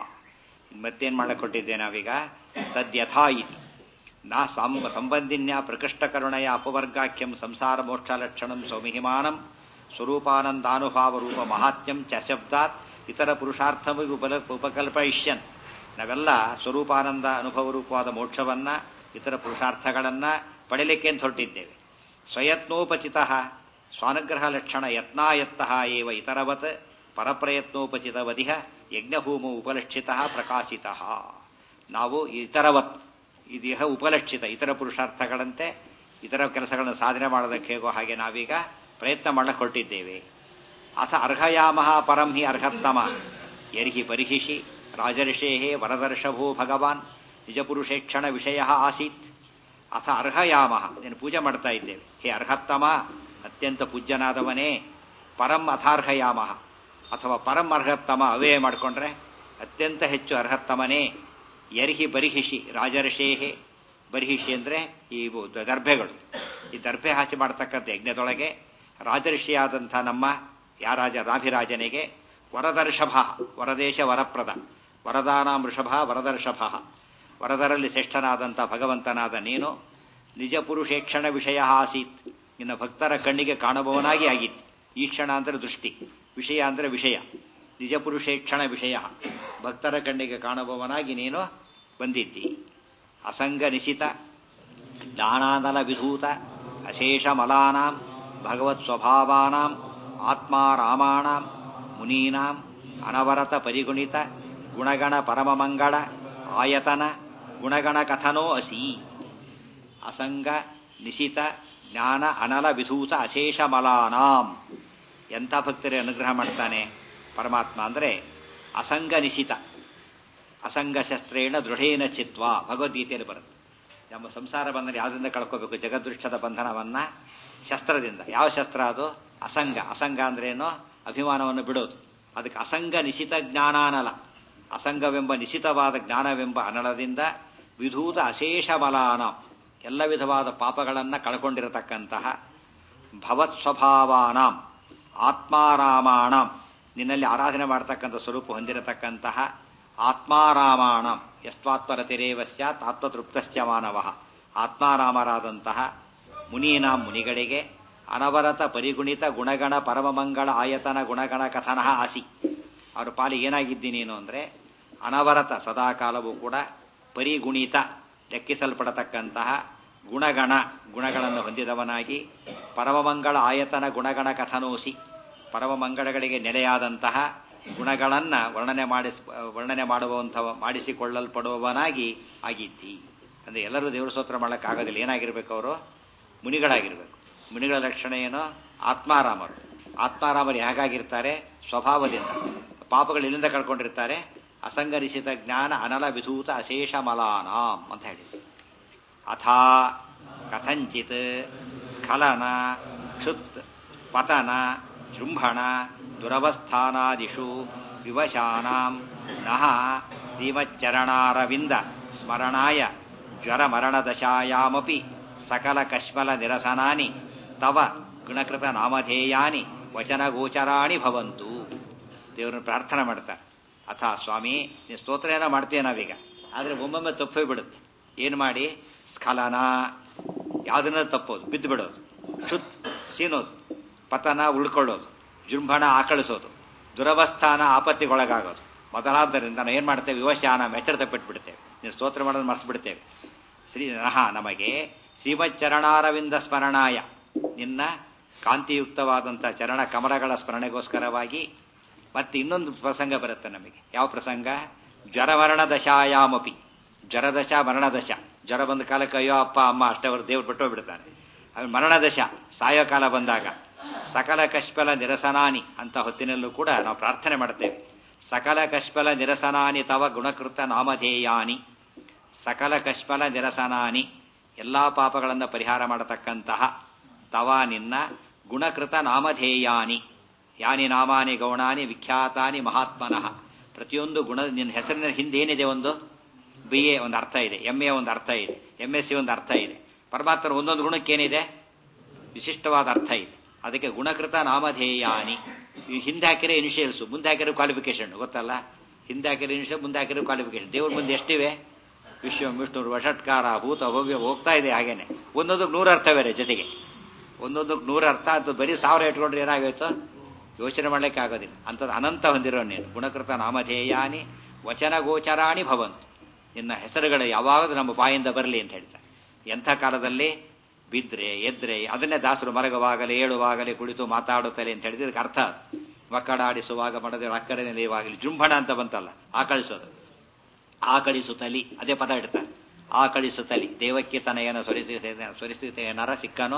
ಮತ್ತೇನ್ ಮಾಡಕ್ ಕೊಟ್ಟಿದ್ದೆ ನಾವೀಗ ತದ್ಯಥಾ ಇತಿ ನಾ ಸಂಬಂಧಿನ್ಯ ಪ್ರಕೃಷ್ಟಕರುಣಯ ಅಪವರ್ಗಾಖ್ಯಂ ಸಂಸಾರ ಮೋಕ್ಷ ಲಕ್ಷಣಂ ಸೌಮಿಹಿಮಾನಂ ಸ್ವರೂಪಾನಂದಾನುಭಾವ ರೂಪ ಮಹಾತ್ಮ್ಯಂ ಚ ಶಬ್ದಾತ್ ಇತರ ಪುರುಷಾರ್ಥಮಿಗೆ ಉಪಲ ಉಪಕಲ್ಪಯಿಷ್ಯನ್ ನಾವೆಲ್ಲ ಸ್ವರೂಪಾನಂದ ಅನುಭವ ರೂಪವಾದ ಮೋಕ್ಷವನ್ನ ಇತರ ಪುರುಷಾರ್ಥಗಳನ್ನ ಪಡೆಯಲಿಕ್ಕೆ ಅಂತ ಹೊರಟಿದ್ದೇವೆ ಸ್ವಯತ್ನೋಪಚಿತ ಸ್ವಾನುಗ್ರಹ ಲಕ್ಷಣ ಯತ್ನಾಯತ್ತ ಏವ ಇತರವತ್ ಪರಪ್ರಯತ್ನೋಪಚಿತವಧಿಹ ಯಜ್ಞಭೂಮು ಉಪಲಕ್ಷಿತ ಪ್ರಕಾಶಿತ ನಾವು ಇತರವತ್ ಇದೀಹ ಉಪಲಕ್ಷಿತ ಇತರ ಪುರುಷಾರ್ಥಗಳಂತೆ ಇತರ ಕೆಲಸಗಳನ್ನು ಸಾಧನೆ ಮಾಡೋದಕ್ಕೆ ಹೇಗೋ ಹಾಗೆ ನಾವೀಗ ಪ್ರಯತ್ನ ಮಾಡಕ್ಕೆ ಹೊರಟಿದ್ದೇವೆ ಅಥ ಅರ್ಹಯಾಮಃ ಪರಂ ಹಿ ಅರ್ಹತ್ತಮ ಯರ್ಹಿ ಪರಿಹಿಷಿ ರಾಜರ್ಷೇ ವರದರ್ಶಭೋ ಭಗವಾನ್ ನಿಜಪುರುಷೇಕ್ಷಣ ವಿಷಯ ಆಸೀತ್ ಅಥ ಅರ್ಹಯಾಮಃ ನೀನು ಪೂಜೆ ಮಾಡ್ತಾ ಇದ್ದೇವೆ ಹೇ ಅರ್ಹತ್ತಮ ಅತ್ಯಂತ ಪೂಜ್ಯನಾದವನೇ ಪರಂ ಅಥಾರ್ಹಯಾಮಃ ಅಥವಾ ಪರಂ ಅರ್ಹತ್ತಮ ಅವೇ ಮಾಡಿಕೊಂಡ್ರೆ ಅತ್ಯಂತ ಹೆಚ್ಚು ಅರ್ಹತ್ತಮನೇ ಯರ್ಹಿ ಬರಿಹಿಷಿ ರಾಜರ್ಷೇಹೆ ಬರಿಹಿಷಿ ಅಂದರೆ ಈ ದರ್ಭೆಗಳು ಈ ದರ್ಭೆ ಹಾಸಿ ಮಾಡ್ತಕ್ಕಂಥ ಯಜ್ಞದೊಳಗೆ ರಾಜರ್ಷಿಯಾದಂಥ ನಮ್ಮ ಯಾರಾಜ ರಾಭಿರಾಜನಿಗೆ ವರದರ್ಷಭ ವರದೇಶ ವರಪ್ರದ ವರದಾನ ವೃಷಭ ವರದರ್ಷಭ ವರದರಲ್ಲಿ ಶ್ರೇಷ್ಠನಾದಂಥ ಭಗವಂತನಾದ ನೀನು ನಿಜ ಪುರುಷೇಕ್ಷಣ ವಿಷಯ ಆಸೀತ್ ನಿನ್ನ ಭಕ್ತರ ಕಣ್ಣಿಗೆ ಕಾಣುವವನಾಗಿ ಆಗಿತ್ತು ಈ ಕ್ಷಣ ಅಂದರೆ ದೃಷ್ಟಿ ವಿಷಯ ಅಂದರೆ ವಿಷಯ ನಿಜ ಪುರುಷೇಕ್ಷಣ ವಿಷಯ ಭಕ್ತರ ಕಣ್ಣಿಗೆ ಕಾಣುವವನಾಗಿ ನೀನು ಬಂದಿದ್ದಿ ಅಸಂಗ ನಿಶಿತ ಜ್ಞಾನಾನಲ ವಿಧೂತ ಅಶೇಷ ಮಲಾನಾಂ ಭಗವತ್ ಸ್ವಭಾವಾನಾಂ ಆತ್ಮಾರಾಮಾಣಾಂ ಮುನೀನಾಂ ಅನವರತ ಪರಿಗುಣಿತ ಗುಣಗಣ ಪರಮಮಂಗಳ ಆಯತನ ಗುಣಗಣ ಕಥನೋ ಅಸಿ ಅಸಂಗ ನಿಶಿತ ಜ್ಞಾನ ಅನಲ ವಿಧೂತ ಅಶೇಷ ಮಲಾನಾಂ ಎಂಥ ಭಕ್ತರೇ ಅನುಗ್ರಹ ಮಾಡ್ತಾನೆ ಪರಮಾತ್ಮ ಅಂದರೆ ಅಸಂಗ ನಿಶಿತ ಅಸಂಗ ಶಸ್ತ್ರೇಣ ದೃಢೇನ ಚಿತ್ವ ಭಗವದ್ಗೀತೆಯಲ್ಲಿ ಬರುತ್ತೆ ನಮ್ಮ ಸಂಸಾರ ಬಂಧನ ಯಾವುದರಿಂದ ಕಳ್ಕೋಬೇಕು ಜಗದೃಷ್ಟದ ಬಂಧನವನ್ನ ಶಸ್ತ್ರದಿಂದ ಯಾವ ಶಸ್ತ್ರ ಅದು ಅಸಂಗ ಅಸಂಗ ಅಂದ್ರೇನು ಅಭಿಮಾನವನ್ನು ಬಿಡೋದು ಅದಕ್ಕೆ ಅಸಂಗ ನಿಶಿತ ಜ್ಞಾನಾನಲ ಅಸಂಗವೆಂಬ ನಿಶಿತವಾದ ಜ್ಞಾನವೆಂಬ ಅನಲದಿಂದ ವಿಧೂತ ಅಶೇಷ ಬಲಾನ ಎಲ್ಲ ವಿಧವಾದ ಪಾಪಗಳನ್ನು ಕಳ್ಕೊಂಡಿರತಕ್ಕಂತಹ ಭವತ್ ಸ್ವಭಾವಾನಾಂ ಆತ್ಮಾರಾಮಾಣಂ ನಿನ್ನಲ್ಲಿ ಆರಾಧನೆ ಮಾಡತಕ್ಕಂಥ ಸ್ವರೂಪ ಹೊಂದಿರತಕ್ಕಂತಹ ಆತ್ಮಾರಾಮಾಣಂ ಯಸ್ವಾತ್ಮರತಿರೇವ ಸ್ಯಾತ್ ಆತ್ಮತೃಪ್ತಶ್ಚ ಮಾನವ ಆತ್ಮಾರಾಮರಾದಂತಹ ಮುನೀನಾಂ ಮುನಿಗಳಿಗೆ ಅನವರತ ಪರಿಗುಣಿತ ಗುಣಗಣ ಪರಮಮಂಗಳ ಆಯತನ ಗುಣಗಣ ಕಥನ ಆಸಿ ಅವ್ರ ಪಾಲಿಗೆ ಏನಾಗಿದ್ದಿ ನೀನು ಅಂದರೆ ಅನವರತ ಸದಾಕಾಲವೂ ಕೂಡ ಪರಿಗುಣಿತ ಲೆಕ್ಕಿಸಲ್ಪಡತಕ್ಕಂತಹ ಗುಣಗಣ ಗುಣಗಳನ್ನು ಹೊಂದಿದವನಾಗಿ ಪರಮಮಂಗಳ ಆಯತನ ಗುಣಗಣ ಕಥನೋಸಿ ಪರಮಮಂಗಳಗಳಿಗೆ ನೆಲೆಯಾದಂತಹ ಗುಣಗಳನ್ನು ವರ್ಣನೆ ಮಾಡಿಸ್ ವರ್ಣನೆ ಮಾಡುವಂಥ ಮಾಡಿಸಿಕೊಳ್ಳಲ್ಪಡುವವನಾಗಿ ಆಗಿದ್ದಿ ಅಂದರೆ ಎಲ್ಲರೂ ದೇವರ ಸ್ತೋತ್ರ ಮಾಡೋಕ್ಕಾಗೋದಿಲ್ಲ ಏನಾಗಿರ್ಬೇಕು ಅವರು ಮುನಿಗಳಾಗಿರ್ಬೇಕು ಮುನಿಗಳ ಲಕ್ಷಣ ಏನು ಆತ್ಮಾರಾಮರು ಆತ್ಮಾರಾಮರು ಹೇಗಾಗಿರ್ತಾರೆ ಸ್ವಭಾವದಿಂದ ಪಾಪಗಳು ಎಲ್ಲಿಂದ ಕಳ್ಕೊಂಡಿರ್ತಾರೆ ಅಸಂಗರಿಸಿದ ಜ್ಞಾನ ಅನಲ ವಿಧೂತ ಅಶೇಷ ಮಲಾನಾಂ ಅಂತ ಹೇಳಿದ್ರು ಅಥಾ ಕಥಂಚಿತ್ ಸ್ಖಲನ ಕ್ಷುತ್ ಪತನ ಜೃಂಭಣ ದುರವಸ್ಥಾನಾದಿಷು ವಿವಶಾನಾಂ ನಃ ಶ್ರೀಮಚ್ಚರಣಾರವಿಂದ ಸ್ಮರಣಾಯ ಜ್ವರಮರಣದಶಾಯಾಮಪಿ ಸಕಲ ಕಶ್ಮಲ ನಿರಸನಾನಿ ತವ ಗುಣಕೃತ ನಾಮಧೇಯಾನಿ ವಚನಗೋಚರಾಣಿ ಭವಂತು ದೇವರನ್ನು ಪ್ರಾರ್ಥನೆ ಮಾಡ್ತಾರೆ ಅಥ ಸ್ವಾಮಿ ನೀನು ಸ್ತೋತ್ರ ಏನೋ ಮಾಡ್ತೀಯ ನಾವೀಗ ಆದರೆ ಒಮ್ಮೊಮ್ಮೆ ತಪ್ಪೇ ಬಿಡುತ್ತೆ ಏನು ಮಾಡಿ ಸ್ಖಲನ ಯಾವುದನ್ನ ತಪ್ಪೋದು ಬಿದ್ದು ಬಿಡೋದು ಕ್ಷುತ್ ಸೀನೋದು ಪತನ ಉಳ್ಕೊಳ್ಳೋದು ಜೃಂಭಣ ಆಕಳಿಸೋದು ದುರವಸ್ಥಾನ ಆಪತ್ತಿಗೊಳಗಾಗೋದು ಮೊದಲಾದ್ದರಿಂದ ನಾವು ಏನು ಮಾಡ್ತೇವೆ ವಿವಶಾನ ಎಚ್ಚರ ತಪ್ಪಿಟ್ಬಿಡ್ತೇವೆ ನೀನು ಸ್ತೋತ್ರ ಮಾಡೋದು ಮರ್ತು ಬಿಡ್ತೇವೆ ಶ್ರೀ ನಹ ನಮಗೆ ಶ್ರೀಮಚ್ಚರಣಾರವಿಂದ ಸ್ಮರಣಾಯ ನಿನ್ನ ಕಾಂತಿಯುಕ್ತವಾದಂಥ ಚರಣ ಕಮಲಗಳ ಸ್ಮರಣೆಗೋಸ್ಕರವಾಗಿ ಮತ್ತೆ ಇನ್ನೊಂದು ಪ್ರಸಂಗ ಬರುತ್ತೆ ನಮಗೆ ಯಾವ ಪ್ರಸಂಗ ಜ್ವರಮರಣ ದಶಾಯಾಮಪಿ ಜ್ವರದಶ ಮರಣದಶ ಜ್ವರ ಬಂದ ಕಾಲಕ್ಕೆ ಅಯ್ಯೋ ಅಪ್ಪ ಅಮ್ಮ ಅಷ್ಟೇ ಅವರು ದೇವ್ರು ಬಿಟ್ಟು ಬಿಡ್ತಾನೆ ಅದು ಮರಣದಶ ಸಾಯೋ ಕಾಲ ಬಂದಾಗ ಸಕಲ ಕಶ್ಪಲ ನಿರಸನಾನಿ ಅಂತ ಹೊತ್ತಿನಲ್ಲೂ ಕೂಡ ನಾವು ಪ್ರಾರ್ಥನೆ ಮಾಡ್ತೇವೆ ಸಕಲ ಕಶ್ಪಲ ನಿರಸನಾನಿ ತವ ಗುಣಕೃತ ನಾಮಧೇಯಾನಿ ಸಕಲ ಕಶ್ಮಲ ನಿರಸನಾನಿ ಎಲ್ಲಾ ಪಾಪಗಳನ್ನು ಪರಿಹಾರ ಮಾಡತಕ್ಕಂತಹ ತವ ನಿನ್ನ ಗುಣಕೃತ ನಾಮಧೇಯಾನಿ ಯಾನಿ ನಾಮಾನಿ ಗೌಣಾನಿ ವಿಖ್ಯಾತಾನಿ ಮಹಾತ್ಮನಃ ಪ್ರತಿಯೊಂದು ಗುಣ ನಿನ್ನ ಹೆಸರಿನ ಹಿಂದೆ ಏನಿದೆ ಒಂದು ಬಿ ಎ ಒಂದು ಅರ್ಥ ಇದೆ ಎಂ ಎ ಒಂದು ಅರ್ಥ ಇದೆ ಎಂ ಎಸ್ ಸಿ ಒಂದು ಅರ್ಥ ಇದೆ ಪರಮಾತ್ಮನ ಒಂದೊಂದು ಗುಣಕ್ಕೇನಿದೆ ವಿಶಿಷ್ಟವಾದ ಅರ್ಥ ಇದೆ ಅದಕ್ಕೆ ಗುಣಕೃತ ನಾಮಧೇಯಾನಿ ಈ ಹಿಂದೆ ಹಾಕಿರೋ ಇನಿಷಿಯಲ್ಸು ಮುಂದೆ ಹಾಕಿರೋ ಕ್ವಾಲಿಫಿಕೇಶನ್ ಗೊತ್ತಲ್ಲ ಹಿಂದೆ ಹಾಕಿರೋ ಇನಿಷಿಯಲ್ ಮುಂದೆ ಹಾಕಿರೋ ಕ್ವಾಲಿಫಿಕೇಶನ್ ದೇವ್ರ ಮುಂದೆ ಎಷ್ಟಿವೆ ವಿಶ್ವ ವಿಷ್ಣು ವಷಟ್ಕಾರ ಭೂತ ಭವ್ಯ ಹೋಗ್ತಾ ಇದೆ ಹಾಗೇನೆ ಒಂದೊಂದಕ್ಕೆ ನೂರು ಅರ್ಥ ಬೇರೆ ಜೊತೆಗೆ ಒಂದೊಂದಕ್ಕೆ ನೂರು ಅರ್ಥ ಅದು ಬರೀ ಸಾವಿರ ಇಟ್ಕೊಂಡ್ರೆ ಏನಾಗೋಯ್ತು ಯೋಚನೆ ಮಾಡ್ಲಿಕ್ಕೆ ಆಗೋದಿಲ್ಲ ಅಂಥದ್ದು ಅನಂತ ಹೊಂದಿರೋ ನೀನು ಗುಣಕೃತ ನಾಮಧೇಯಾನಿ ವಚನ ಗೋಚರಾಣಿ ಭವಂತು ನಿನ್ನ ಹೆಸರುಗಳು ಯಾವಾಗಲೂ ನಮ್ಮ ಬಾಯಿಂದ ಬರಲಿ ಅಂತ ಹೇಳ್ತಾರೆ ಎಂಥ ಕಾಲದಲ್ಲಿ ಬಿದ್ರೆ ಎದ್ರೆ ಅದನ್ನೇ ದಾಸರು ಮಲಗುವಾಗಲೇ ಏಳುವಾಗಲೇ ಕುಳಿತು ಮಾತಾಡುತ್ತಲೇ ಅಂತ ಹೇಳಿದ್ರೆ ಇದಕ್ಕೆ ಅರ್ಥ ಅದು ಮಕ್ಕಳಾಡಿಸುವಾಗ ಮಡದ ಅಕ್ಕರೆ ನೆಲೆಯುವಾಗಲಿ ಜೃಂಭಣ ಅಂತ ಬಂತಲ್ಲ ಆಕಳಿಸೋದು ಆಕಳಿಸುತ್ತಲಿ ಅದೇ ಪದ ಇಡ್ತಾರೆ ಆಕಳಿಸುತ್ತಲಿ ದೇವಕ್ಕೆ ತನಯನ ಸೊರಿಸಿ ಸೊರಿಸಿತ ಏನಾರ ಸಿಕ್ಕನೋ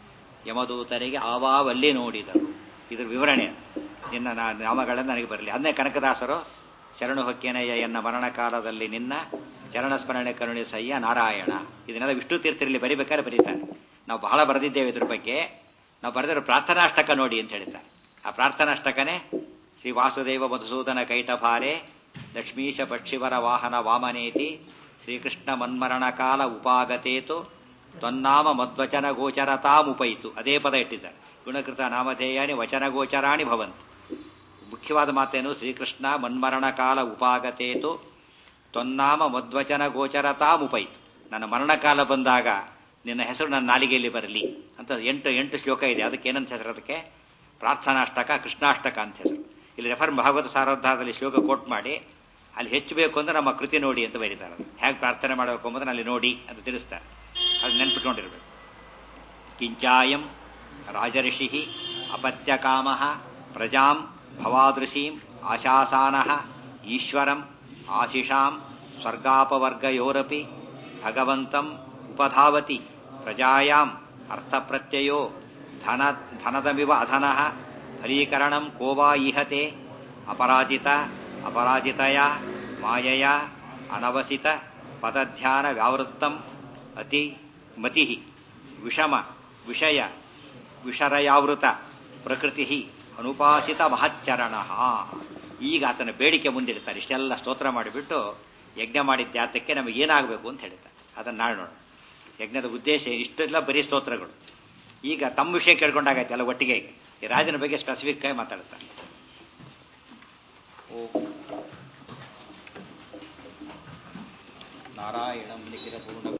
ಯಮದೂತರಿಗೆ ಆವಾವಲ್ಲಿ ನೋಡಿದರು ಇದ್ರ ವಿವರಣೆ ನಿನ್ನ ನಾ- ನಾಮಗಳನ್ನು ನನಗೆ ಬರಲಿ ಅದನ್ನೇ ಕನಕದಾಸರು ಶರಣು ಹೊಕ್ಕೇನಯ್ಯ ಎನ್ನ ಮರಣ ಕಾಲದಲ್ಲಿ ನಿನ್ನ ಚರಣ ಸ್ಮರಣೆ ಕರುಣಿಸಯ್ಯ ನಾರಾಯಣ ಇದನ್ನೆಲ್ಲ ವಿಷ್ಣು ತೀರ್ಥರಲ್ಲಿ ಬರಿಬೇಕಾದ್ರೆ ಬರೀತಾರೆ ನಾವು ಬಹಳ ಬರೆದಿದ್ದೇವೆ ಇದ್ರ ಬಗ್ಗೆ ನಾವು ಬರೆದಿರೋ ಪ್ರಾರ್ಥನಾಷ್ಟಕ ನೋಡಿ ಅಂತ ಹೇಳ್ತಾರೆ ಆ ಪ್ರಾರ್ಥನಾಷ್ಟಕನೇ ಶ್ರೀ ವಾಸುದೇವ ಮಧುಸೂದನ ಕೈಟಭಾರೆ ಲಕ್ಷ್ಮೀಶ ಪಕ್ಷಿವರ ವಾಹನ ವಾಮನೇತಿ ಶ್ರೀಕೃಷ್ಣ ಮನ್ಮರಣ ಕಾಲ ಉಪಾಗತೇತು ತ್ವನ್ನಾಮ ಮದ್ವಚನ ಗೋಚರತಾಮುಪೈತು ಅದೇ ಪದ ಇಟ್ಟಿದ್ದಾರೆ ಗುಣಕೃತ ನಾಮಧೇಯಾನಿ ವಚನ ಗೋಚರಾಣಿ ಭವಂತು ಮುಖ್ಯವಾದ ಮಾತೇನು ಶ್ರೀಕೃಷ್ಣ ಮನ್ಮರಣ ಕಾಲ ಉಪಾಗತೇತು ತ್ವನ್ನಾಮ ಮದ್ವಚನ ಗೋಚರತಾಮುಪೈತು ನನ್ನ ಮರಣಕಾಲ ಬಂದಾಗ ನಿನ್ನ ಹೆಸರು ನನ್ನ ನಾಲಿಗೆಯಲ್ಲಿ ಬರಲಿ ಅಂತ ಎಂಟು ಎಂಟು ಶ್ಲೋಕ ಇದೆ ಅದಕ್ಕೆ ಏನಂತ ಹೆಸರು ಅದಕ್ಕೆ ಪ್ರಾರ್ಥನಾಷ್ಟಕ ಕೃಷ್ಣಾಷ್ಟಕ ಅಂತ ಹೆಸರು ಇಲ್ಲಿ ರೆಫರ್ ಭಾಗವತ ಸಾರೋದ್ಧಾರದಲ್ಲಿ ಶ್ಲೋಕ ಕೋಟ್ ಮಾಡಿ ಅಲ್ಲಿ ಹೆಚ್ಚು ಬೇಕು ಅಂದ್ರೆ ನಮ್ಮ ಕೃತಿ ನೋಡಿ ಅಂತ ಬರೀತಾರೆ ಹೇಗೆ ಪ್ರಾರ್ಥನೆ ಮಾಡಬೇಕು ಎಂಬುದನ್ನು ಅಲ್ಲಿ ನೋಡಿ ಅಂತ ತಿಳಿಸ್ತಾರೆ ಅದು ನೆನ್ಪಿಟ್ಕೊಂಡಿರ್ಬೇಕು ಕಿಂಚಾಯಂ ರಾಜಋಷಿ ಅಪತ್ಯಕಾಮ ಪ್ರಜಾಂ ಭವಾದೃಶೀಂ ಆಶಾಸಾನ ಈಶ್ವರಂ ಆಶಿಷಾಂ ಸ್ವರ್ಗಾಪವರ್ಗಯೋರಪಿ ಭಗವಂತಂ ಉಪಧಾವತಿ ಪ್ರಜಾಯಾಂ ಅರ್ಥಪ್ರತ್ಯಯೋ ಧನ ಧನದಮಿವ ಅಧನಃ ಫಲೀಕರಣಂ ಕೋವಾ ಈಹತೆ ಅಪರಾಜಿತ ಅಪರಾಜಿತಯ ಮಾಯಯ ಅನವಸಿತ ಪದಧ್ಯಾನ ವ್ಯಾವೃತ್ತಂ ಅತಿ ಮತಿ ವಿಷಮ ವಿಷಯ ವಿಷರಯಾವೃತ ಪ್ರಕೃತಿ ಅನುಪಾಸಿತ ಮಹಚ್ಚರಣ ಈಗ ಆತನ ಬೇಡಿಕೆ ಮುಂದಿಡ್ತಾರೆ ಇಷ್ಟೆಲ್ಲ ಸ್ತೋತ್ರ ಮಾಡಿಬಿಟ್ಟು ಯಜ್ಞ ಮಾಡಿದ್ದ ಜಾತಕ್ಕೆ ನಮಗೆ ಏನಾಗಬೇಕು ಅಂತ ಹೇಳ್ತಾರೆ ಅದನ್ನು ನಾಳೆ ನೋಡೋಣ ಯಜ್ಞದ ಉದ್ದೇಶ ಇಷ್ಟೆಲ್ಲ ಬರೀ ಸ್ತೋತ್ರಗಳು ಈಗ ತಮ್ಮ ವಿಷಯ ಕೇಳ್ಕೊಂಡಾಗೈತೆ ಎಲ್ಲ ಒಟ್ಟಿಗೆ ಈಗ ಈ ರಾಜನ ಬಗ್ಗೆ ಸ್ಪೆಸಿಫಿಕ್ ಆಗಿ ಮಾತಾಡ್ತಾರೆ ಓ ನಾರಾಯಣಂ ನಿಖಿಲ ಪೂರ್ಣ